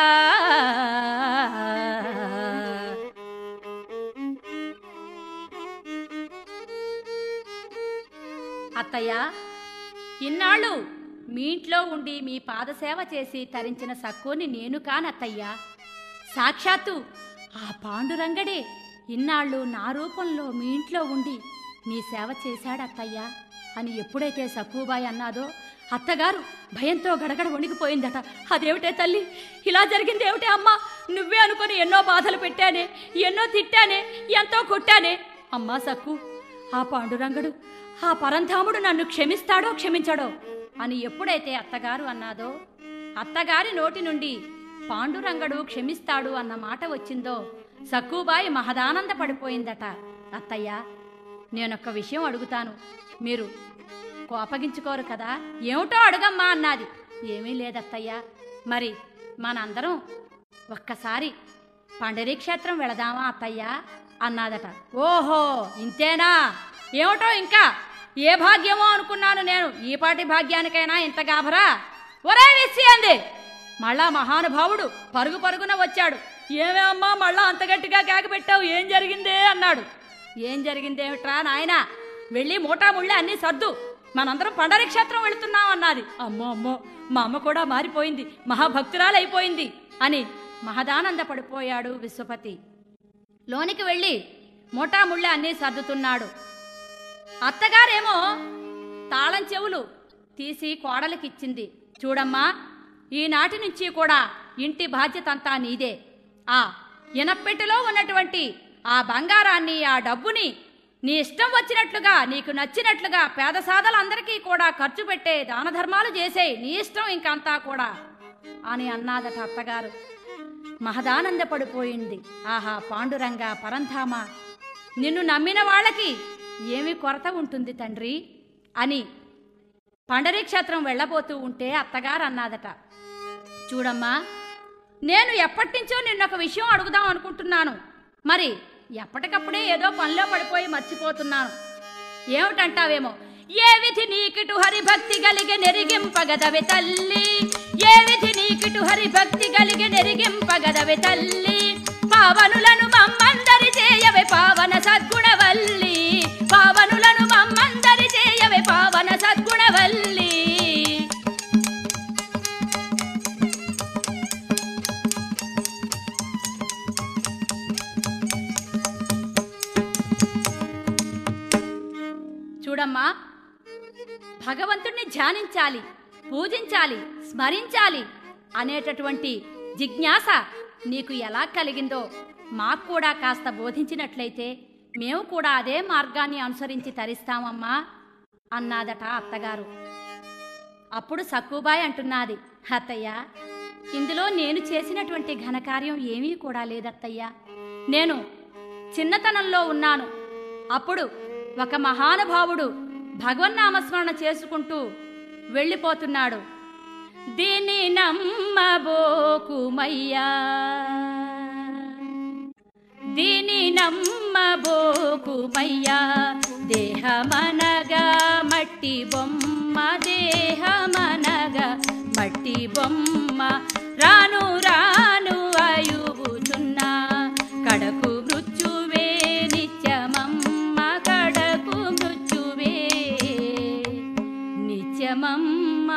అత్తయ్య ఇన్నాళ్ళు మీ ఇంట్లో ఉండి మీ పాదసేవ చేసి తరించిన సక్కుని నేను కానత్తయ్యా సాక్షాత్తు ఆ పాండురంగడే ఇన్నాళ్ళు నా రూపంలో మీ ఇంట్లో ఉండి మీ సేవ చేశాడత్తయ్యా అని ఎప్పుడైతే సక్కుబాయి అన్నాదో అత్తగారు భయంతో గడగడ వణికిపోయిందట అదేమిటే తల్లి ఇలా జరిగింది ఏమిటే అమ్మా నువ్వే అనుకొని ఎన్నో బాధలు పెట్టానే ఎన్నో తిట్టానే ఎంతో కొట్టానే అమ్మా సక్కు ఆ పాండురంగడు ఆ పరంధాముడు నన్ను క్షమిస్తాడో క్షమించడో అని ఎప్పుడైతే అత్తగారు అన్నాదో అత్తగారి నోటి నుండి పాండురంగడు క్షమిస్తాడు అన్న మాట వచ్చిందో సక్కుబాయి మహదానంద పడిపోయిందట అత్తయ్య నేనొక్క విషయం అడుగుతాను మీరు కోపగించుకోరు కదా ఏమిటో అడుగమ్మా అన్నది ఏమీ లేదత్తయ్య మరి మనందరం ఒక్కసారి పండరీ క్షేత్రం వెళదామా అత్తయ్య అన్నాదట ఓహో ఇంతేనా ఏమిటో ఇంకా ఏ భాగ్యమో అనుకున్నాను నేను ఈపాటి భాగ్యానికైనా ఇంత గాభరా ఒరే విసి అంది మళ్ళా మహానుభావుడు పరుగు పరుగున వచ్చాడు ఏమే అమ్మా మళ్ళా అంత గట్టిగా కేక పెట్టావు ఏం జరిగిందే అన్నాడు ఏం జరిగిందేమిట్రా నాయనా వెళ్ళి మూటా ముళ్ళి అన్నీ సర్దు మనందరం పండరి క్షేత్రం వెళుతున్నాం అన్నది అమ్మో అమ్మో మా అమ్మ కూడా మారిపోయింది మహాభక్తురాలైపోయింది అని మహదానంద పడిపోయాడు విశ్వపతి లోనికి వెళ్ళి మూటా ముళ్ళి అన్నీ సర్దుతున్నాడు అత్తగారేమో తాళం చెవులు తీసి కోడలికిచ్చింది చూడమ్మా ఈనాటి నుంచి కూడా ఇంటి బాధ్యత అంతా నీదే ఆ ఇనప్పెట్టెలో ఉన్నటువంటి ఆ బంగారాన్ని ఆ డబ్బుని నీ ఇష్టం వచ్చినట్లుగా నీకు నచ్చినట్లుగా పేద సాదలందరికీ కూడా ఖర్చు పెట్టే దాన ధర్మాలు చేసేయి నీ ఇష్టం ఇంకంతా కూడా అని అన్నాదట అత్తగారు మహదానందపడిపోయింది ఆహా పాండురంగ పరంధామ నిన్ను నమ్మిన వాళ్ళకి ఏమి కొరత ఉంటుంది తండ్రి అని పండరీ క్షేత్రం వెళ్ళబోతూ ఉంటే అత్తగారు అన్నాదట చూడమ్మా నేను ఎప్పటినుంచో నిన్నొక విషయం అడుగుదాం అనుకుంటున్నాను మరి ఎప్పటికప్పుడే ఏదో పనిలో పడిపోయి మర్చిపోతున్నాను ఏమిటంటావేమో ఏ విధి నీకిటు హరిభక్తి గలిగి నెరిగింపగదవి తల్లి ఏ విధి నీకిటు హరిభక్తి గలిగి నెరిగింపగదవి తల్లి పావనులను మమ్మందరి చేయవే పావన సద్గుణవల్లి పావనులను మమ్మందరి చేయవే పావన సద్గుణవల్లి చూడమ్మా భగవంతుణ్ణి ధ్యానించాలి పూజించాలి స్మరించాలి అనేటటువంటి జిజ్ఞాస నీకు ఎలా కలిగిందో మాకు కూడా కాస్త బోధించినట్లయితే మేము కూడా అదే మార్గాన్ని అనుసరించి తరిస్తామమ్మా అన్నాదట అత్తగారు అప్పుడు సక్కుబాయ్ అంటున్నది అత్తయ్య ఇందులో నేను చేసినటువంటి ఘనకార్యం ఏమీ కూడా లేదత్తయ్య నేను చిన్నతనంలో ఉన్నాను అప్పుడు ఒక మహానుభావుడు భగవన్నామస్మరణ చేసుకుంటూ వెళ్ళిపోతున్నాడు దీన్ని నమ్మబోకుమయ్యా దీని నమ్మబోకుమయ్యా దేహమనగా మట్టి బొమ్మ దేహమనగా మట్టి బొమ్మ రాను రాను అయువుచున్నా కడకు మృత్యువే నిత్యమమ్మ కడకు మృత్యువే నిత్యమమ్మా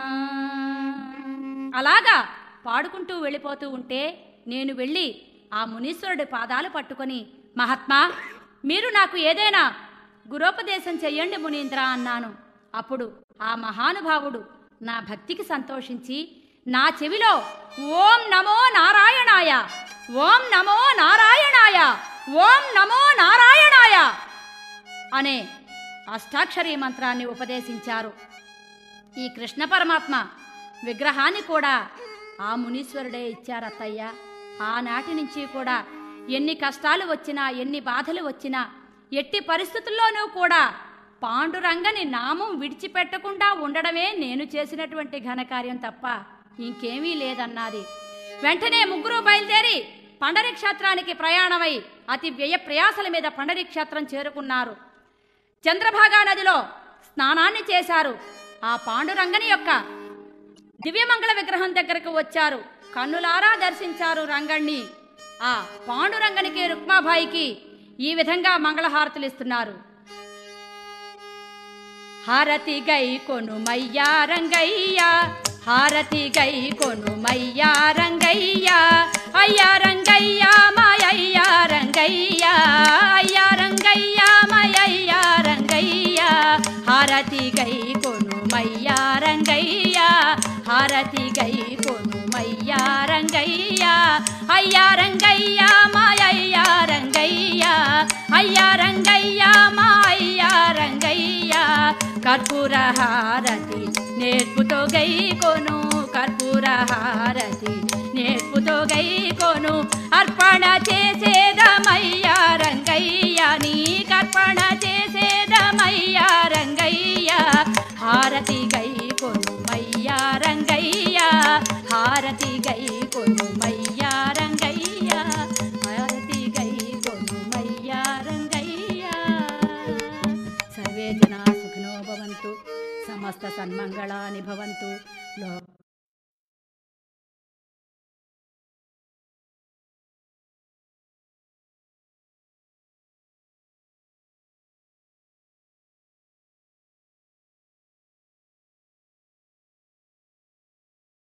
అలాగా పాడుకుంటూ వెళ్ళిపోతూ ఉంటే నేను వెళ్ళి ఆ మునీశ్వరుడి పాదాలు పట్టుకొని మహాత్మా మీరు నాకు ఏదైనా గురోపదేశం చెయ్యండి మునీంద్ర అన్నాను అప్పుడు ఆ మహానుభావుడు నా భక్తికి సంతోషించి నా చెవిలో ఓం నమో నారాయణాయ ఓం నమో నారాయణాయ ఓం నమో నారాయణాయ అనే అష్టాక్షరీ మంత్రాన్ని ఉపదేశించారు ఈ కృష్ణ పరమాత్మ విగ్రహాన్ని కూడా ఆ మునీశ్వరుడే ఇచ్చారత్తయ్య ఆనాటి నుంచి కూడా ఎన్ని కష్టాలు వచ్చినా ఎన్ని బాధలు వచ్చినా ఎట్టి పరిస్థితుల్లోనూ కూడా పాండురంగని నామం విడిచిపెట్టకుండా ఉండడమే నేను చేసినటువంటి ఘనకార్యం తప్ప ఇంకేమీ లేదన్నది వెంటనే ముగ్గురు బయలుదేరి పండరి క్షేత్రానికి ప్రయాణమై అతి వ్యయ ప్రయాసల మీద పండరి క్షేత్రం చేరుకున్నారు చంద్రభాగా నదిలో స్నానాన్ని చేశారు ఆ పాండురంగని యొక్క దివ్యమంగళ విగ్రహం దగ్గరకు వచ్చారు కన్నులారా దర్శించారు రంగణ్ణి ఆ పాండురంగనికి రుక్మాబాయికి ఈ విధంగా మంగళహారతులు ఇస్తున్నారు హారతి గై కొను మయ్యా రంగయ్య హారతి గై కొను మయ్యా రంగయ్య అయ్యా రంగయ్య మాయయ్యా రంగయ్య అయ్యా రంగయ్య మాయయ్యా రంగయ్య హారతి గై కొను మయ్యా రంగయ్య హారతి గై కొను మయ్యా రంగయ్య అయ్యా రంగయ్య మాయయ్యా రంగయ్య అయ్యా రంగయ్య మాయ్యా రంగయ్య కర్పూర హారతి నేర్పుతో గై కొను కర్పూర హారతి నేర్పుతో గై కొను అర్పణ చేసేదమయ్యా రంగయ్య నీ కర్పణ చేసేదమయ్యా రంగయ్య హారతి గై కొను మయ్యా రంగయ్య హారతి గై కొను మయ్యా రంగయ్య హారతి గై కొను మయ్యా రంగయ్య సర్వే జనా సుఖినో భవంతు సమస్త సన్మంగళాని భవంతు లో